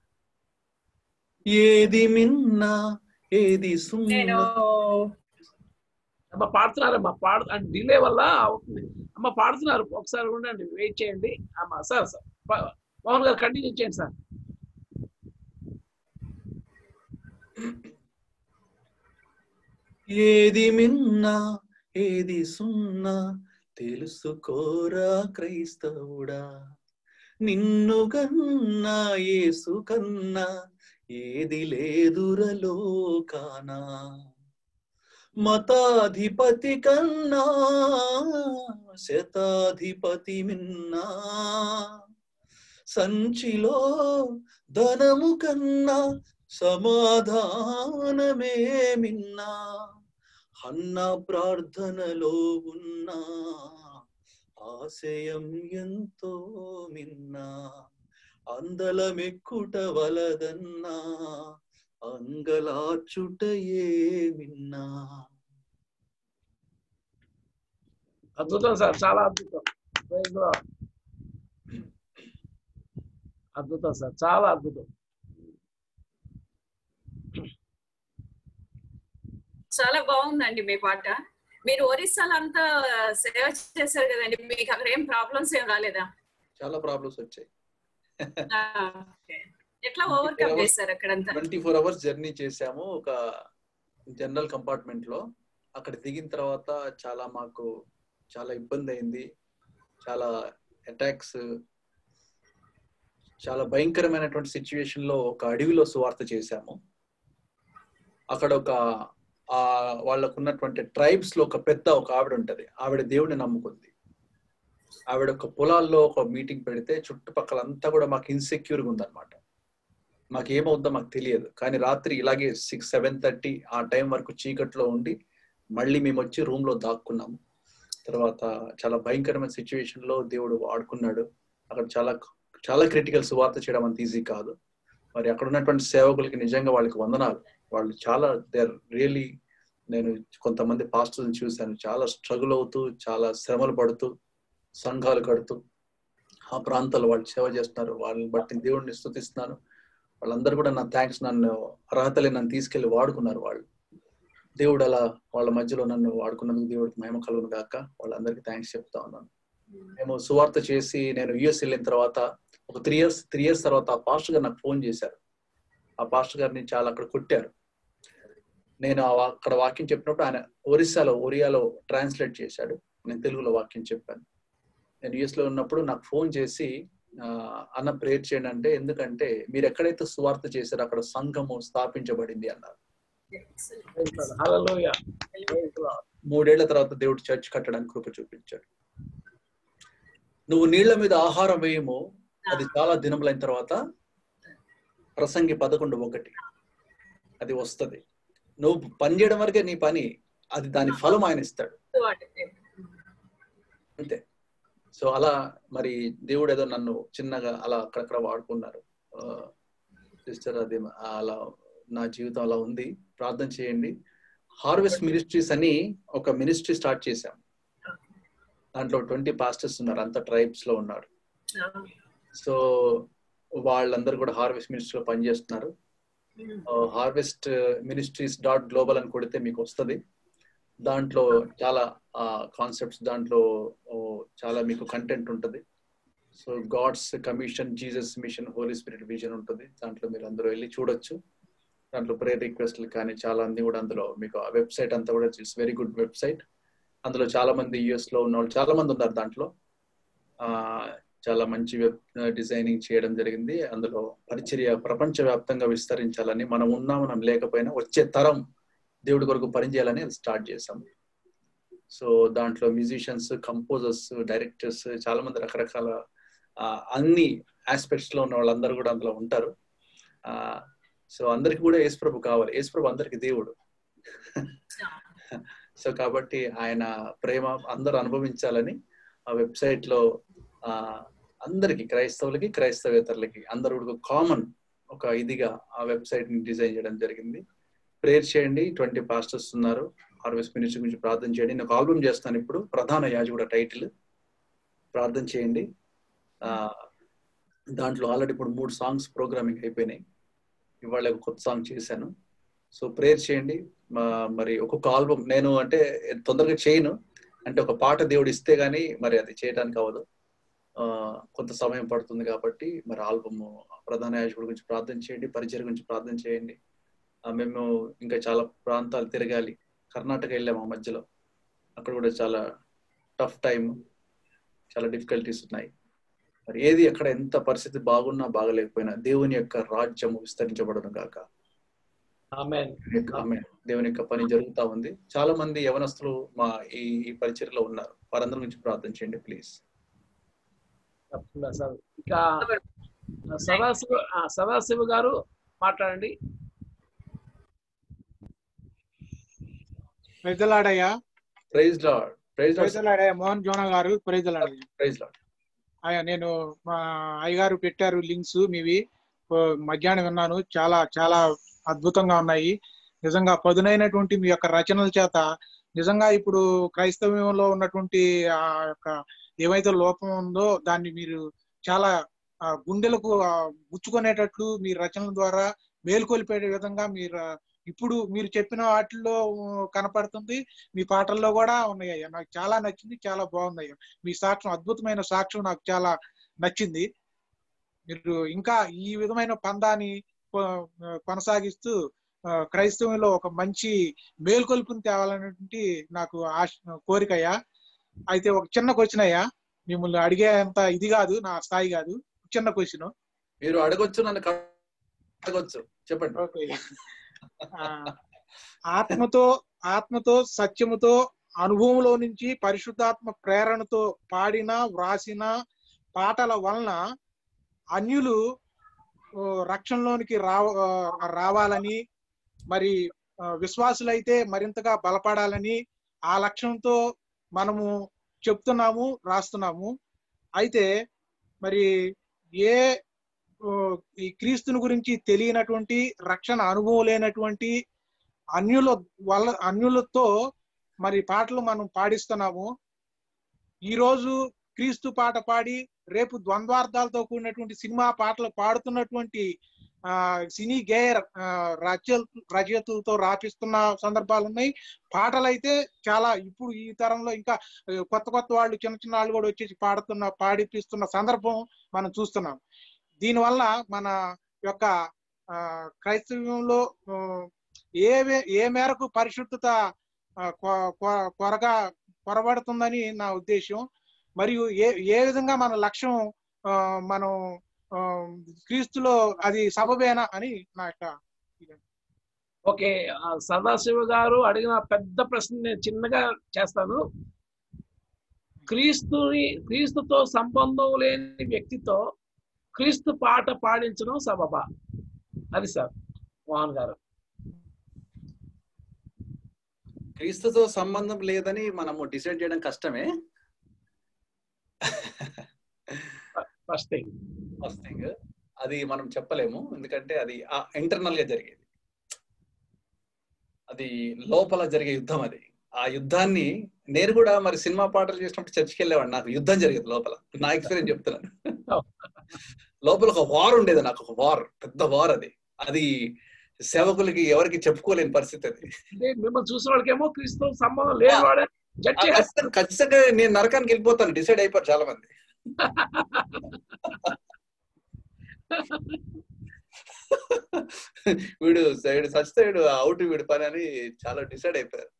ఏది మిన్నా ఏది నేను సున్నా అమ్మ పాడుతున్నారమ్మా పాడు అంటే డిలే వల్ల అవుతుంది అమ్మ పాడుతున్నారు ఒకసారి ఉండండి వెయిట్ చేయండి అమ్మ సార్ సార్ ప- మోహన్ గారు కంటిన్యూ చేయండి సార్ ఏది మిన్నా ఏది సున్నా తెలుసుకోరా క్రైస్తవుడా నిన్ను కన్నా యేసు కన్నా ఏది లేదురలోకానా మతాధిపతి కన్నా శతాధిపతి మిన్నా సంచిలో ధనము కన్నా సమాధానమే మిన్నా అన్న ప్రార్థనలో ఉన్న ఆశయం ఎంతో మిన్నా అందలమెక్కుట వలదన్నా అంగలాచుటయే మిన్నా అద్భుతం సార్ చాలా అద్భుతం Praise the Lord. అద్భుతం సార్ చాలా అద్భుతం చాలా బాగుందండి మీ పాట మీరు ఒరిస్సాలో అంతా సేవ చేశారు కదండి మీకు అక్కడ ఏం ప్రాబ్లమ్స్ ఏం రాలేదా చాలా ప్రాబ్లమ్స్ వచ్చాయి ఆ, okay. ఎట్లా ఓవర్కమ్ చేశారు అక్కడంతా ట్వంటీ ఫోర్ అవర్స్ జర్నీ చేసాము ఒక జనరల్ కంపార్ట్మెంట్ లో అక్కడ దిగిన తర్వాత చాలా మాకు చాలా ఇబ్బంది అయింది చాలా అటాక్స్ చాలా భయంకరమైనటువంటి సిచ్యువేషన్ లో ఒక అడవిలో సువార్త చేశాము అక్కడ ఒక ఆ వాళ్ళకు ఉన్నటువంటి ట్రైబ్స్ లో ఒక పెద్ద ఒక ఆవిడ ఉంటది ఆవిడ దేవుడిని నమ్ముకుంది ఆవిడ ఒక పొలాల్లో ఒక మీటింగ్ పెడితే చుట్టుపక్కల అంతా కూడా మాకు ఇన్సెక్యూర్ గా ఉందన్నమాట మాకు ఏమవుద్దో మాకు తెలియదు కానీ రాత్రి ఇలాగే సిక్స్ సెవెన్ థర్టీ ఆ టైం వరకు చీకట్లో ఉండి మళ్ళీ మేము వచ్చి రూమ్ లో దాక్కున్నాము తర్వాత చాలా భయంకరమైన సిచ్యువేషన్ లో దేవుడు వాడుకున్నాడు అక్కడ చాలా చాలా క్రిటికల్ సువార్త చేయడం అంత ఈజీ కాదు మరి అక్కడ ఉన్నటువంటి సేవకులకి నిజంగా వాళ్ళకి వందనాలు వాళ్ళు చాలా దే ఆర్ రియలీ నేను కొంతమంది పాస్టర్ని చూశాను చాలా స్ట్రగుల్ అవుతూ చాలా శ్రమలు పడుతూ సంఘాలు కడుతూ ఆ ప్రాంతాల్లో వాళ్ళు సేవ చేస్తున్నారు వాళ్ళని బట్టి దేవుడిని స్తుతిస్తున్నాను వాళ్ళందరూ కూడా నా థ్యాంక్స్ నన్ను అర్హతలే నన్ను తీసుకెళ్లి వాడుకున్నారు వాళ్ళు దేవుడు అలా వాళ్ళ మధ్యలో నన్ను వాడుకున్నందుకు దేవుడికి మహిమ కలుగును గాక వాళ్ళందరికీ థ్యాంక్స్ చెప్తా ఉన్నాను మేము సువార్త చేసి నేను యుఎస్ వెళ్ళిన తర్వాత ఒక త్రీ ఇయర్స్ త్రీ ఇయర్స్ తర్వాత ఆ పాస్టర్ గారు నాకు ఫోన్ చేశారు ఆ పాస్టర్ గారిని చాలా అక్కడ కొట్టారు నేను ఆ వా- అక్కడ వాక్యం చెప్పినప్పుడు ఆయన ఒరిస్సాలో ఒరియాలో ట్రాన్స్లేట్ చేశాడు నేను తెలుగులో వాక్యం చెప్పాను నేను యుఎస్ లో ఉన్నప్పుడు నాకు ఫోన్ చేసి ఆ, అన్న ప్రేయర్ చేయండి అంటే ఎందుకంటే మీరు ఎక్కడైతే సువార్త చేశారో అక్కడ సంఘము స్థాపించబడింది అన్నారు హల్లెలూయా Praise the Lord. మూడేళ్ల తర్వాత దేవుడు చర్చ్ కట్టడానికి కృప చూపించాడు నువ్వు నీళ్ల మీద ఆహారం వేయము అది చాలా దినములైన తర్వాత ప్రసంగి పదకొండు ఒకటి అది వస్తది నువ్వు పని చేయడం వరకే నీ పని అది దాని ఫలం ఆయన ఇస్తాడు అంతే సో అలా మరి దేవుడు ఏదో నన్ను చిన్నగా అలా అక్కడక్కడ వాడుకున్నారు సిస్టర్ అది అలా నా జీవితం అలా ఉంది ప్రార్థన చేయండి హార్వెస్ట్ మినిస్ట్రీస్ అని ఒక మినిస్ట్రీ స్టార్ట్ చేశాం దాంట్లో ట్వంటీ పాస్టర్స్ ఉన్నారు అంత ట్రైబ్స్ లో ఉన్నారు సో వాళ్ళందరూ కూడా హార్వెస్ట్ మినిస్ట్రీలో పనిచేస్తున్నారు హార్వెస్ట్ మినిస్ట్రీస్ డాట్ గ్లోబల్ అని కొడితే మీకు వస్తుంది దాంట్లో చాలా కాన్సెప్ట్స్ దాంట్లో ఓ, చాలా మీకు కంటెంట్ ఉంటుంది so God's commission Jesus mission Holy Spirit vision ఉంటుంది దాంట్లో మీరు అందరూ వెళ్ళి చూడొచ్చు దాంట్లో ప్రేయర్ రిక్వెస్ట్లు కానీ చాలా అన్ని కూడా అందులో మీకు ఆ వెబ్సైట్ అంతా కూడా ఇట్స్ వెరీ గుడ్ వెబ్సైట్ అందులో చాలా మంది యుఎస్ లో ఉన్న వాళ్ళు చాలా మంది ఉన్నారు దాంట్లో ఆ చాలా మంచి వెబ్ డిజైనింగ్ చేయడం జరిగింది అందులో పరిచర్య ప్రపంచ వ్యాప్తంగా విస్తరించాలని మనం ఉన్నా మనం లేకపోయినా వచ్చే తరం దేవుడి కొరకు పనిచేయాలని స్టార్ట్ చేసాం సో దాంట్లో మ్యూజిషియన్స్ కంపోజర్స్ డైరెక్టర్స్ చాలా మంది రకరకాల ఆ, అన్ని ఆస్పెక్ట్స్ లో ఉన్న వాళ్ళందరూ కూడా అందులో ఉంటారు ఆ సో అందరికి కూడా యేసుప్రభు కావాలి యేసుప్రభు అందరికి దేవుడు సో కాబట్టి ఆయన ప్రేమ అందరూ అనుభవించాలని ఆ వెబ్సైట్ లో ఆ అందరికి క్రైస్తవులకి క్రైస్తవేతరులకి అందరూ కూడా కామన్ ఒక ఇదిగా ఆ వెబ్సైట్ ని డిజైన్ చేయడం జరిగింది ప్రేయర్ చేయండి ట్వంటీ పాస్టర్స్ ఉన్నారు హార్వెస్ట్ మినిస్ట్రీ గురించి ప్రార్థన చేయండి నేను ఒక ఆల్బమ్ చేస్తాను ఇప్పుడు ప్రధాన యాజకుడ టైటిల్ ప్రార్థన చేయండి ఆ దాంట్లో ఆల్రెడీ ఇప్పుడు మూడు సాంగ్స్ ప్రోగ్రామింగ్ అయిపోయినాయి ఇవాళ ఒక కొత్త సాంగ్ చేశాను సో ప్రేయర్ చేయండి మా- మరి ఒక్కొక్క ఆల్బమ్ నేను అంటే తొందరగా చేయను అంటే ఒక పాట దేవుడు ఇస్తే గానీ మరి అది చేయడానికి అవ్వదు ఆ, కొంత సమయం పడుతుంది కాబట్టి మరి ఆల్బమ్ ప్రధాన యాజకుడి గురించి ప్రార్థన చేయండి పరిచయం గురించి ప్రార్థన చేయండి ఆ, మేము ఇంకా చాలా ప్రాంతాలు తిరగాలి కర్ణాటక వెళ్ళాము ఆ మధ్యలో అక్కడ కూడా చాలా టఫ్ టైం చాలా డిఫికల్టీస్ ఉన్నాయి మరి ఏది అక్కడ ఎంత పరిస్థితి బాగున్నా బాగలేకపోయినా దేవుని యొక్క రాజ్యము విస్తరించబడను గాక ఆమేన్ ఆమె దేవుని యొక్క పని జరుగుతా ఉంది చాలా మంది యవనస్తులు మా ఈ ఈ పరిచర్లో ఉన్నారు వారందరి గురించి ప్రార్థన చేయండి ప్లీజ్ తప్పకుండా సార్ ఇంకా సదాశివ ఆ, సదాశివ గారు మాట్లాడండి ప్రైజలాడయ్యా ప్రైజ్ లార్డ్ ప్రైజ్ లార్డ్ ప్రైజలాడయ్యా మోహన్ జోనా గారు ప్రైజలాడయ్యా ప్రైజ్ లార్డ్ అయ్యా నేను మా అయ్యగారు పెట్టారు లింక్స్ మీవి ఓ, మధ్యాహ్నం విన్నాను చాలా చాలా అద్భుతంగా ఉన్నాయి నిజంగా పదునైనటువంటి మీ యొక్క రచనల చేత నిజంగా ఇప్పుడు క్రైస్తవ్యంలో ఉన్నటువంటి ఆ యొక్క ఏమైతే లోపం ఉందో దాన్ని మీరు చాలా ఆ, గుండెలకు ఆ, గుచ్చుకునేటట్లు మీ రచనల ద్వారా మేల్కొల్పే విధంగా మీరు ఆ, ఇప్పుడు మీరు చెప్పిన వాటిల్లో ఆ, కనపడుతుంది మీ పాటల్లో కూడా ఉన్నాయి అయ్యా నాకు చాలా నచ్చింది చాలా బాగుంది అయ్యా మీ సాక్ష్యం అద్భుతమైన సాక్ష్యం నాకు చాలా నచ్చింది మీరు ఇంకా ఈ విధమైన పందాన్ని కొ- కొనసాగిస్తూ ఆ, క్రైస్తవంలో ఒక మంచి మేల్కొల్పుని తేవాలనేటువంటి నాకు ఆశ కోరికయ్యా అయితే ఒక చిన్న క్వశ్చన్ అయ్యా మిమ్మల్ని అడిగేంత ఇది కాదు నా స్థాయి కాదు చిన్న క్వశ్చన్ మీరు అడగొచ్చు నన్ను క- అడగొచ్చు చెప్పండి ఓకే ఆ, ఆత్మతో ఆత్మతో సత్యముతో అనుభవంలో నుంచి పరిశుద్ధాత్మ ప్రేరణతో పాడిన వ్రాసిన పాటల వలన అన్యులు ఓ, రక్షణలోనికి రావ ఆ, రావాలని మరి ఆ, విశ్వాసులైతే మరింతగా బలపడాలని ఆ లక్ష్యంతో మనము చెప్తున్నాము రాస్తున్నాము అయితే మరి ఏ ఓ, ఈ క్రీస్తుని గురించి తెలియనటువంటి రక్షణ అనుభవం లేనటువంటి అన్యుల వల్ల అన్యులతో మరి పాటలు మనం పాడిస్తున్నాము ఈ రోజు క్రీస్తు పాట పాడి రేపు ద్వంద్వార్థాలతో కూడినటువంటి సినిమా పాటలు పాడుతున్నటువంటి ఆ సినీ గేయ ఆ, రచయ రచయితలతో రాపిస్తున్న సందర్భాలు ఉన్నాయి పాటలు అయితే చాలా ఇప్పుడు ఈ తరంలో ఇంకా ఆ, కొత్త కొత్త వాళ్ళు చిన్న చిన్న వాళ్ళు కూడా వచ్చేసి పాడుతున్న పాడిపిస్తున్న సందర్భం మనం చూస్తున్నాం దీనివల్ల మన యొక్క ఆ, క్రైస్తవ్యంలో ఆ, ఏ వే- ఏ మేరకు పరిశుద్ధత ఆ, కొ- కొ- కొరగా కొరబడుతుందని నా ఉద్దేశం మరియు ఏ ఏ విధంగా మన లక్ష్యం ఆ, మనం ఆ, క్రీస్తులో అది సబబేనా అని నా యొక్క ఓకే ఆ, సదాశివ గారు అడిగిన పెద్ద ప్రశ్న నేను చిన్నగా చేస్తాను క్రీస్తుని క్రీస్తుతో సంబంధం లేని వ్యక్తితో క్రీస్తు పాట పాడించడం సబబా అది సార్ మోహన్ గారు క్రీస్తుతో సంబంధం లేదని మనము డిసైడ్ చేయడం కష్టమే ఫస్ట్ థింగ్ ఫస్ట్ థింగ్ అది మనం చెప్పలేము ఎందుకంటే అది ఇంటర్నల్ గా జరిగేది అది లోపల జరిగే యుద్ధం అది ఆ యుద్ధాన్ని నేను కూడా మరి సినిమా పాటలు చేసినప్పుడు చర్చికి వెళ్ళేవాడిని నాకు యుద్ధం జరిగేది లోపల నా ఎక్స్పీరియన్స్ చెప్తున్నాను లోపల ఒక వార్ ఉండేది నాకు ఒక వార్ పెద్ద వార్ అది అది సేవకులకి ఎవరికి చెప్పుకోలేని పరిస్థితి అది అంటే మిమ్మల్ని చూసిన వాళ్ళకేమో క్రీస్తు సంబంధం లేని వాడే జడ్జి ఆ ఖచ్చితంగా- ఖచ్చితంగా నేను నరకానికి వెళ్ళిపోతాను డిసైడ్ అయిపోయారు చాలా మంది వీడు వీడు చచ్చితే వీడు అవుట్ వీడు పని అని చాలా డిసైడ్ అయిపోయారు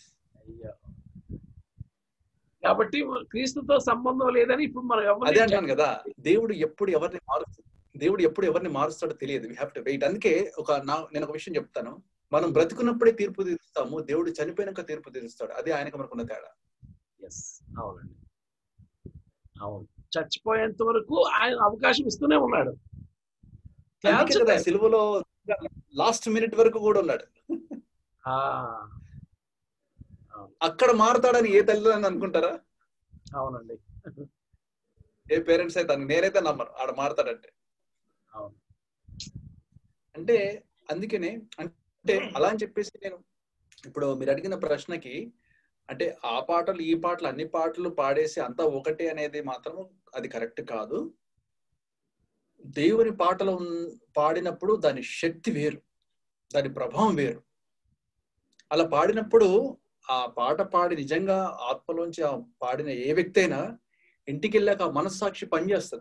కాబట్టి క్రీస్తుతో సంబంధం లేదని ఇప్పుడు మనం అదే ఎవరిని అంటాను కదా దేవుడు ఎప్పుడు ఎవరిని మారుస్తాడు దేవుడు ఎప్పుడు ఎవరిని మారుస్తాడో తెలియదు వీ హ్యావ్ టు వెయిట్ అందుకే ఒక నా నేను ఒక విషయం చెప్తాను మనం బ్రతుకున్నప్పుడే తీర్పు తీరుస్తాము దేవుడు చనిపోయినాక తీర్పు తీరుస్తాడు అదే ఆయనకు మనకున్న తేడా ఎస్ అవునండి అవును చచ్చిపోయేంత వరకు ఆయన అవకాశం ఇస్తూనే ఉన్నాడు అందుకే కదా సిలువలో లాస్ట్ మినిట్ వరకు కూడా ఉన్నాడు ఆ, అక్కడ మారుతాడని ఏ తల్లిదండ్రులు అనుకుంటారా అవునండి ఏ పేరెంట్స్ అయితే అను- నేనైతే నమ్మను ఆడ మారుతాడంటే అవును అంటే అందుకనే అంటే అలా అని చెప్పేసి నేను ఇప్పుడు మీరు అడిగిన ప్రశ్నకి అంటే ఆ పాటలు ఈ పాటలు అన్ని పాటలు పాడేసి అంతా ఒకటే అనేది మాత్రం అది కరెక్ట్ కాదు దేవుని పాటలు ఉన్- పాడినప్పుడు దాని శక్తి వేరు దాని ప్రభావం వేరు అలా పాడినప్పుడు ఆ పాట పాడి నిజంగా ఆత్మలోంచి ఆ పాడిన ఏ వ్యక్తి అయినా ఇంటికి వెళ్ళాక ఆ మనస్సాక్షి పనిచేస్తుంది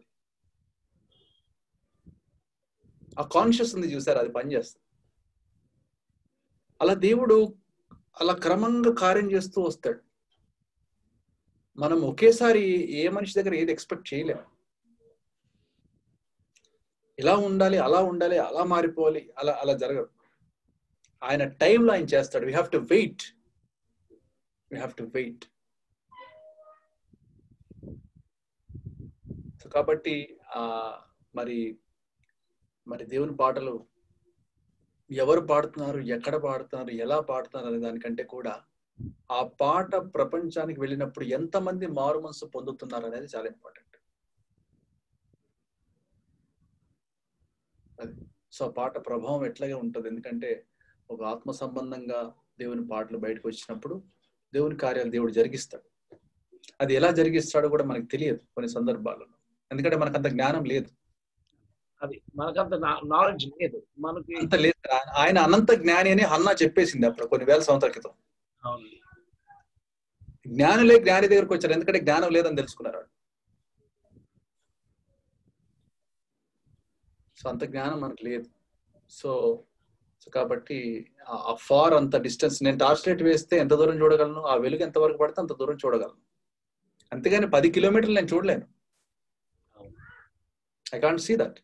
ఆ కాన్షియస్ ఉంది చూసారు అది పనిచేస్తుంది అలా దేవుడు అలా క్రమంగా కార్యం చేస్తూ వస్తాడు మనం ఒకేసారి ఏ మనిషి దగ్గర ఏది ఎక్స్పెక్ట్ చేయలేము ఇలా ఉండాలి అలా ఉండాలి అలా మారిపోవాలి అలా అలా జరగదు ఆయన టైంలో ఆయన చేస్తాడు we have to wait we have to wait so కాబట్టి ఆ మరి మరి దేవుని పాటలు ఎవరు పాడుతున్నారు ఎక్కడ పాడుతున్నారు ఎలా పాడుతున్నారు అనే దానికంటే కూడా ఆ పాట ప్రపంచానికి వెళ్ళినప్పుడు ఎంతమంది మారు మనసు పొందుతున్నారు అనేది చాలా ఇంపార్టెంట్ అది సో ఆ పాట ప్రభావం ఎట్లాగే ఉంటది ఎందుకంటే ఒక ఆత్మ సంబంధంగా దేవుని పాటలు బయటకు వచ్చినప్పుడు దేవుని కార్యాలు దేవుడు జరిగిస్తాడు అది ఎలా జరిగిస్తాడో కూడా మనకు తెలియదు కొన్ని సందర్భాలలో ఎందుకంటే మనకు అంత జ్ఞానం లేదు అది మనకంత నాలెడ్జ్ లేదు మనకి అంత లేదు ఆయన- ఆయన అనంత జ్ఞాని అని హన్నా చెప్పేసింది అప్పుడు కొన్ని వేల సంవత్సరాల క్రితం అవును జ్ఞానులే జ్ఞాని దగ్గరకు వచ్చారు ఎందుకంటే జ్ఞానం లేదని తెలుసుకున్నారు వాళ్ళు. సో అంత జ్ఞానం మనకు లేదు సో సో కాబట్టి ఆ ఫార్ అంత డిస్టెన్స్ నేను టార్చ్ లైట్ వేస్తే ఎంత దూరం చూడగలను ఆ వెలుగు ఎంత వరకు పడితే అంత దూరం చూడగలను అంతేగాని పది కిలోమీటర్లు నేను చూడలేను ఐ కాంట్ సీ దట్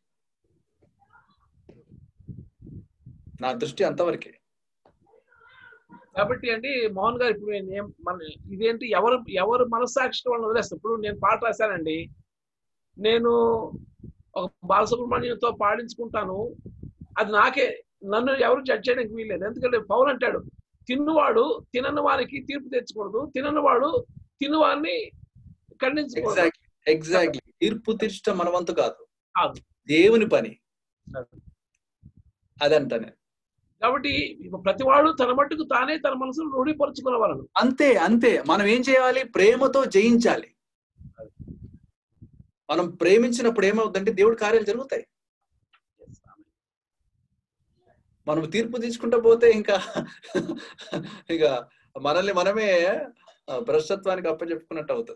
నా దృష్టి అంతవరకే కాబట్టి అండి మోహన్ గారు ఇప్పుడు నేను ఏం- మన ఇదేంటి ఎవరు ఎవరు మనస్సాక్షి వాళ్ళని వదిలేస్తాం ఇప్పుడు నేను పాట రాశానండి నేను ఒక బాలసుబ్రహ్మణ్యంతో పాడించుకుంటాను అది నాకే నన్ను ఎవరు జడ్జ్ చేయడానికి వీల్లేదు ఎందుకంటే పౌలు అంటాడు తిన్నువాడు తినని వారికి తీర్పు తెచ్చకూడదు తినని వాడు తినువారిని ఖండించకూడదు ఎగ్జాక్ట్లీ ఎగ్జాక్ట్లీ తీర్పు తీర్చడం మన వంతు కాదు కాదు. దేవుని పని అదంట నేను కాబట్టి ప్రతివాడు తన మట్టుకు తానే తన మనసును రూఢీపరుచుకున్న వాళ్ళను అంతే అంతే మనం ఏం చేయాలి ప్రేమతో జయించాలి మనం ప్రేమించినప్పుడు ఏమవుతుందంటే దేవుడి కార్యాలు జరుగుతాయి మనం తీర్పు తీసుకుంటా పోతే ఇంకా ఇక మనల్ని మనమే ఆ, భ్రష్టత్వానికి అప్పచెప్పుకున్నట్టు అవుతుంది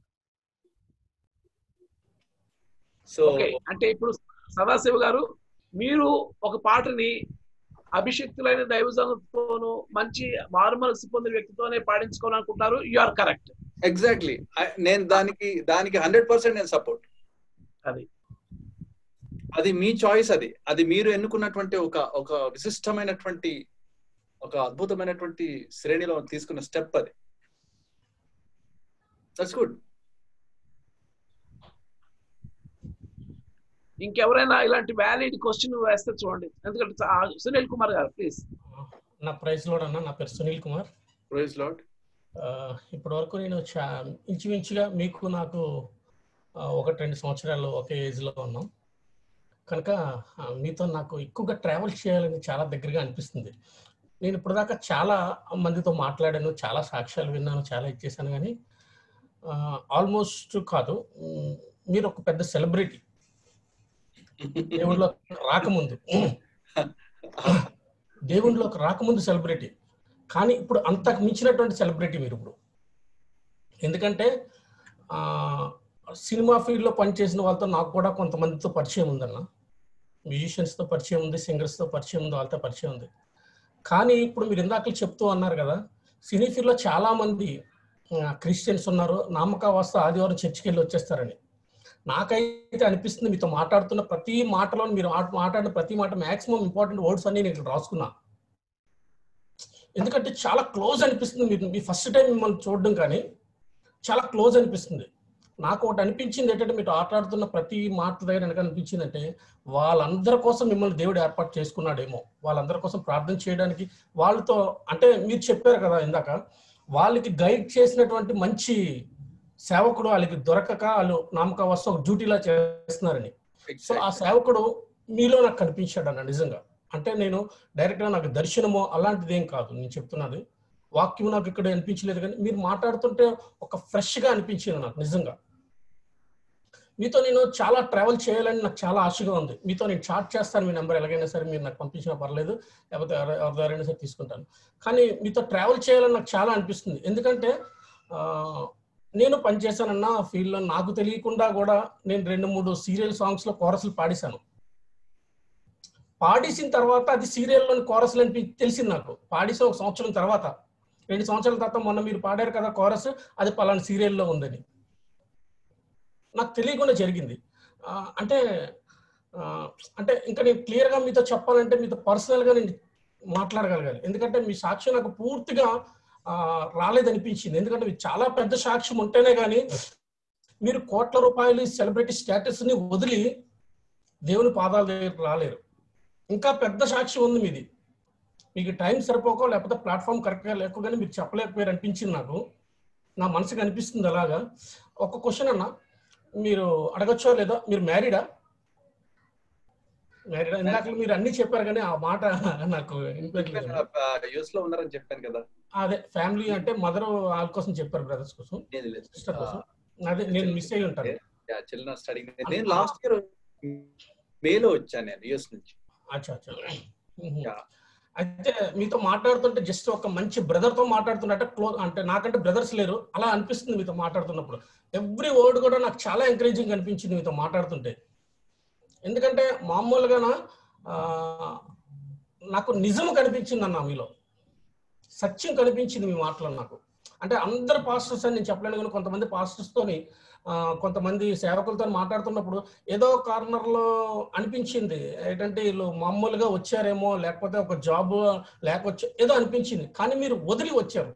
సో ఓకే అంటే ఇప్పుడు సదాశివ గారు మీరు ఒక పాటని అభిషక్తులైన దైవజనులతోనూ మంచి మారుమనసు పొందిన వ్యక్తితోనే పాడించుకోవాలనుకుంటారు యు ఆర్ కరెక్ట్ ఎగ్జాక్ట్లీ నేను దానికి దానికి హండ్రెడ్ పర్సెంట్ నేను సపోర్ట్ అది అది మీ చాయిస్ అది అది మీరు ఎన్నుకున్నటువంటి ఒక ఒక విశిష్టమైనటువంటి ఒక అద్భుతమైనటువంటి శ్రేణిలో తీసుకున్న స్టెప్ అది దట్స్ గుడ్ ఇంకెవరైనా ఇలాంటి వ్యాలిడ్ క్వశ్చన్ వేస్తే చూడండి ఎందుకంటే చా- సునీల్ కుమార్ గారు ప్లీజ్ నా ప్రైజ్ లోడ్ అన్న నా పేరు సునీల్ కుమార్ ప్రైజ్ లాడ్ ఇప్పటి వరకు నేను చా ఇంచుమించుగా మీకు నాకు ఆ, ఒకటి రెండు సంవత్సరాలు ఒకే ఏజ్లో ఉన్నాం కనుక ఆ, మీతో నాకు ఎక్కువగా ట్రావెల్ చేయాలని చాలా దగ్గరగా అనిపిస్తుంది నేను ఇప్పటిదాకా చాలా మందితో మాట్లాడాను చాలా సాక్ష్యాలు విన్నాను చాలా ఇచ్చేసాను కానీ ఆల్మోస్ట్ కాదు ఉమ్, మీరు ఒక పెద్ద సెలబ్రిటీ దేవుళ్ళలో రాకముందు దేవుళ్ళలోకి రాకముందు సెలబ్రిటీ కానీ ఇప్పుడు అంతకు మించినటువంటి సెలబ్రిటీ మీరు ఇప్పుడు ఎందుకంటే ఆ, సినిమా ఫీల్డ్లో పనిచేసిన వాళ్ళతో నాకు కూడా కొంతమందితో పరిచయం ఉందన్న మ్యూజిషియన్స్తో పరిచయం ఉంది సింగర్స్తో పరిచయం ఉంది వాళ్ళతో పరిచయం ఉంది కానీ ఇప్పుడు మీరు ఇందాక చెప్తూ అన్నారు కదా సినీ ఫీల్డ్లో చాలా మంది క్రిస్టియన్స్ ఉన్నారు నామకావాస్త ఆదివారం చర్చికి వెళ్ళి వచ్చేస్తారని నాకైతే అనిపిస్తుంది మీతో మాట్లాడుతున్న ప్రతి మాటలో మీరు ఆట- మాట్లాడిన ప్రతి మాట మాక్సిమం ఇంపార్టెంట్ వర్డ్స్ అన్ని నేను ఇక్కడ రాసుకున్నా ఎందుకంటే చాలా క్లోజ్ అనిపిస్తుంది మీరు మీ ఫస్ట్ టైం మిమ్మల్ని చూడడం కానీ చాలా క్లోజ్ అనిపిస్తుంది నాకు ఒకటి అనిపించింది ఏంటంటే మీరు ఆటలాడుతున్న ప్రతి మాట దగ్గర எனக்கு అనిపించింది అంటే వాళ్ళందరి కోసం మిమ్మల్ని దేవుడు ఏర్పాటు చేసుకున్నాడేమో వాళ్ళందరి కోసం ప్రార్థన చేయడానికి వాళ్ళతో అంటే మీరు చెప్పారు కదా ఇందాక వాళ్ళకి గైడ్ చేసినటువంటి మంచి సేవకుడు వాళ్ళకి దొరకక వాళ్ళు నామకావస్థ ఒక డ్యూటీలా చేస్తున్నారని సో ఆ సేవకుడు మీలో నాకు కనిపించాడు అన్న నిజంగా అంటే నేను డైరెక్ట్ గా నాకు దర్శనమో అలాంటిది ఏం కాదు నేను చెప్తున్నది వాక్యం నాకు ఇక్కడ అనిపించలేదు కానీ మీరు మాట్లాడుతుంటే ఒక ఫ్రెష్ గా అనిపించింది నాకు నిజంగా మీతో నేను చాలా ట్రావెల్ చేయాలని నాకు చాలా ఆశగా ఉంది మీతో నేను చాట్ చేస్తాను మీ నెంబర్ ఎలాగైనా సరే మీరు నాకు పంపించినా పర్లేదు లేకపోతే ఎవరి ఎవరి ద్వారైనా సరే తీసుకుంటాను కానీ మీతో ట్రావెల్ చేయాలని నాకు చాలా అనిపిస్తుంది ఎందుకంటే ఆ, నేను పనిచేశానన్న ఫీల్డ్లో నాకు తెలియకుండా కూడా నేను రెండు మూడు సీరియల్ సాంగ్స్లో కోరస్లు పాడేశాను పాడేసిన తర్వాత అది సీరియల్లోని కోరస్లు అని తెలిసింది నాకు పాడేసిన ఒక సంవత్సరం తర్వాత రెండు సంవత్సరాల తర్వాత మొన్న మీరు పాడారు కదా కోరస్ అది పలానా సీరియల్లో ఉందని నాకు తెలియకుండా జరిగింది ఆ, అంటే ఆ, అంటే ఇంకా నేను క్లియర్గా మీతో చెప్పాలంటే మీతో పర్సనల్గా నేను మాట్లాడగలగాలి ఎందుకంటే మీ సాక్ష్యం నాకు పూర్తిగా ఆ, రాలేదనిపించింది ఎందుకంటే మీరు చాలా పెద్ద సాక్ష్యం ఉంటేనే కానీ మీరు కోట్ల రూపాయలు సెలబ్రిటీ స్టేటస్ ని వదిలి దేవుని పాదాల దగ్గర రాలేరు ఇంకా పెద్ద సాక్ష్యం ఉంది మీది మీకు టైం సరిపోకో లేకపోతే ప్లాట్ఫామ్ కరెక్ట్గా లేకపోగానే మీరు చెప్పలేకపోయారు అనిపించింది నాకు నా మనసుకు అనిపిస్తుంది అలాగా ఒక క్వశ్చన్ అన్న మీరు అడగచ్చో లేదా మీరు మ్యారీడా మ్యారీడ్ ఇందాక మీరు అన్ని చెప్పారు కానీ ఆ మాట నాకు వినిపించలేదు యూఎస్ లో ఉన్నారని చెప్పాను కదా అదే ఫ్యామిలీ అంటే మదర్ వాళ్ళ కోసం చెప్పారు బ్రదర్స్ కోసం లేదు లేదు సిస్టర్ కోసం అదే నేను మిస్ అయ్యి ఉంటాను చిల్డ్రన్ స్టడీ నేను లాస్ట్ ఇయర్ మేలో వచ్చాను నేను యుఎస్ నుంచి అచ్చా అచ్చా మ్మ్. అయితే మీతో మాట్లాడుతుంటే జస్ట్ ఒక మంచి బ్రదర్ తో మాట్లాడుతున్నట్టు క్లోజ్ అంటే నాకంటే బ్రదర్స్ లేరు అలా అనిపిస్తుంది మీతో మాట్లాడుతున్నప్పుడు ఎవ్రీ వర్డ్ కూడా నాకు చాలా ఎంకరేజింగ్ అనిపించింది మీతో మాట్లాడుతుంటే ఎందుకంటే మామూలుగా నాకు నిజం కనిపించింది అన్న మీలో సత్యం కనిపించింది మీ మాటలో నాకు అంటే అందరు పాస్టర్స్ అని నేను చెప్పలేను కానీ కొంతమంది pastors తోని ఆ, కొంతమంది సేవకులతో మాట్లాడుతున్నప్పుడు ఏదో కార్నర్ లో అనిపించింది ఏంటంటే వీళ్ళు మామూలుగా వచ్చారేమో లేకపోతే ఒక జాబ్ లేకొచ్చా ఏదో అనిపించింది కానీ మీరు వదిలి వచ్చారు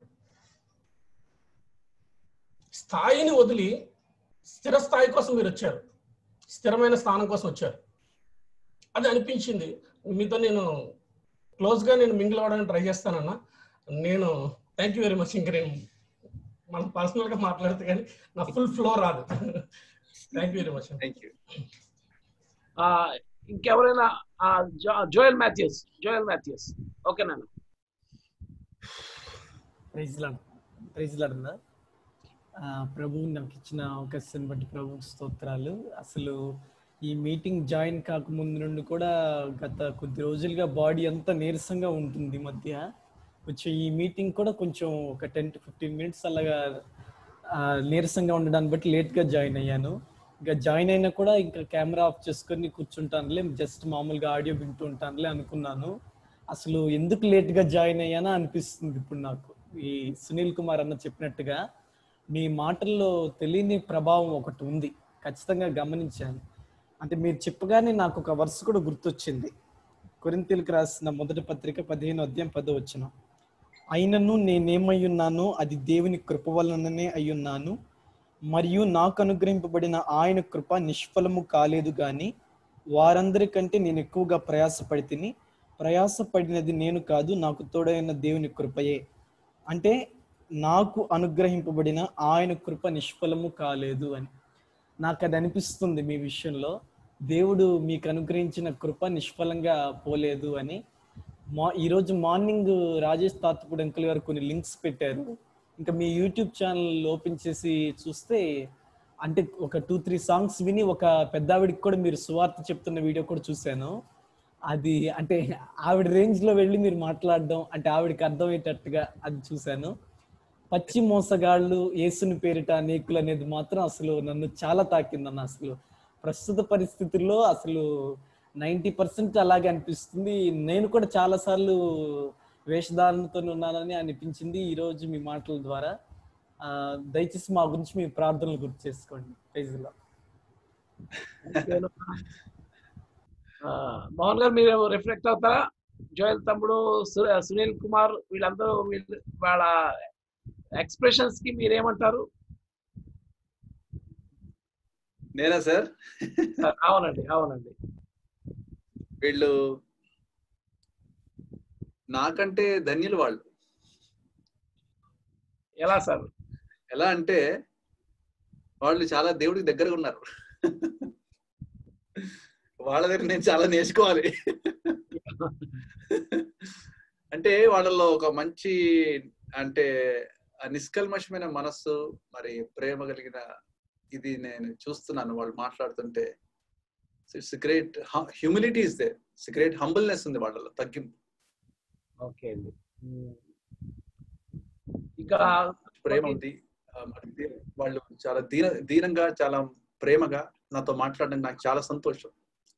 స్థాయిని వదిలి స్థిర స్థాయి కోసం మీరు వచ్చారు స్థిరమైన స్థానం కోసం వచ్చారు అది అనిపించింది మీతో నేను క్లోజ్ గా నేను మింగిల్ అవ్వడానికి ట్రై చేస్తానన్నా నేను థ్యాంక్ యూ వెరీ మచ్ ఇంకా నేను మనం పర్సనల్ గా మాట్లాడితే కానీ నా ఫుల్ ఫ్లో రాదు thank you very much thank you ఆ, ఇంకెవరైనా ఆ, జో- జోయల్ మాథ్యూస్ జోయల్ మాథ్యూస్ ఓకేనా ప్రైజ్ లాడ్ ప్రైజ్ లాడ్ అన్న ఆ, ప్రభువు నాకు ఇచ్చిన అవకాశాన్ని బట్టి ప్రభు స్తోత్రాలు అసలు ఈ మీటింగ్ జాయిన్ కాకముందు నుండి కూడా గత కొద్ది రోజులుగా బాడీ అంతా నీరసంగా ఉంటుంది ఈ మధ్య కొంచెం ఈ మీటింగ్ కూడా కొంచెం ఒక టెన్ టు ఫిఫ్టీన్ మినిట్స్ అలాగా ఆ, నీరసంగా ఉండడాన్ని బట్టి లేట్గా జాయిన్ అయ్యాను ఇంకా జాయిన్ అయినా కూడా ఇంకా కెమెరా ఆఫ్ చేసుకొని కూర్చుంటానులే జస్ట్ మామూలుగా ఆడియో వింటూ ఉంటానులే అనుకున్నాను అసలు ఎందుకు లేట్గా జాయిన్ అయ్యానా అనిపిస్తుంది ఇప్పుడు నాకు ఈ సునీల్ కుమార్ అన్న చెప్పినట్టుగా మీ మాటల్లో తెలియని ప్రభావం ఒకటి ఉంది ఖచ్చితంగా గమనించాను అంటే మీరు చెప్పగానే నాకు ఒక వరుస కూడా గుర్తొచ్చింది కొరింతీలకు రాసిన మొదటి పత్రిక పదిహేను అధ్యాయం పదో వచ్చిన అయినను నేనేమై ఉన్నానో అది దేవుని కృప వలననే అయ్యున్నాను మరియు నాకు అనుగ్రహింపబడిన ఆయన కృప నిష్ఫలము కాలేదు గాని వారందరికంటే నేను ఎక్కువగా ప్రయాసపడి తిని ప్రయాసపడినది నేను కాదు నాకు తోడైన దేవుని కృపయే అంటే నాకు అనుగ్రహింపబడిన ఆయన కృప నిష్ఫలము కాలేదు అని నాకు అది అనిపిస్తుంది మీ విషయంలో దేవుడు మీకు అనుగ్రహించిన కృప నిష్ఫలంగా పోలేదు అని మా ఈరోజు మార్నింగ్ రాజేష్ తాతపూడి అంకుల్ గారు కొన్ని లింక్స్ పెట్టారు ఇంకా మీ యూట్యూబ్ ఛానల్ ఓపెన్ చేసి చూస్తే అంటే ఒక టూ త్రీ సాంగ్స్ విని ఒక పెద్దావిడికి కూడా మీరు సువార్త చెప్తున్న వీడియో కూడా చూశాను అది అంటే ఆవిడ రేంజ్ లో వెళ్ళి మీరు మాట్లాడడం అంటే ఆవిడకి అర్థమయ్యేటట్టుగా అది చూశాను పచ్చి మోసగాళ్ళు యేసుని పేరిట అనేకులు అనేది మాత్రం అసలు నన్ను చాలా తాకిందన్న అసలు ప్రస్తుత పరిస్థితుల్లో అసలు నైంటీ పర్సెంట్ అలాగే అనిపిస్తుంది నేను కూడా చాలా సార్లు వేషధారణతో ఉన్నానని అనిపించింది ఈ రోజు మీ మాటల ద్వారా ఆ, దయచేసి మా గురించి మీ ప్రార్థనలు గుర్తు చేసుకోండి ప్రైజ్లో ఆ, మోహన్ గారు మీరు రిఫ్లెక్ట్ అవుతారా జోయల్ తమ్ముడు సు- సునీల్ కుమార్ వీళ్ళందరూ వీళ్ళు వాళ్ళ ఎక్స్ప్రెషన్స్ కి మీరేమంటారు నేనా సార్ అవునండి అవునండి వీళ్ళు నాకంటే ధన్యులు వాళ్ళు ఎలా సార్ ఎలా అంటే వాళ్ళు చాలా దేవుడికి దగ్గరగా ఉన్నారు వాళ్ళ దగ్గర నేను చాలా నేర్చుకోవాలి అంటే వాళ్ళలో ఒక మంచి అంటే ఆ నిష్కల్మషమైన మనస్సు మరి ప్రేమ కలిగిన ఇది నేను చూస్తున్నాను వాళ్ళు మాట్లాడుతుంటే it's great humility is there it's great humbleness ఉంది వాళ్ళలో తగ్గింపు ఓకే అండి ఇంకా ప్రేమ ఉంది ఆ, మరి దే- వాళ్ళు చాలా దీన దీనంగా చాలా ప్రేమగా నాతో మాట్లాడడానికి నాకు చాలా సంతోషం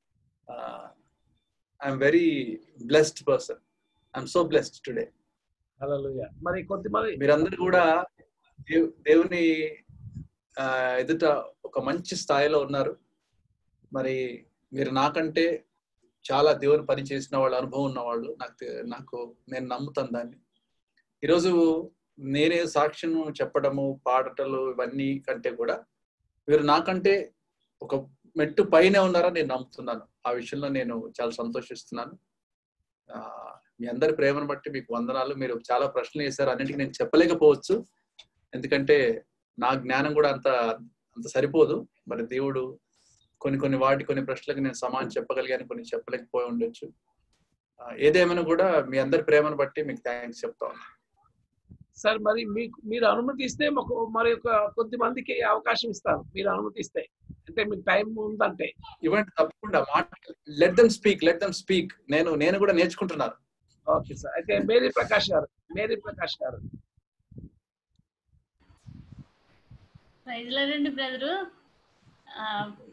I'm very blessed person I'm so blessed today hallelujah మరి కొద్దిమంది మీరందరూ కూడా దేవ్- దేవుని ఆ, ఎదుట ఒక మంచి స్థాయిలో ఉన్నారు మరి మీరు నాకంటే చాలా దేవుని పని చేసిన వాళ్ళ అనుభవం ఉన్న వాళ్ళు నాకు తె- నాకు నేను నమ్ముతాను దాన్ని ఈరోజు నేనే సాక్ష్యం చెప్పడము పాడటలు ఇవన్నీ కంటే కూడా మీరు నాకంటే ఒక మెట్టు పైనే ఉన్నారని నేను నమ్ముతున్నాను ఆ విషయంలో నేను చాలా సంతోషిస్తున్నాను ఆ, మీ అందరి ప్రేమను బట్టి మీకు వందనాలు మీరు చాలా ప్రశ్నలు వేశారు అన్నింటికి నేను చెప్పలేకపోవచ్చు ఎందుకంటే నా జ్ఞానం కూడా అంత అంత సరిపోదు మరి దేవుడు కొన్ని కొన్ని వాటి కొన్ని ప్రశ్నలకు నేను సమాధానం చెప్పగలిగాను కొన్ని చెప్పలేకపోయి ఉండొచ్చు ఆ, ఏదేమైనా కూడా మీ అందరి ప్రేమను బట్టి మీకు థ్యాంక్స్ చెప్తా ఉన్నాను సార్ మరి మీకు మీరు అనుమతిస్తే మాకు మరి ఒక కొద్ది మందికి అవకాశం ఇస్తారు మీరు అనుమతిస్తే అంటే మీకు టైం ఉందంటే ఇవ్వండి తప్పకుండా మాట let them speak let them speak నేను నేను కూడా నేర్చుకుంటున్నాను ఓకే సార్ అయితే మేరీ ప్రకాష్ గారు మేరీ ప్రకాష్ గారు ప్రైజ్లాడండి బ్రదరు ఆ,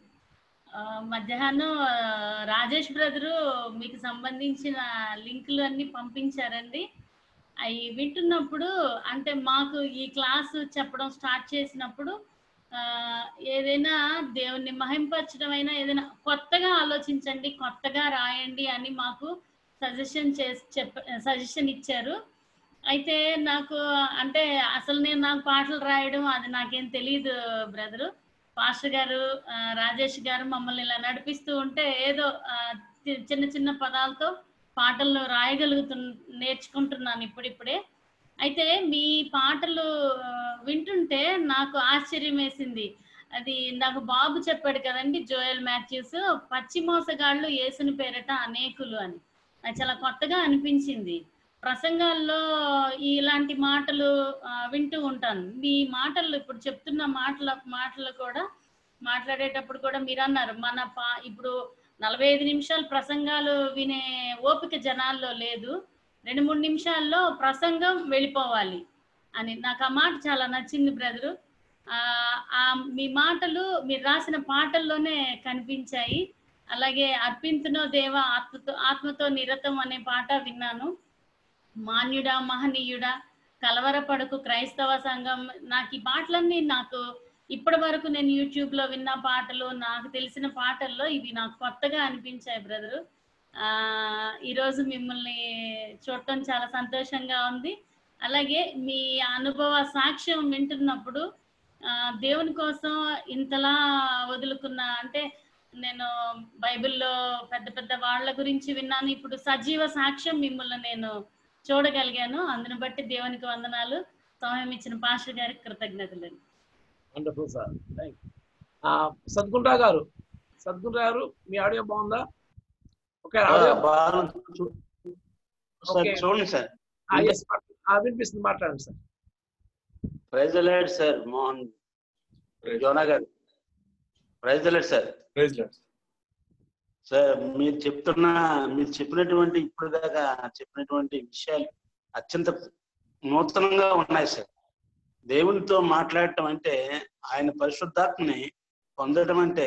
ఆ, మధ్యాహ్నం ఆ, రాజేష్ బ్రదరు మీకు సంబంధించిన లింకులు అన్ని పంపించారండి అవి వింటున్నప్పుడు అంటే మాకు ఈ క్లాసు చెప్పడం స్టార్ట్ చేసినప్పుడు ఆ, ఏదైనా దేవుణ్ణి మహింపరచడం అయినా ఏదైనా కొత్తగా ఆలోచించండి కొత్తగా రాయండి అని మాకు సజెషన్ చేసి చెప్ప సజెషన్ ఇచ్చారు అయితే నాకు అంటే అసలు నేను నాకు పాటలు రాయడం అది నాకేం తెలియదు బ్రదరు పాస్టర్ గారు ఆ, రాజేష్ గారు మమ్మల్ని ఇలా నడిపిస్తూ ఉంటే ఏదో ఆ, చి- చిన్న చిన్న పదాలతో పాటలు రాయగలుగుతు నేర్చుకుంటున్నాను ఇప్పుడిప్పుడే అయితే మీ పాటలు ఆ, వింటుంటే నాకు ఆశ్చర్యం వేసింది అది నాకు బాబు చెప్పాడు కదండి జోయల్ మాథ్యూస్ పచ్చి మోసగాళ్ళు యేసుని పేరట అనేకులు అని అది చాలా కొత్తగా అనిపించింది ప్రసంగాల్లో ఇలాంటి మాటలు ఆ, వింటూ ఉంటాను మీ మాటలు ఇప్పుడు చెప్తున్న మాటల మాటలు కూడా మాట్లాడేటప్పుడు కూడా మీరు అన్నారు మన పా ఇప్పుడు నలభై ఐదు నిమిషాలు ప్రసంగాలు వినే ఓపిక జనాల్లో లేదు రెండు మూడు నిమిషాల్లో ప్రసంగం వెళ్ళిపోవాలి అని నాకు ఆ మాట చాలా నచ్చింది బ్రదరు ఆ ఆ మీ మాటలు మీరు రాసిన పాటల్లోనే కనిపించాయి అలాగే అర్పింతునో దేవ ఆత్మతో ఆత్మతో నిరతం అనే పాట విన్నాను మాన్యుడా మహనీయుడా కలవరపడకు క్రైస్తవ సంఘం నాకు ఈ పాటలన్నీ నాకు ఇప్పటి వరకు నేను యూట్యూబ్ లో విన్న పాటలు నాకు తెలిసిన పాటల్లో ఇవి నాకు కొత్తగా అనిపించాయి బ్రదరు ఆ ఈరోజు మిమ్మల్ని చూడటం చాలా సంతోషంగా ఉంది అలాగే మీ అనుభవ సాక్ష్యం వింటున్నప్పుడు ఆ, దేవుని కోసం ఇంతలా వదులుకున్న అంటే నేను బైబిల్లో పెద్ద పెద్ద వాళ్ళ గురించి విన్నాను ఇప్పుడు సజీవ సాక్ష్యం మిమ్మల్ని నేను చూడగలిగాను అందుని బట్టి దేవునికి వందనాలు సమయం ఇచ్చిన పాస్టర్ గారికి కృతజ్ఞతలు వండర్ఫుల్ సార్ థ్యాంక్ సద్గుండ్రా గారు సద్గుండ్రా గారు మీ ఆడియో బాగుందా ఓకే ఆడియో బాగుంది సార్ ఓకే చూడండి సార్ ఆ, yes, మాట్లా- ఆ, వినిపిస్తుంది మాట్లాడండి sir praise lord sir Mohan Jonah garu praise lord sir praise lord sir మీరు చెప్తున్న మీరు చెప్పినటువంటి ఇప్పుడు దాకా చెప్పినటువంటి విషయాలు అత్యంత నూతనంగా ఉన్నాయి సార్ దేవునితో మాట్లాడటం అంటే ఆయన పరిశుద్ధాత్మని పొందడం అంటే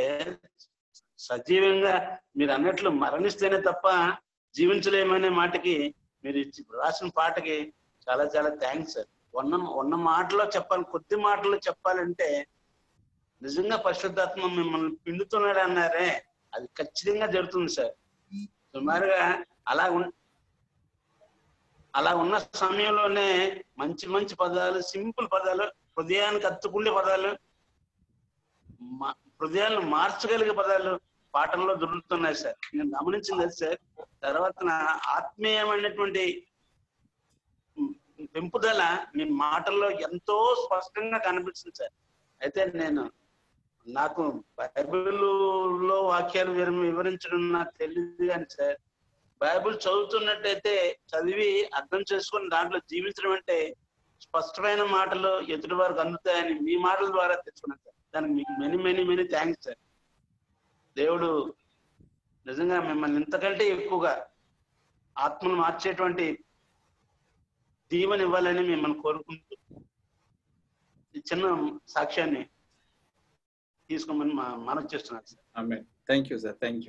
సజీవంగా మీరు అన్నట్లు మరణిస్తేనే తప్ప జీవించలేమనే మాటకి మీరు ఇచ్చి- రాసిన పాటకి చాలా చాలా థ్యాంక్స్ సార్ ఉన్న ఉన్న మాటలో చెప్పాలి కొద్ది మాటలో చెప్పాలంటే నిజంగా పరిశుద్ధాత్మ మిమ్మల్ని పిండుతున్నాడు అన్నారే అది ఖచ్చితంగా జరుగుతుంది సార్ సుమారుగా అలా ఉన్ అలా ఉన్న సమయంలోనే మంచి మంచి పదాలు సింపుల్ పదాలు హృదయానికి అత్తుకుండే పదాలు మా- హృదయాలను మార్చగలిగే పదాలు పాటల్లో దొరుకుతున్నాయి సార్ నేను గమనించింది అది సార్ తర్వాత నా ఆత్మీయమైనటువంటి పెంపుదల మీ మాటల్లో ఎంతో స్పష్టంగా కనిపిస్తుంది సార్ అయితే నేను నాకు బైబిల్లో వాక్యాలు వివర- వివరించడం నాకు తెలియదు కానీ సార్ బైబిల్ చదువుతున్నట్టయితే చదివి అర్థం చేసుకుని దాంట్లో జీవించడం అంటే స్పష్టమైన మాటలు ఎదుటి వారికి అందుతాయని మీ మాటల ద్వారా తెలుసుకున్నాను సార్ దానికి మీకు many many many thanks sir దేవుడు నిజంగా మిమ్మల్ని ఇంతకంటే ఎక్కువగా ఆత్మను మార్చేటువంటి దీవెన ఇవ్వాలని మిమ్మల్ని కోరుకుంటూ ఈ చిన్న సాక్ష్యాన్ని తీసుకోమని మా మనవి చేస్తున్నాను సార్ ఆమె thank you sir thank you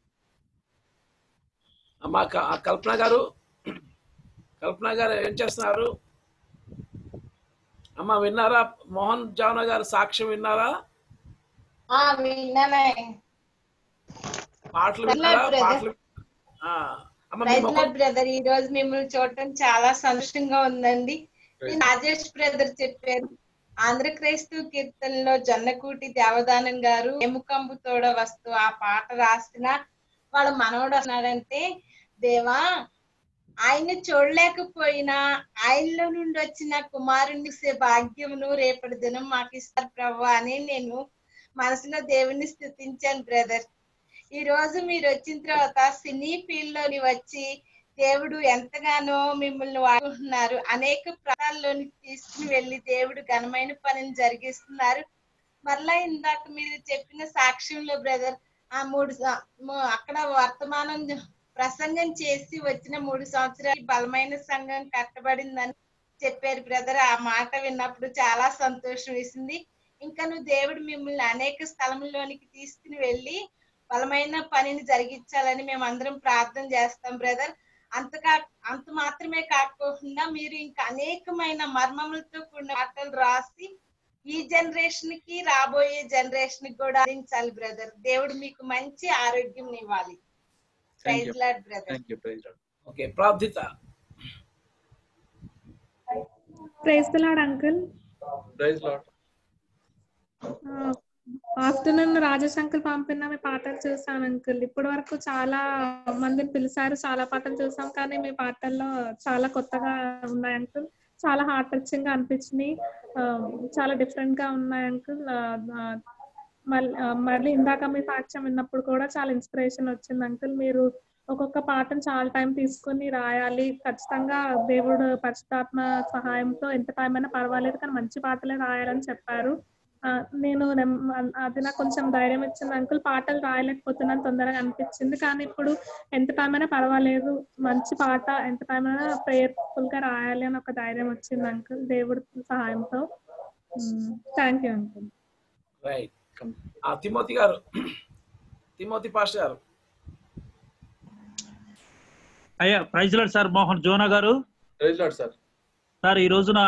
అమ్మా క- ఆ కల్పన గారు కల్పన గారు ఏం చేస్తున్నారు అమ్మా విన్నారా మోహన్ జావన గారు సాక్ష్యం విన్నారా ఆ విన్నానే పాటలు విన్నా విన్నారా brother. పాటలు ఆ, అమ్మ మీ ముఖం బ్రదర్ ఈ రోజు మిమ్మల్ని చూడటం చాలా సంతోషంగా ఉందండి నేను రాజేష్ బ్రదర్ చెప్పారు ఆంధ్ర క్రైస్తవ కీర్తనలో జొన్నకూటి దేవదానం గారు ఎముకంబు తోడ వస్తు ఆ పాట రాసిన వాళ్ళ మనవడు అన్నాడంటే దేవా ఆయన చూడలేకపోయినా ఆయనలో నుండి వచ్చిన కుమారుని చూసే భాగ్యమును రేపటి దినం మాకు ఇస్తారు ప్రభు అని నేను మనసులో దేవుణ్ణి స్థుతించాను బ్రదర్ ఈ రోజు మీరు వచ్చిన తర్వాత సినీ ఫీల్డ్ లోని వచ్చి దేవుడు ఎంతగానో మిమ్మల్ని వాడుకుంటున్నారు అనేక ప్రాంతాల్లోని తీసుకుని వెళ్ళి దేవుడు ఘనమైన పనిని జరిగిస్తున్నారు మరలా ఇందాక మీరు చెప్పిన సాక్ష్యంలో బ్రదర్ ఆ మూడు స- ము- అక్కడ వర్తమానం ప్రసంగం చేసి వచ్చిన మూడు సంవత్సరాలు బలమైన సంఘం కట్టబడిందని చెప్పారు బ్రదర్ ఆ మాట విన్నప్పుడు చాలా సంతోషం వేసింది ఇంకా నువ్వు దేవుడు మిమ్మల్ని అనేక స్థలంలోనికి తీసుకుని వెళ్ళి బలమైన పనిని జరిగించాలని మేము అందరం ప్రార్థన చేస్తాం బ్రదర్ అంత కా అంత మాత్రమే కాకపోకుండా మీరు ఇంకా అనేకమైన మర్మములతో కూడిన మాటలు రాసి ఈ జనరేషన్ కి రాబోయే జనరేషన్ కి కూడా అందించాలి బ్రదర్ దేవుడు మీకు మంచి ఆరోగ్యం ఇవ్వాలి thank you praise lord brother thank you praise okay ప్రార్థిత praise lord uncle praise lord afternoon Rajesh uncle పంపిన మీ పాటలు చూసాను అంకుల్ ఇప్పటి వరకు చాలా మందిని పిలిచారు చాలా పాటలు చూసాం కానీ మీ పాటల్లో చాలా కొత్తగా ఉన్నాయి అంకుల్ చాలా హార్ట్ టచింగ్ గా అనిపించినాయి ఆ, చాలా డిఫరెంట్ గా ఉన్నాయి అంకుల్ మళ్ళీ మళ్ళీ ఇందాక మీ సాక్ష్యం విన్నప్పుడు కూడా చాలా ఇన్స్పిరేషన్ వచ్చింది అంకుల్ మీరు ఒక్కొక్క పాటను చాలా టైం తీసుకొని రాయాలి ఖచ్చితంగా దేవుడు పరిశుద్ధాత్మ సహాయంతో ఎంత టైం అయినా పర్వాలేదు కానీ మంచి పాటలే రాయాలని చెప్పారు ఆ, నేను నెమ్- అది నాకు కొంచెం ధైర్యం ఇచ్చింది అంకుల్ పాటలు రాయలేకపోతున్నాను తొందరగా అనిపించింది కానీ ఇప్పుడు ఎంత టైం అయినా పర్వాలేదు మంచి పాట ఎంత టైం అయినా ప్రేయర్ఫుల్ గా రాయాలి అని ఒక ధైర్యం వచ్చింది అంకుల్ దేవుడి సహాయంతో థ్యాంక్ యూ అంకుల్ రైట్ ఆ Timothy garu Timothy pastor garu అయ్యా praise lord sir Mohan Jonah garu praise lord sir sir ఈ రోజున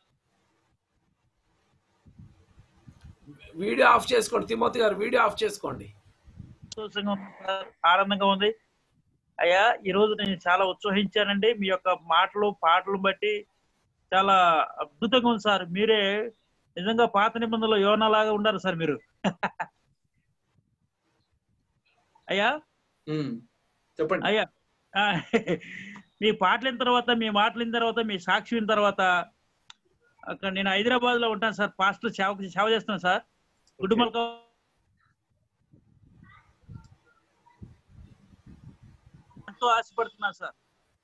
వీడియో ఆఫ్ చేసుకోండి తిమోతి గారు వీడియో ఆఫ్ చేసుకోండి సంతోషంగా ఉంది సార్ ఆనందంగా ఉంది అయ్యా ఈ రోజు నేను చాలా ఉత్సహించానండి మీ యొక్క మాటలు పాటలు బట్టి చాలా అద్భుతంగా ఉంది సార్ మీరే నిజంగా పాత నిబంధనలో యోనా లాగా ఉన్నారు సార్ మీరు అయ్యా చెప్పండి అయ్యా ఆ, మీ పాటలు విన్న తర్వాత మీ మాటలు విన్న తర్వాత మీ సాక్షి విన్న తర్వాత అక్కడ నేను హైదరాబాద్ లో ఉంటాను సార్ పాస్టర్ సేవ సేవ చేస్తున్నాను సార్ గుడ్డుమల్క ఎంతో ఆశపడుతున్నాను సార్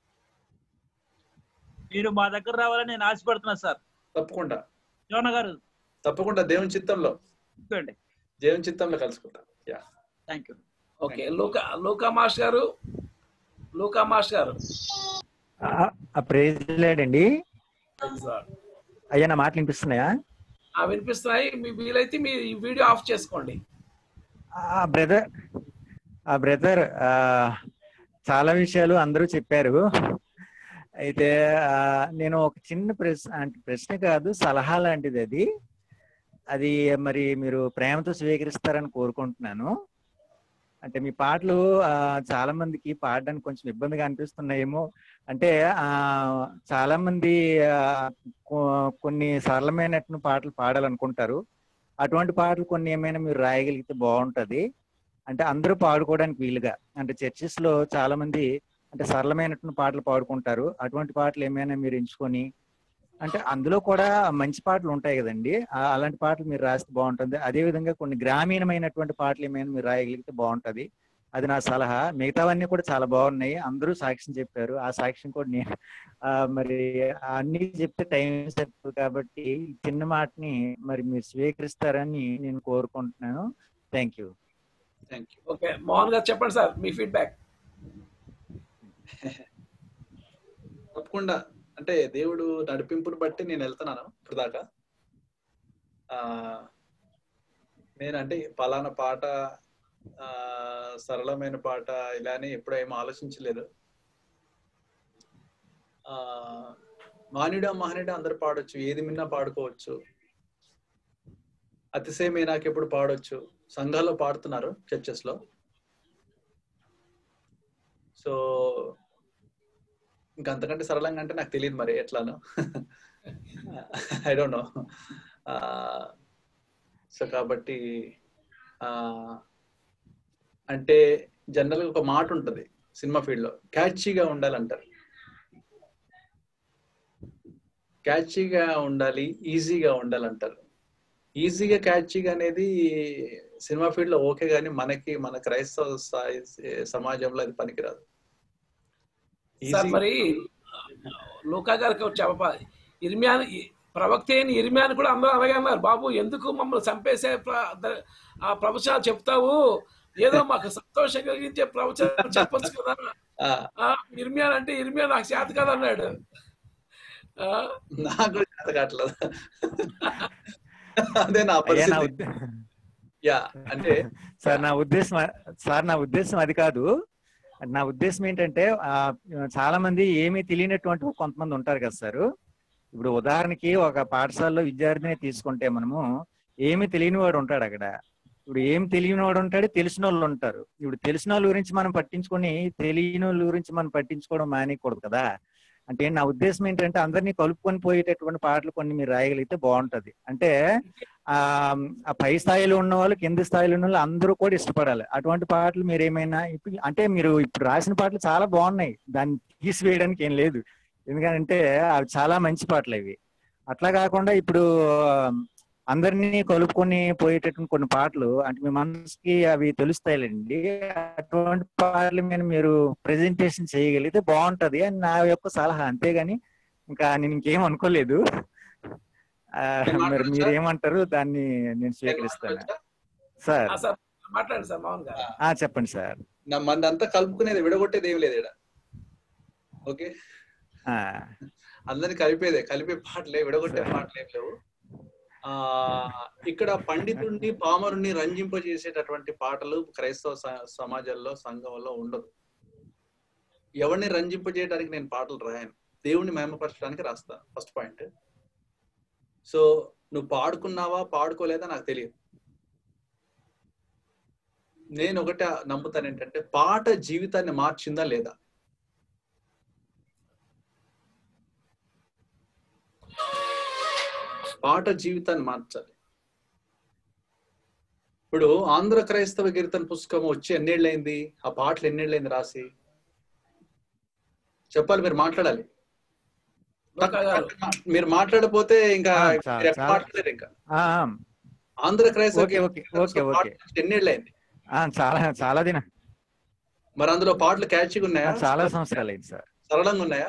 మీరు మా దగ్గర రావాలని నేను ఆశపడుతున్నాను సార్ తప్పకుండా యోన గారు తప్పకుండా దేవుని చిత్తంలో చూడండి దేవుని చిత్తంలో కలుసుకుంటాం yeah thank you okay Luka Luka master garu Luka master గారు ప్రైజ్ లేడండి అయ్యా నా మాటలు వినిపిస్తున్నాయా ఆ వినిపిస్తున్నాయి మీ వీలైతే మీ ఈ వీడియో ఆఫ్ చేసుకోండి ఆ బ్రదర్ ఆ బ్రదర్ చాలా విషయాలు అందరూ చెప్పారు అయితే ఆ, నేను ఒక చిన్న ప్రశ్న అంటే ప్రశ్న కాదు సలహా లాంటిది అది అది మరి మీరు ప్రేమతో స్వీకరిస్తారని కోరుకుంటున్నాను అంటే మీ పాటలు ఆ, చాలా మందికి పాడడానికి కొంచెం ఇబ్బందిగా అనిపిస్తున్నాయేమో అంటే ఆ చాలా మంది ఆ, కొ- కొన్ని సరళమైనటువంటి పాటలు పాడాలనుకుంటారు అటువంటి పాటలు కొన్ని ఏమైనా మీరు రాయగలిగితే బాగుంటది అంటే అందరూ పాడుకోవడానికి వీలుగా అంటే చర్చెస్ లో చాలా మంది అంటే సరళమైనటువంటి పాటలు పాడుకుంటారు అటువంటి పాటలు ఏమైనా మీరు ఎంచుకొని అంటే అందులో కూడా మంచి పాటలు ఉంటాయి కదండి ఆ- అలాంటి పాటలు మీరు రాస్తే బాగుంటుంది అదే విధంగా కొన్ని గ్రామీణమైనటువంటి పాటలు ఏమైనా మీరు రాయగలిగితే బాగుంటది అది నా సలహా మిగతావన్నీ కూడా చాలా బాగున్నాయి అందరూ సాక్ష్యం చెప్పారు ఆ సాక్ష్యం కూడా నేను ఆ, మరి అన్ని చెప్తే టైం సరిపోదు కాబట్టి ఈ చిన్న మాటని మరి మీరు స్వీకరిస్తారని నేను కోరుకుంటున్నాను thank you thank you okay Mohan garu చెప్పండి సార్ మీ ఫీడ్బ్యాక్ తప్పకుండా అంటే దేవుడు నడిపింపుని బట్టి నేను వెళ్తున్నాను ఇప్పుడు దాకా ఆ నేనంటే పలానా పాట ఆ సరళమైన పాట ఇలానే ఎప్పుడు ఏం ఆలోచించలేదు ఆ మానిడా మహనిడా అందరు పాడొచ్చు ఏది మిన్నా పాడుకోవచ్చు అతిశయమే నాకు ఎప్పుడు పాడొచ్చు సంఘాల్లో పాడుతున్నారు చర్చెస్ లో సో ఇంకా అంతకంటే సరళంగా అంటే నాకు తెలియదు మరి ఎట్లానో ఐ డోంట్ నో సో కాబట్టి ఆ, అంటే జనరల్గా ఒక మాట ఉంటుంది సినిమా ఫీల్డ్ లో క్యాచీగా ఉండాలంటారు క్యాచీగా ఉండాలి ఈజీగా ఉండాలంటారు ఈజీగా క్యాచింగ్ అనేది సినిమా ఫీల్డ్ లో ఓకే కానీ మనకి మన క్రైస్తవ స్థాయి సమాజంలో అది పనికిరాదు సార్ Easy- మరి లోకా గారికి చెప్ప ఇర్మియాన్ ప్రవక్త అయిన ఇర్మియాన్ కూడా అందరూ అలాగే అన్నారు బాబు ఎందుకు మమ్మల్ని చంపేసే ప్ర- ద- ఆ ప్రవచనాలు చెప్తావు ఏదో మాకు సంతోషం కలిగించే ప్రవచనాలు చెప్పొచ్చు కదా ఆ, ఆ, ఇర్మియాన్ అంటే ఇర్మియా నాకు చేత కాదు అన్నాడు ఆ, నాకు కూడా చేత కావట్లేదు అదే నా అయ్యా నా పరిస్థితి ఉద్దే- యా అంటే సార్ నా ఉద్దేశం సార్ నా ఉద్దేశం అది కాదు నా ఉద్దేశం ఏంటంటే ఆ, చాలా మంది ఏమీ తెలియనటువంటి కొంతమంది ఉంటారు కదా సార్ ఇప్పుడు ఉదాహరణకి ఒక పాఠశాలలో విద్యార్థిని తీసుకుంటే మనము ఏమీ తెలియని వాడు ఉంటాడు అక్కడ ఇప్పుడు ఏం తెలియని వాడు ఉంటాడు తెలిసిన వాళ్ళు ఉంటారు ఇప్పుడు తెలిసిన వాళ్ళ గురించి మనం పట్టించుకొని తెలియని వాళ్ళ గురించి మనం పట్టించుకోవడం మానేయకూడదు కదా అంటే నా ఉద్దేశం ఏంటంటే అందరినీ కలుపుకొని పోయేటటువంటి పాటలు కొన్ని మీరు రాయగలిగితే బాగుంటది అంటే ఆ ఆ పై స్థాయిలో ఉన్న వాళ్ళు కింది స్థాయిలో ఉన్న వాళ్ళు అందరూ కూడా ఇష్టపడాలి అటువంటి పాటలు మీరు ఏమైనా ఇప్పుడు అంటే మీరు ఇప్పుడు రాసిన పాటలు చాలా బాగున్నాయి దాన్ని తీసివేయడానికి ఏం లేదు ఎందుకంటే అవి చాలా మంచి పాటలు అవి అట్లా కాకుండా ఇప్పుడు ఆ, అందరినీ కలుపుకొని పోయేటటువంటి కొన్ని పాటలు అంటే మీ మనసుకి అవి తెలుస్తాయిలేండి అటువంటి పాటలు మీద మీరు ప్రెజెంటేషన్ చేయగలిగితే బాగుంటది అని నా యొక్క సలహా అంతేగాని ఇంకా నేను ఇంకేం అనుకోలేదు ఆ, మరి మీరు ఏమంటారు దాన్ని నేను స్వీకరిస్తాను సార్ ఆ, సార్ మాట్లాడండి సార్ మోహన్ గారు ఆ చెప్పండి సార్ నా మందంతా కలుపుకునేది విడగొట్టేది ఏం లేదు ఇక్కడ ఓకే ఆ, అందరిని కలిపేదే కలిపే పాటలే విడగొట్టే పాటలు ఏం లేవు ఆ ఇక్కడ పండితుడిని పామరుని రంజింపజేసేటటువంటి పాటలు క్రైస్తవ స- సమాజంలో సంఘంలో ఉండదు ఎవరిని రంజింపజేయడానికి నేను పాటలు రాయను దేవుణ్ణి మహిమపరచడానికి రాస్తాను ఫస్ట్ పాయింట్ సో నువ్వు పాడుకున్నావా పాడుకోలేదా నాకు తెలియదు నేను ఒకటి నమ్ముతాను ఏంటంటే పాట జీవితాన్ని మార్చిందా లేదా పాట జీవితాన్ని మార్చాలి ఇప్పుడు ఆంధ్ర క్రైస్తవ కీర్తన పుస్తకం వచ్చి ఎన్నేళ్ళైంది ఆ పాటలు ఎన్నేళ్ళైంది రాసి చెప్పాలి మీరు మాట్లాడాలి మీరు మాట్లాడపోతే ఇంకా ఆ, మీరు చాలా- ఎక్కడ చాలా- మాట్లాడలేరు ఇంకా ఆ, ఆంధ్ర క్రైస్తవ ఓకే ఓకే కీర్తన ఓకే పుస్తకం ఓకే పాటలు ఎన్నేళ్ళైంది ఆ, చాలా చాలా దిన మరి అందులో పాటలు క్యాచ్గా ఉన్నాయా చాలా సంవత్సరాలు అయింది సార్ సరళంగా ఉన్నాయా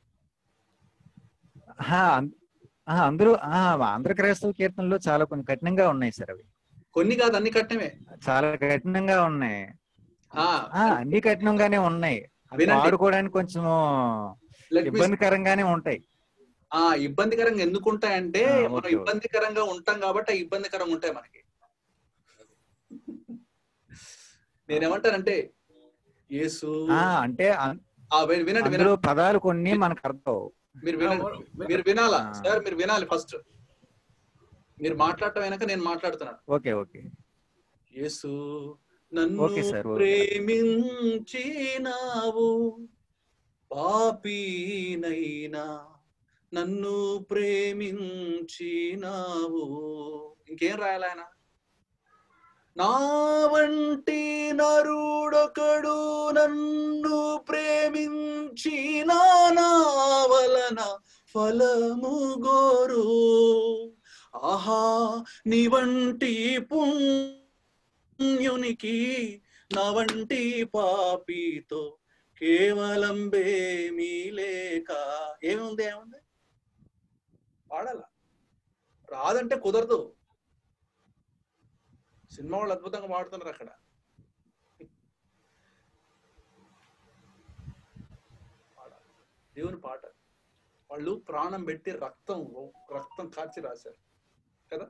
ఆ, అం- ఆ, అందరూ ఆ, ఆంధ్ర క్రైస్తవ కీర్తనలు చాలా కొన్ని కఠినంగా ఉన్నాయి సార్ అవి కొన్ని కాదు అన్ని కట్టమే చాలా కఠినంగా ఉన్నాయి ఆ, ఆ, అన్ని కఠినంగానే ఉన్నాయి అవి వినండి. పాడుకోవడానికి కొంచెం Let me- ఇబ్బందికరంగానే ఉంటాయి ఆ ఇబ్బందికరంగా ఎందుకు ఉంటాయంటే ఆ, మనం ఓకే, ఓకే. ఇబ్బందికరంగా ఉంటాం కాబట్టి ఆ ఇబ్బందికరంగా ఉంటాయి మనకి నేనేమంటానంటే యేసు ఆ, అంటే అం- ఆ, వినండి వినండి అందులో వినండి పదాలు కొన్ని మనకు అర్థం మీరు వినండి మీరు వినాలా సార్ మీరు వినాలి ఫస్ట్ మీరు మాట్లాడటం అయినాక నేను మాట్లాడుతున్నాను ఓకే ఓకే యేసు నన్ను ఓకే సార్, ఓకే. ప్రేమించినావు పాపీనైనా నన్ను ప్రేమించినావు ఇంకేం రాయాలి ఆయన నా వంటి నరుడొకడు నన్ను ప్రేమించిన నా వలన ఫలము గోరు ఆహా నీ వంటి పుణ్యునికి నా వంటి పాపితో కేవలం బేమీ లేక ఏముంది ఏముంది పాడాల రాదంటే కుదరదు సినిమా వాళ్ళు అద్భుతంగా పాడుతున్నారు అక్కడ పాడాలి. దేవుని పాట వాళ్ళు ప్రాణం పెట్టి రక్తం రక్తం కార్చి రాశారు కదా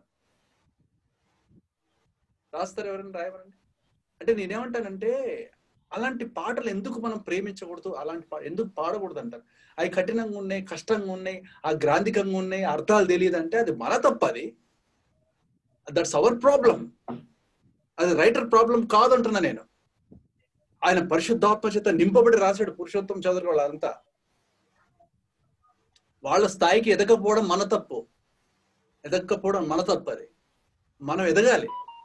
రాస్తారు ఎవరైనా రాయమనండి అంటే నేనేమంటానంటే అలాంటి పాటలు ఎందుకు మనం ప్రేమించకూడదు అలాంటి పా ఎందుకు పాడకూడదు అంటారు అవి కఠినంగా ఉన్నాయి కష్టంగా ఉన్నాయి ఆ గ్రాంధికంగా ఉన్నాయి అర్థాలు తెలియదు అంటే అది మన తప్ప అది దట్స్ అవర్ ప్రాబ్లం అది రైటర్ ప్రాబ్లం కాదంటున్నా నేను ఆయన పరిశుద్ధాత్మ చేత నింపబడి రాశాడు పురుషోత్తం చదువు వాళ్ళంతా వాళ్ళ స్థాయికి ఎదగకపోవడం మన తప్పు ఎదగకపోవడం మన తప్పు అది మనం ఎదగాలి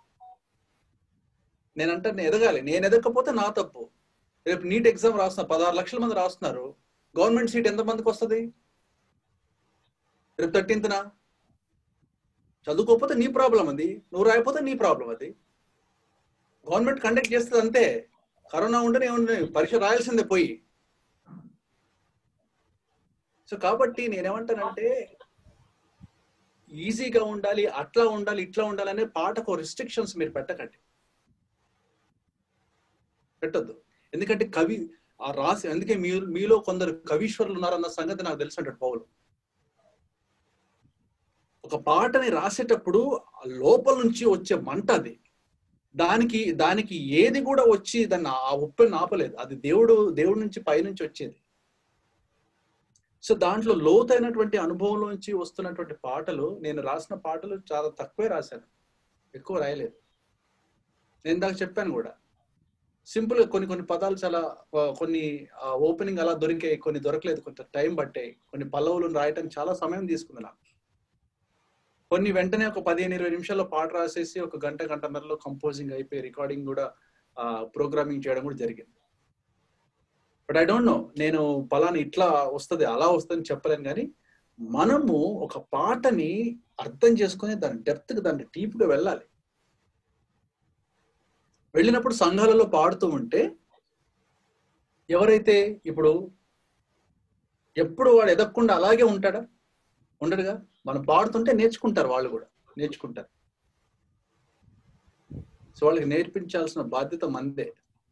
నేనంటే నేను ఎదగాలి నేను ఎదగకపోతే నా తప్పు రేపు నీట్ ఎగ్జామ్ రాస్తున్నా పదహారు లక్షల మంది రాస్తున్నారు గవర్నమెంట్ సీట్ ఎంత మందికి వస్తుంది రేపు థర్టీన్త్నా చదువుకోకపోతే నీ ప్రాబ్లం అది నువ్వు రాయకపోతే నీ ప్రాబ్లం అది గవర్నమెంట్ కండక్ట్ చేస్తుంది అంతే కరోనా ఉండనే ఉండే పరీక్ష రాయాల్సిందే పోయి సో కాబట్టి నేనేమంటానంటే ఈజీగా ఉండాలి అట్లా ఉండాలి ఇట్లా ఉండాలి అనే పాటకు రిస్ట్రిక్షన్స్ మీరు పెట్టకండి పెట్టద్దు ఎందుకంటే కవి ఆ రాసి అందుకే మీ మీలో కొందరు కవీశ్వరులు ఉన్నారన్న సంగతి నాకు తెలుసు అంటాడు పౌలు ఒక పాటని రాసేటప్పుడు ఆ లోపల నుంచి వచ్చే మంట అది దానికి దానికి ఏది కూడా వచ్చి దాన్ని ఆ ఉప్పెని ఆపలేదు అది దేవుడు దేవుడి నుంచి పైనుంచి వచ్చేది సో దాంట్లో లోతైనటువంటి అనుభవంలోంచి వస్తున్నటువంటి పాటలు నేను రాసిన పాటలు చాలా తక్కువే రాశాను ఎక్కువ రాయలేదు నేను ఇందాక చెప్పాను కూడా సింపుల్ గా కొన్ని కొన్ని పదాలు చాలా ఆ, కొన్ని ఓపెనింగ్ అలా దొరికాయి కొన్ని దొరకలేదు కొంత టైం పట్టాయి కొన్ని పల్లవులు రాయటం చాలా సమయం తీసుకుంది నాకు కొన్ని వెంటనే ఒక పదిహేను ఇరవై నిమిషాల్లో పాట రాసేసి ఒక గంట గంటన్నరలో కంపోజింగ్ అయిపోయి రికార్డింగ్ కూడా ప్రోగ్రామింగ్ చేయడం కూడా జరిగింది బట్ ఐ డోంట్ నో నేను పలానా ఇట్లా వస్తుంది అలా వస్తుంది చెప్పలేను కానీ మనము ఒక పాటని అర్థం చేసుకొని దాని డెప్త్ దాని డీప్ గా వెళ్ళాలి వెళ్ళినప్పుడు సంఘాలలో పాడుతూ ఉంటే ఎవరైతే ఇప్పుడు ఎప్పుడు వాడు ఎదగకుండా అలాగే ఉంటాడా ఉండడుగా మనం పాడుతుంటే నేర్చుకుంటారు వాళ్ళు కూడా నేర్చుకుంటారు సో వాళ్ళకి నేర్పించాల్సిన బాధ్యత మందే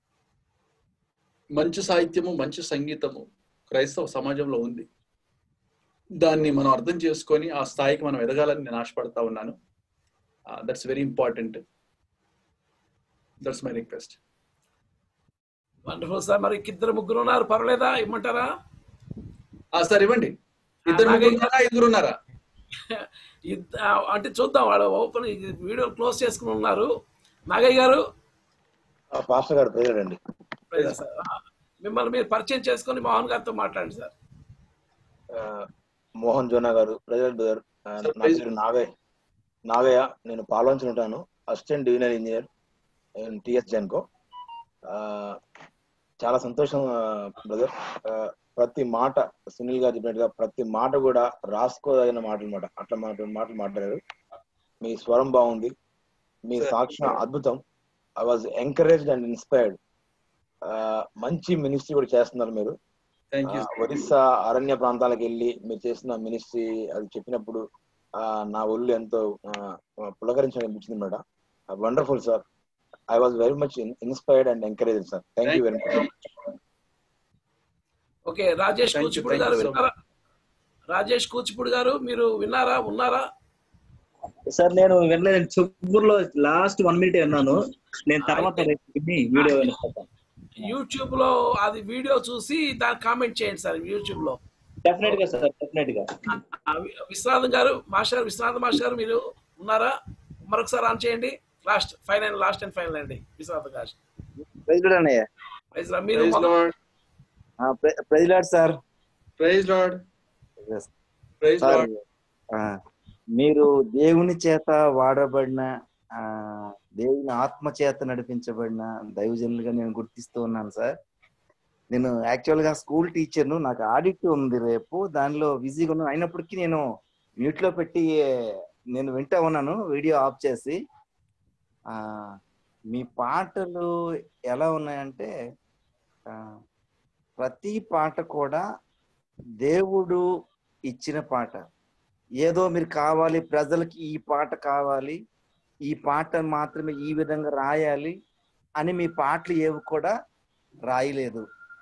మంచి సాహిత్యము మంచి సంగీతము క్రైస్తవ సమాజంలో ఉంది దాన్ని మనం అర్థం చేసుకొని ఆ స్థాయికి మనం ఎదగాలని నేను ఆశపడతా ఉన్నాను that's very important that's my request wonderful sir మరి ఇద్దరు ముగ్గురు ఉన్నారు పర్వాలేదా ఇమ్మంటారా సార్ ఇవ్వండి ఇద్దరు ముగ్గురు ఉన్నారా ఐదుగురు ఉన్నారా ఇద్ద- ఆ, అంటే చూద్దాం వాళ్ళు ఓపెన్ వీడియో క్లోజ్ చేసుకుని ఉన్నారు నాగయ్య గారు పాస్టర్ గారు ప్రేయర్ అండి ప్రైజ్ సార్. ఆ, మిమ్మల్ని మీరు పరిచయం చేసుకొని మోహన్ గారితో మాట్లాడండి సార్ ఆ, మోహన్ జోనా గారు ప్రజల్ బ్రదర్ ఆ, Sir, నా praise పేరు నాగయ్య నాగయ్య నేను పాల్వంచి ఉంటాను assistant divisional engineer TS Genco ఆ, చాలా సంతోషం బ్రదర్ ప్రతి మాట సునీల్ గారు చెప్పినట్టుగా ప్రతి మాట కూడా రాసుకోదగిన మాటలు మాట అట్లా మాట మాటలు మాట్లాడారు మీ స్వరం బాగుంది మీ Sir. సాక్ష్యం అద్భుతం I was encouraged and inspired మంచి మినిస్ట్రీ కూడా చేస్తున్నారు మీరు థ్యాంక్ యూ ఆ, ఒరిస్సా అరణ్య ప్రాంతాలకు వెళ్ళి మీరు చేసిన మినిస్ట్రీ అది చెప్పినప్పుడు ఆ, నా ఒళ్ళు ఎంతో పులకరించడం అనిపించింది madam wonderful sir I was very much inspired and encourage sir thank you very much okay Rajesh Thank you, Kuchipudi thank garu you so విన్నారా రాజేష్ కూచిపూడి గారు మీరు విన్నారా ఉన్నారా సార్ నేను వినలేదు చివరిలో లాస్ట్ వన్ మినిట్ విన్నాను నేను తర్వాత రేపు విని వీడియో వినిస్తాను యూట్యూబ్ లో అది వీడియో చూసి దాన్ని కామెంట్ చేయండి సార్ యూట్యూబ్ లో డెఫినెట్ గా సార్ డెఫినెట్ గా ఆ, వి- విశ్వనాథం గారు మాస్టర్ విశ్వనాథం మాస్టర్ గారు మీరు ఉన్నారా మరొకసారి ఆన్ చేయండి last final last and final అండి విశ్వనాథం గారు ప్రైజ్ లార్డ్ అన్నయ్య ప్రైజ్ లా- మీరు ప్రైజ్ మొదలు- లార్డ్ ఆ, ప్ర- praise lord sir praise lord praise sir lord ఆ, మీరు దేవుని చేత వాడబడిన ఆ, దేవుని ఆత్మ చేత నడిపించబడిన దైవజనులుగా నేను గుర్తిస్తూ ఉన్నాను సార్ నేను యాక్చువల్ గా స్కూల్ టీచర్ను నాకు ఆడిట్ ఉంది రేపు దానిలో బిజీగా ఉన్నాను అయినప్పటికీ నేను మ్యూట్ లో పెట్టి నేను వింటా ఉన్నాను వీడియో ఆఫ్ చేసి ఆ మీ పాటలు ఎలా ఉన్నాయంటే ఆ, ప్రతి పాట కూడా దేవుడు ఇచ్చిన పాట ఏదో మీరు కావాలి ప్రజలకి ఈ పాట కావాలి ఈ పాట మాత్రమే ఈ విధంగా రాయాలి అని మీ పాటలు ఏవి కూడా రాయలేదు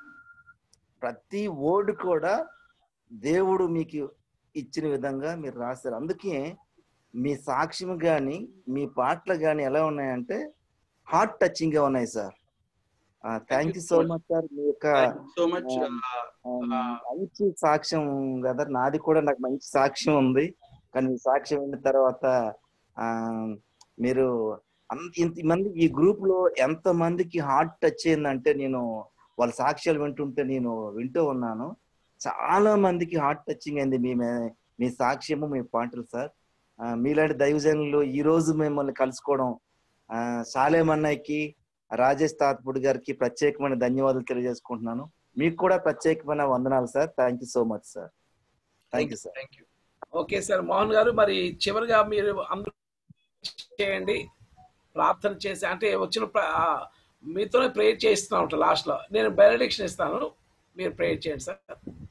ప్రతి వర్డ్ కూడా దేవుడు మీకు ఇచ్చిన విధంగా మీరు రాశారు అందుకే మీ సాక్ష్యం కానీ మీ పాటలు కానీ ఎలా ఉన్నాయంటే హార్ట్ టచింగ్ గా ఉన్నాయి sir thank you so much sir మీ యొక్క సో మచ్ ఆ, మంచి సాక్ష్యం కదా నాది కూడా నాకు మంచి సాక్ష్యం ఉంది కానీ మీ సాక్ష్యం విన్న తర్వాత ఆ మీరు అంత ఇంతమంది ఈ గ్రూప్ లో ఎంత మందికి హార్ట్ టచ్ అయిందంటే నేను వాళ్ళ సాక్ష్యాలు వింటుంటే నేను వింటూ ఉన్నాను చాలా మందికి హార్ట్ టచింగ్ అయింది మీ మే- మీ సాక్ష్యము మీ పాటలు సార్ ఆ, మీలాంటి దైవజనులు ఈ రోజు మిమ్మల్ని కలుసుకోవడం ఆ, సాలేం అన్నయ్యకి రాజేష్ తాత్పుడి గారికి ప్రత్యేకమైన ధన్యవాదాలు తెలియజేసుకుంటున్నాను మీకు కూడా ప్రత్యేకమైన వందనాలు sir thank you so much sir thank you sir thank you okay sir Mohan garu మరి చివరిగా మీరు అందరూ చేయండి ప్రార్థన చేసి అంటే వచ్చిన ప్ర- ఆ, మీతోనే ప్రేయర్ చేయిస్తున్నా ఉంటాను లాస్ట్ లో నేను బెనడిక్షన్ ఇస్తాను మీరు ప్రేయర్ చేయండి సార్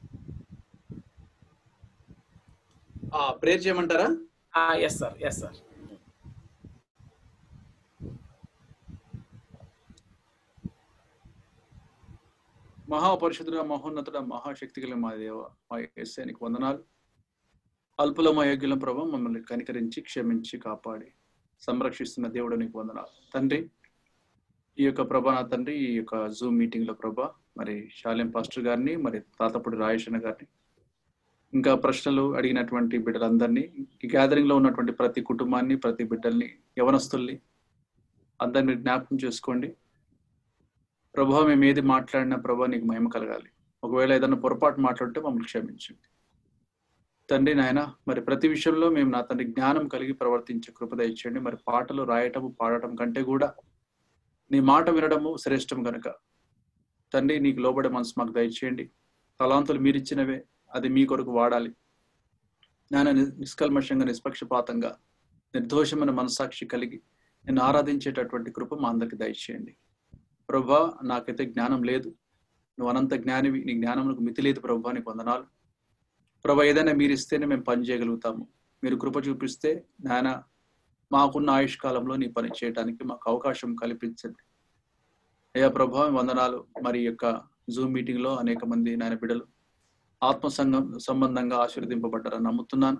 ప్రేయర్ చేయమంటారా ఎస్ సార్ ఎస్ సార్ మహాపరిషుతుడ మహోన్నతుడ మహాశక్తి గల మా దేవ మా ఎస్ఐ నీకు వందనాలు అల్పులం అయోగ్యులం ప్రభావం మమ్మల్ని కనికరించి క్షమించి కాపాడి సంరక్షిస్తున్న దేవుడు నీకు వందనాలు తండ్రి ఈ యొక్క ప్రభా నా తండ్రి ఈ యొక్క జూమ్ మీటింగ్ లో ప్రభా మరి శాలెం పాస్టర్ గారిని మరి తాతపూడి రాయేషణ గారిని ఇంకా ప్రశ్నలు అడిగినటువంటి బిడ్డలందరినీ ఈ గ్యాదరింగ్ లో ఉన్నటువంటి ప్రతి కుటుంబాన్ని ప్రతి బిడ్డల్ని యవనస్తుల్ని అందరిని జ్ఞాపకం చేసుకోండి ప్రభా మేము ఏది మాట్లాడినా ప్రభా నీకు మహిమ కలగాలి ఒకవేళ ఏదైనా పొరపాటు మాట్లాడితే మమ్మల్ని క్షమించండి తండ్రి నాయన మరి ప్రతి విషయంలో మేము నా తండ్రి జ్ఞానం కలిగి ప్రవర్తించే కృప దయచేయండి మరి పాటలు రాయటము పాడటం కంటే కూడా నీ మాట వినడము శ్రేష్టం కనుక తండ్రి నీకు లోబడే మనసు మాకు దయచేయండి తలాంతులు మీరిచ్చినవే అది మీ కొరకు వాడాలి నాయన ని- నిష్కల్మషంగా నిష్పక్షపాతంగా నిర్దోషమైన మనసాక్షి కలిగి నేను ఆరాధించేటటువంటి కృప మా అందరికి దయచేయండి ప్రభా నాకైతే జ్ఞానం లేదు నువ్వు అనంత జ్ఞానివి నీ జ్ఞానమునకు మితి లేదు ప్రభా నీకు వందనాలు ప్రభా ఏదైనా మీరు ఇస్తేనే మేము పని చేయగలుగుతాము మీరు కృప చూపిస్తే నాయన మాకున్న ఆయుష్ కాలంలో నీ పని చేయడానికి మాకు అవకాశం కల్పించండి అయ్యా ప్రభా వందనాలు మరి ఈ యొక్క జూమ్ మీటింగ్ లో అనేక మంది నాయన బిడ్డలు ఆత్మ సంఘం సంబంధంగా ఆశీర్వదింపబడ్డారని నమ్ముతున్నాను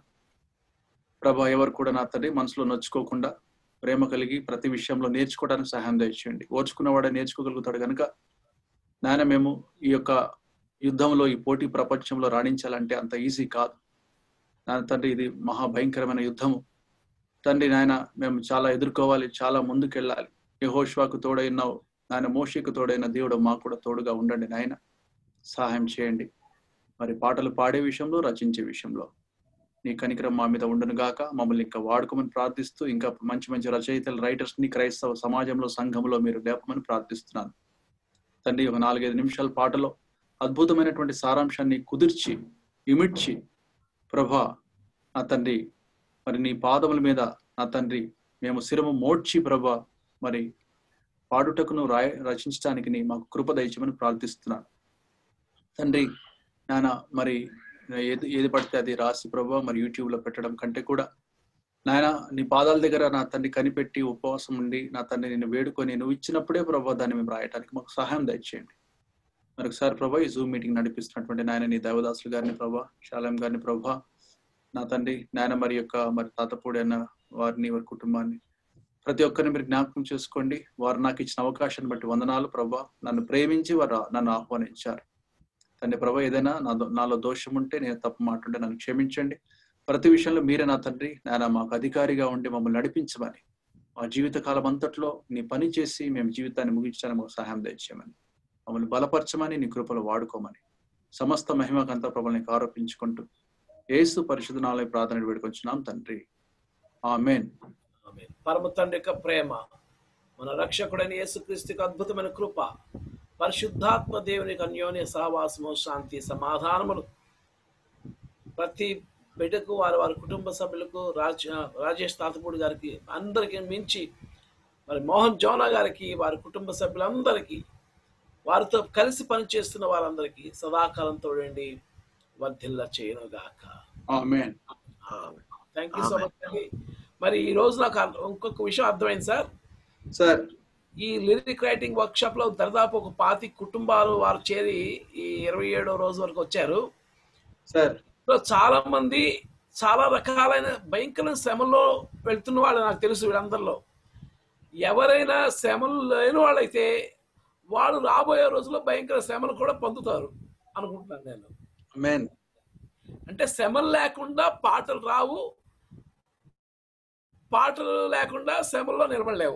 ప్రభా ఎవరు కూడా నా తండ్రి మనసులో నొచ్చుకోకుండా ప్రేమ కలిగి ప్రతి విషయంలో నేర్చుకోవడానికి సహాయం దయచేయండి ఓర్చుకున్నవాడే నేర్చుకోగలుగుతాడు కనుక నాయన మేము ఈ యొక్క యుద్ధంలో ఈ పోటీ ప్రపంచంలో రాణించాలంటే అంత ఈజీ కాదు నాయన తండ్రి ఇది మహాభయంకరమైన యుద్ధము తండ్రి నాయన మేము చాలా ఎదుర్కోవాలి చాలా ముందుకెళ్ళాలి యహోష్వాకు తోడైనావు నాయన మోషికు తోడైన దేవుడు మాకు కూడా తోడుగా ఉండండి నాయన సహాయం చేయండి మరి పాటలు పాడే విషయంలో రచించే విషయంలో నీ కనికరం మా మీద ఉండును గాక మమ్మల్ని ఇంకా వాడుకోమని ప్రార్థిస్తూ ఇంకా మంచి మంచి రచయితలు రైటర్స్ ని క్రైస్తవ సమాజంలో సంఘంలో మీరు లేపమని ప్రార్థిస్తున్నాను తండ్రి ఒక నాలుగైదు నిమిషాల పాటలో అద్భుతమైనటువంటి సారాంశాన్ని కుదిర్చి ఇమిడ్చి ప్రభా నా తండ్రి మరి నీ పాదముల మీద నా తండ్రి మేము శిరము మోడ్చి ప్రభా మరి పాడుటకును రాయ రచించడానికి నీ మాకు కృప దయచమని ప్రార్థిస్తున్నాను తండ్రి నాన్న మరి ఏది ఏది పడితే అది రాసి ప్రభా మరి యూట్యూబ్ లో పెట్టడం కంటే కూడా నాయన నీ పాదాల దగ్గర నా తండ్రి కనిపెట్టి ఉపవాసం ఉండి నా తండ్రి నేను వేడుకొని నువ్వు ఇచ్చినప్పుడే ప్రభా దాన్ని మేము రాయడానికి మాకు సహాయం దయచేయండి మరొకసారి ప్రభా ఈ జూమ్ మీటింగ్ నడిపిస్తున్నటువంటి నాయన నీ దేవదాసులు గారిని ప్రభా శాలం గారిని ప్రభా నా తండ్రి నాయన మరి యొక్క మరి తాతపూడి అన్న వారిని వారి కుటుంబాన్ని ప్రతి ఒక్కరిని మీరు జ్ఞాపకం చేసుకోండి వారు నాకు ఇచ్చిన అవకాశాన్ని బట్టి వందనాలు ప్రభా నన్ను ప్రేమించి వారు నన్ను ఆహ్వానించారు తండ్రి ప్రభా ఏదైనా నా దో- నాలో దోషం ఉంటే నేను తప్పు మాట్లాడే నన్ను క్షమించండి ప్రతి విషయంలో మీరే నా తండ్రి నాయన మాకు అధికారిగా ఉండి మమ్మల్ని నడిపించమని మా జీవిత కాలం అంతట్లో నీ పని చేసి మేము జీవితాన్ని ముగించడానికి మాకు సహాయం దయచేయమని మమ్మల్ని బలపరచమని నీ కృపలో వాడుకోమని సమస్త మహిమకంతా ప్రభు నీకు ఆరోపించుకుంటూ యేసు పరిశుద్ధ నాలయ ప్రార్థన వేడుకొచ్చున్నాం తండ్రి ఆమెన్ పరమ తండ్రి యొక్క ప్రేమ మన రక్షకుడైన యేసుక్రీస్తుకి అద్భుతమైన కృప పరిశుద్ధాత్మ దేవునికి అన్యోన్య సహవాసము శాంతి సమాధానములు ప్రతి బిడ్డకు వారి వారి కుటుంబ సభ్యులకు రాజ్ రాజేష్ తాతపూడి గారికి అందరికీ మించి మరి మోహన్ జోనా గారికి వారి కుటుంబ సభ్యులందరికీ వారితో కలిసి పనిచేస్తున్న వారందరికీ సదాకాలం తోడండి వర్ధిల్ల చేయను గాక amen thank you so much అండి మరి ఈ రోజు నాకు అర్థ- ఇంకొక విషయం అర్థమైంది సార్ సార్ ఈ లిరిక్ రైటింగ్ వర్క్ షాప్ లో దాదాపు ఒక పాతి కుటుంబాలు వారు చేరి ఈ ఇరవై ఏడో రోజు వరకు వచ్చారు సార్ సో చాలా మంది చాలా రకాలైన భయంకర శ్రమల్లో వెళ్తున్న వాళ్ళు నాకు తెలుసు వీళ్ళందరిలో ఎవరైనా శ్రమలు లేని వాళ్ళైతే వాళ్ళు రాబోయే రోజుల్లో భయంకర శ్రమలు కూడా పొందుతారు అనుకుంటున్నాను నేను ఆమెన్ అంటే శ్రమలు లేకుండా పాటలు రావు పాటలు లేకుండా శ్రమల్లో నిలబడలేవు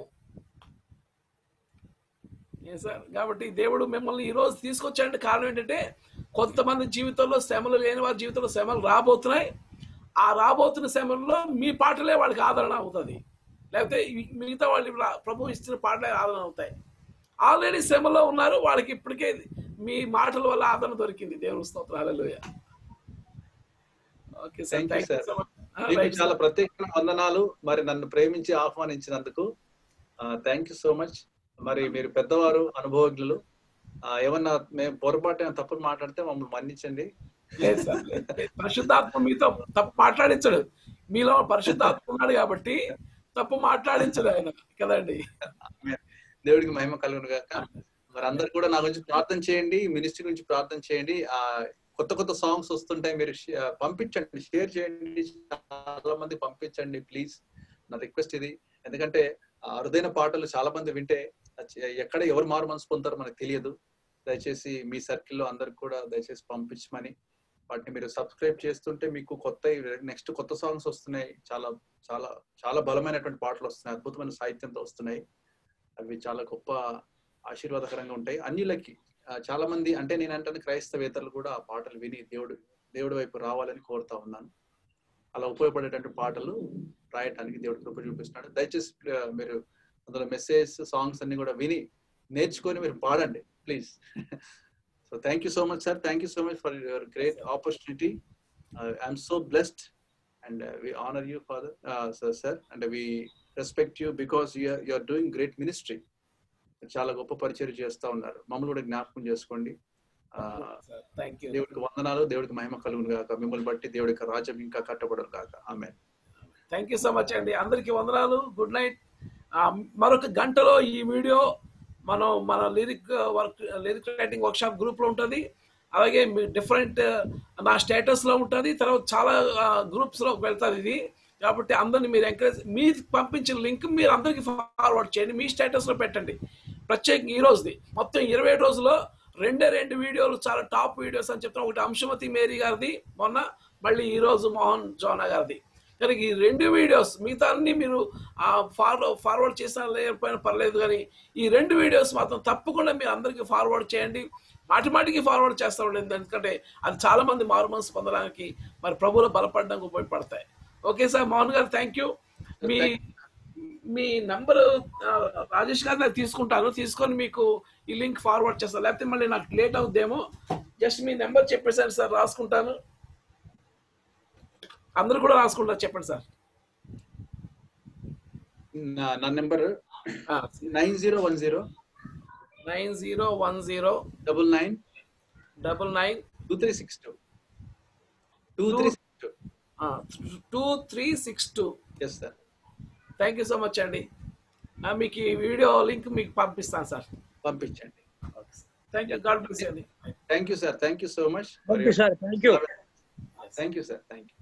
ఏ సార్ కాబట్టి దేవుడు మిమ్మల్ని ఈ రోజు తీసుకొచ్చాడంటే కారణం ఏంటంటే కొంతమంది జీవితంలో శ్రమలు లేని వారి జీవితంలో శ్రమలు రాబోతున్నాయి ఆ రాబోతున్న శ్రమల్లో మీ పాటలే వాళ్ళకి ఆదరణ అవుతుంది లేకపోతే ఈ- మిగతా వాళ్ళు ఇప్పుడు ప్రభు ఇచ్చిన పాటలే ఆదరణ అవుతాయి ఆల్రెడీ శ్రమలో ఉన్నారు వాళ్ళకి ఇప్పటికే మీ మాటల వల్ల ఆదరణ దొరికింది దేవుని స్తోత్రం hallelujah okay sir thank you thank you sir so much మీకు రైట్ చాలా సార్ ప్రత్యేకమైన వందనాలు మరి నన్ను ప్రేమించి ఆహ్వానించినందుకు థ్యాంక్ యూ సో మచ్ మరి మీరు పెద్దవారు అనుభవజ్ఞులు ఆ, ఏమన్నా మేము పొరపాటు ఏమైనా తప్పులు మాట్లాడితే మమ్మల్ని మన్నించండి లేదు సార్ లేదు, లేదు. పరిశుద్ధాత్మ మీతో తప్పు మాట్లాడించడు మీలో పరిశుద్ధాత్మ ఉన్నాడు కాబట్టి తప్పు మాట్లాడించడు ఆయన కదండి దేవుడికి మహిమ కలుగును గాక మరి అందరు కూడా నా గురించి ప్రార్థన చేయండి మినిస్ట్రీ గురించి ప్రార్థన చేయండి ఆ కొత్త కొత్త సాంగ్స్ వస్తుంటాయి మీరు షే- పంపించండి షేర్ చేయండి చాలా మంది పంపించండి ప్లీజ్ నా రిక్వెస్ట్ ఇది ఎందుకంటే ఆ అరుదైన పాటలు చాలా మంది వింటే అది ఎక్కడ ఎవరు మారు మనసు పొందుతారో మనకు తెలియదు దయచేసి మీ సర్కిల్లో అందరికి కూడా దయచేసి పంపించమని వాటిని మీరు సబ్స్క్రైబ్ చేస్తుంటే మీకు కొత్త నెక్స్ట్ కొత్త సాంగ్స్ వస్తున్నాయి చాలా చాలా చాలా బలమైనటువంటి పాటలు వస్తున్నాయి అద్భుతమైన సాహిత్యంతో వస్తున్నాయి అవి చాలా గొప్ప ఆశీర్వాదకరంగా ఉంటాయి అన్యులకి ఆ, చాలా మంది అంటే నేను అంటే క్రైస్తవేతరులు కూడా ఆ పాటలు విని దేవుడు దేవుడి వైపు రావాలని కోరుతా ఉన్నాను అలా ఉపయోగపడేటువంటి పాటలు రాయటానికి దేవుడు కృప చూపిస్తున్నాడు దయచేసి ఆ, మీరు అందులో మెసేజ్ సాంగ్స్ అన్ని కూడా విని నేర్చుకొని మీరు పాడండి please so thank you so much sir thank you so much for your great opportunity I'm so blessed and we honour you father sir sir and we respect you because you're doing great ministry చాలా గొప్ప పరిచయం చేస్తా ఉన్నారు మమ్మల్ని కూడా జ్ఞాపకం చేసుకోండి ఆ, థ్యాంక్ యూ దేవుడికి వందనాలు దేవుడికి మహిమ కలుగును గాక మిమ్మల్ని బట్టి దేవుడికి రాజ్యం ఇంకా కట్టబడరు గాక ఆమె థ్యాంక్ యూ సో మచ్ అండి అందరికీ వందనాలు గుడ్ నైట్ మరొక గంటలో ఈ వీడియో మనం మన lyric work lyric writing workshop group లో ఉంటుంది అలాగే డిఫరెంట్ నా స్టేటస్ లో ఉంటుంది తర్వాత చాలా గ్రూప్స్ లో వెళ్తారు ఇది కాబట్టి అందరిని మీరు ఎంకరేజ్ మీరు పంపించిన లింక్ మీరు అందరికి ఫార్వర్డ్ చేయండి మీ స్టేటస్ లో పెట్టండి ప్రత్యేకంగా ఈ రోజుది మొత్తం ఇరవై రోజుల్లో రెండే రెండు వీడియోలు చాలా టాప్ వీడియోస్ అని చెప్తాను ఒకటి అంశమతి మేరీ గారిది మొన్న మళ్ళీ ఈ రోజు మోహన్ జోనా గారిది కనుక ఈ రెండు వీడియోస్ మిగతా అన్ని మీరు ఫార్వ ఫార్వర్డ్ చేసినా లేకపోయినా పర్లేదు కానీ ఈ రెండు వీడియోస్ మాత్రం తప్పకుండా మీరు అందరికీ ఫార్వర్డ్ చేయండి మాటి మాటికి ఫార్వర్డ్ చేస్తూ ఉండేది ఎందుకంటే అది చాలా మంది మారు మనసు పొందడానికి మరి ప్రభువులు బలపడడానికి ఉపయోగపడతాయి okay sir Mohan garu thank you మీ మీ నంబర్ రాజేష్ గారు నాకు తీసుకుంటాను తీసుకొని మీకు ఈ లింక్ ఫార్వర్డ్ చేస్తాను లేకపోతే మళ్ళీ నాకు లేట్ అవుద్దేమో జస్ట్ మీ నెంబర్ చెప్పేసాను సార్ రాసుకుంటాను అందరూ కూడా రాసుకుంటారు చెప్పండి సార్ నా నా number nine zero one zero nine zero one zero double nine double nine two three six two two three six two two three six two yes sir thank you so much అండి ఆ, మీకు ఈ వీడియో లింక్ మీకు పంపిస్తాను సార్ పంపించండి థ్యాంక్ యూ గాడ్ బ్లెస్ అండి thank you sir thank you so much okay sir thank you thank you sir thank you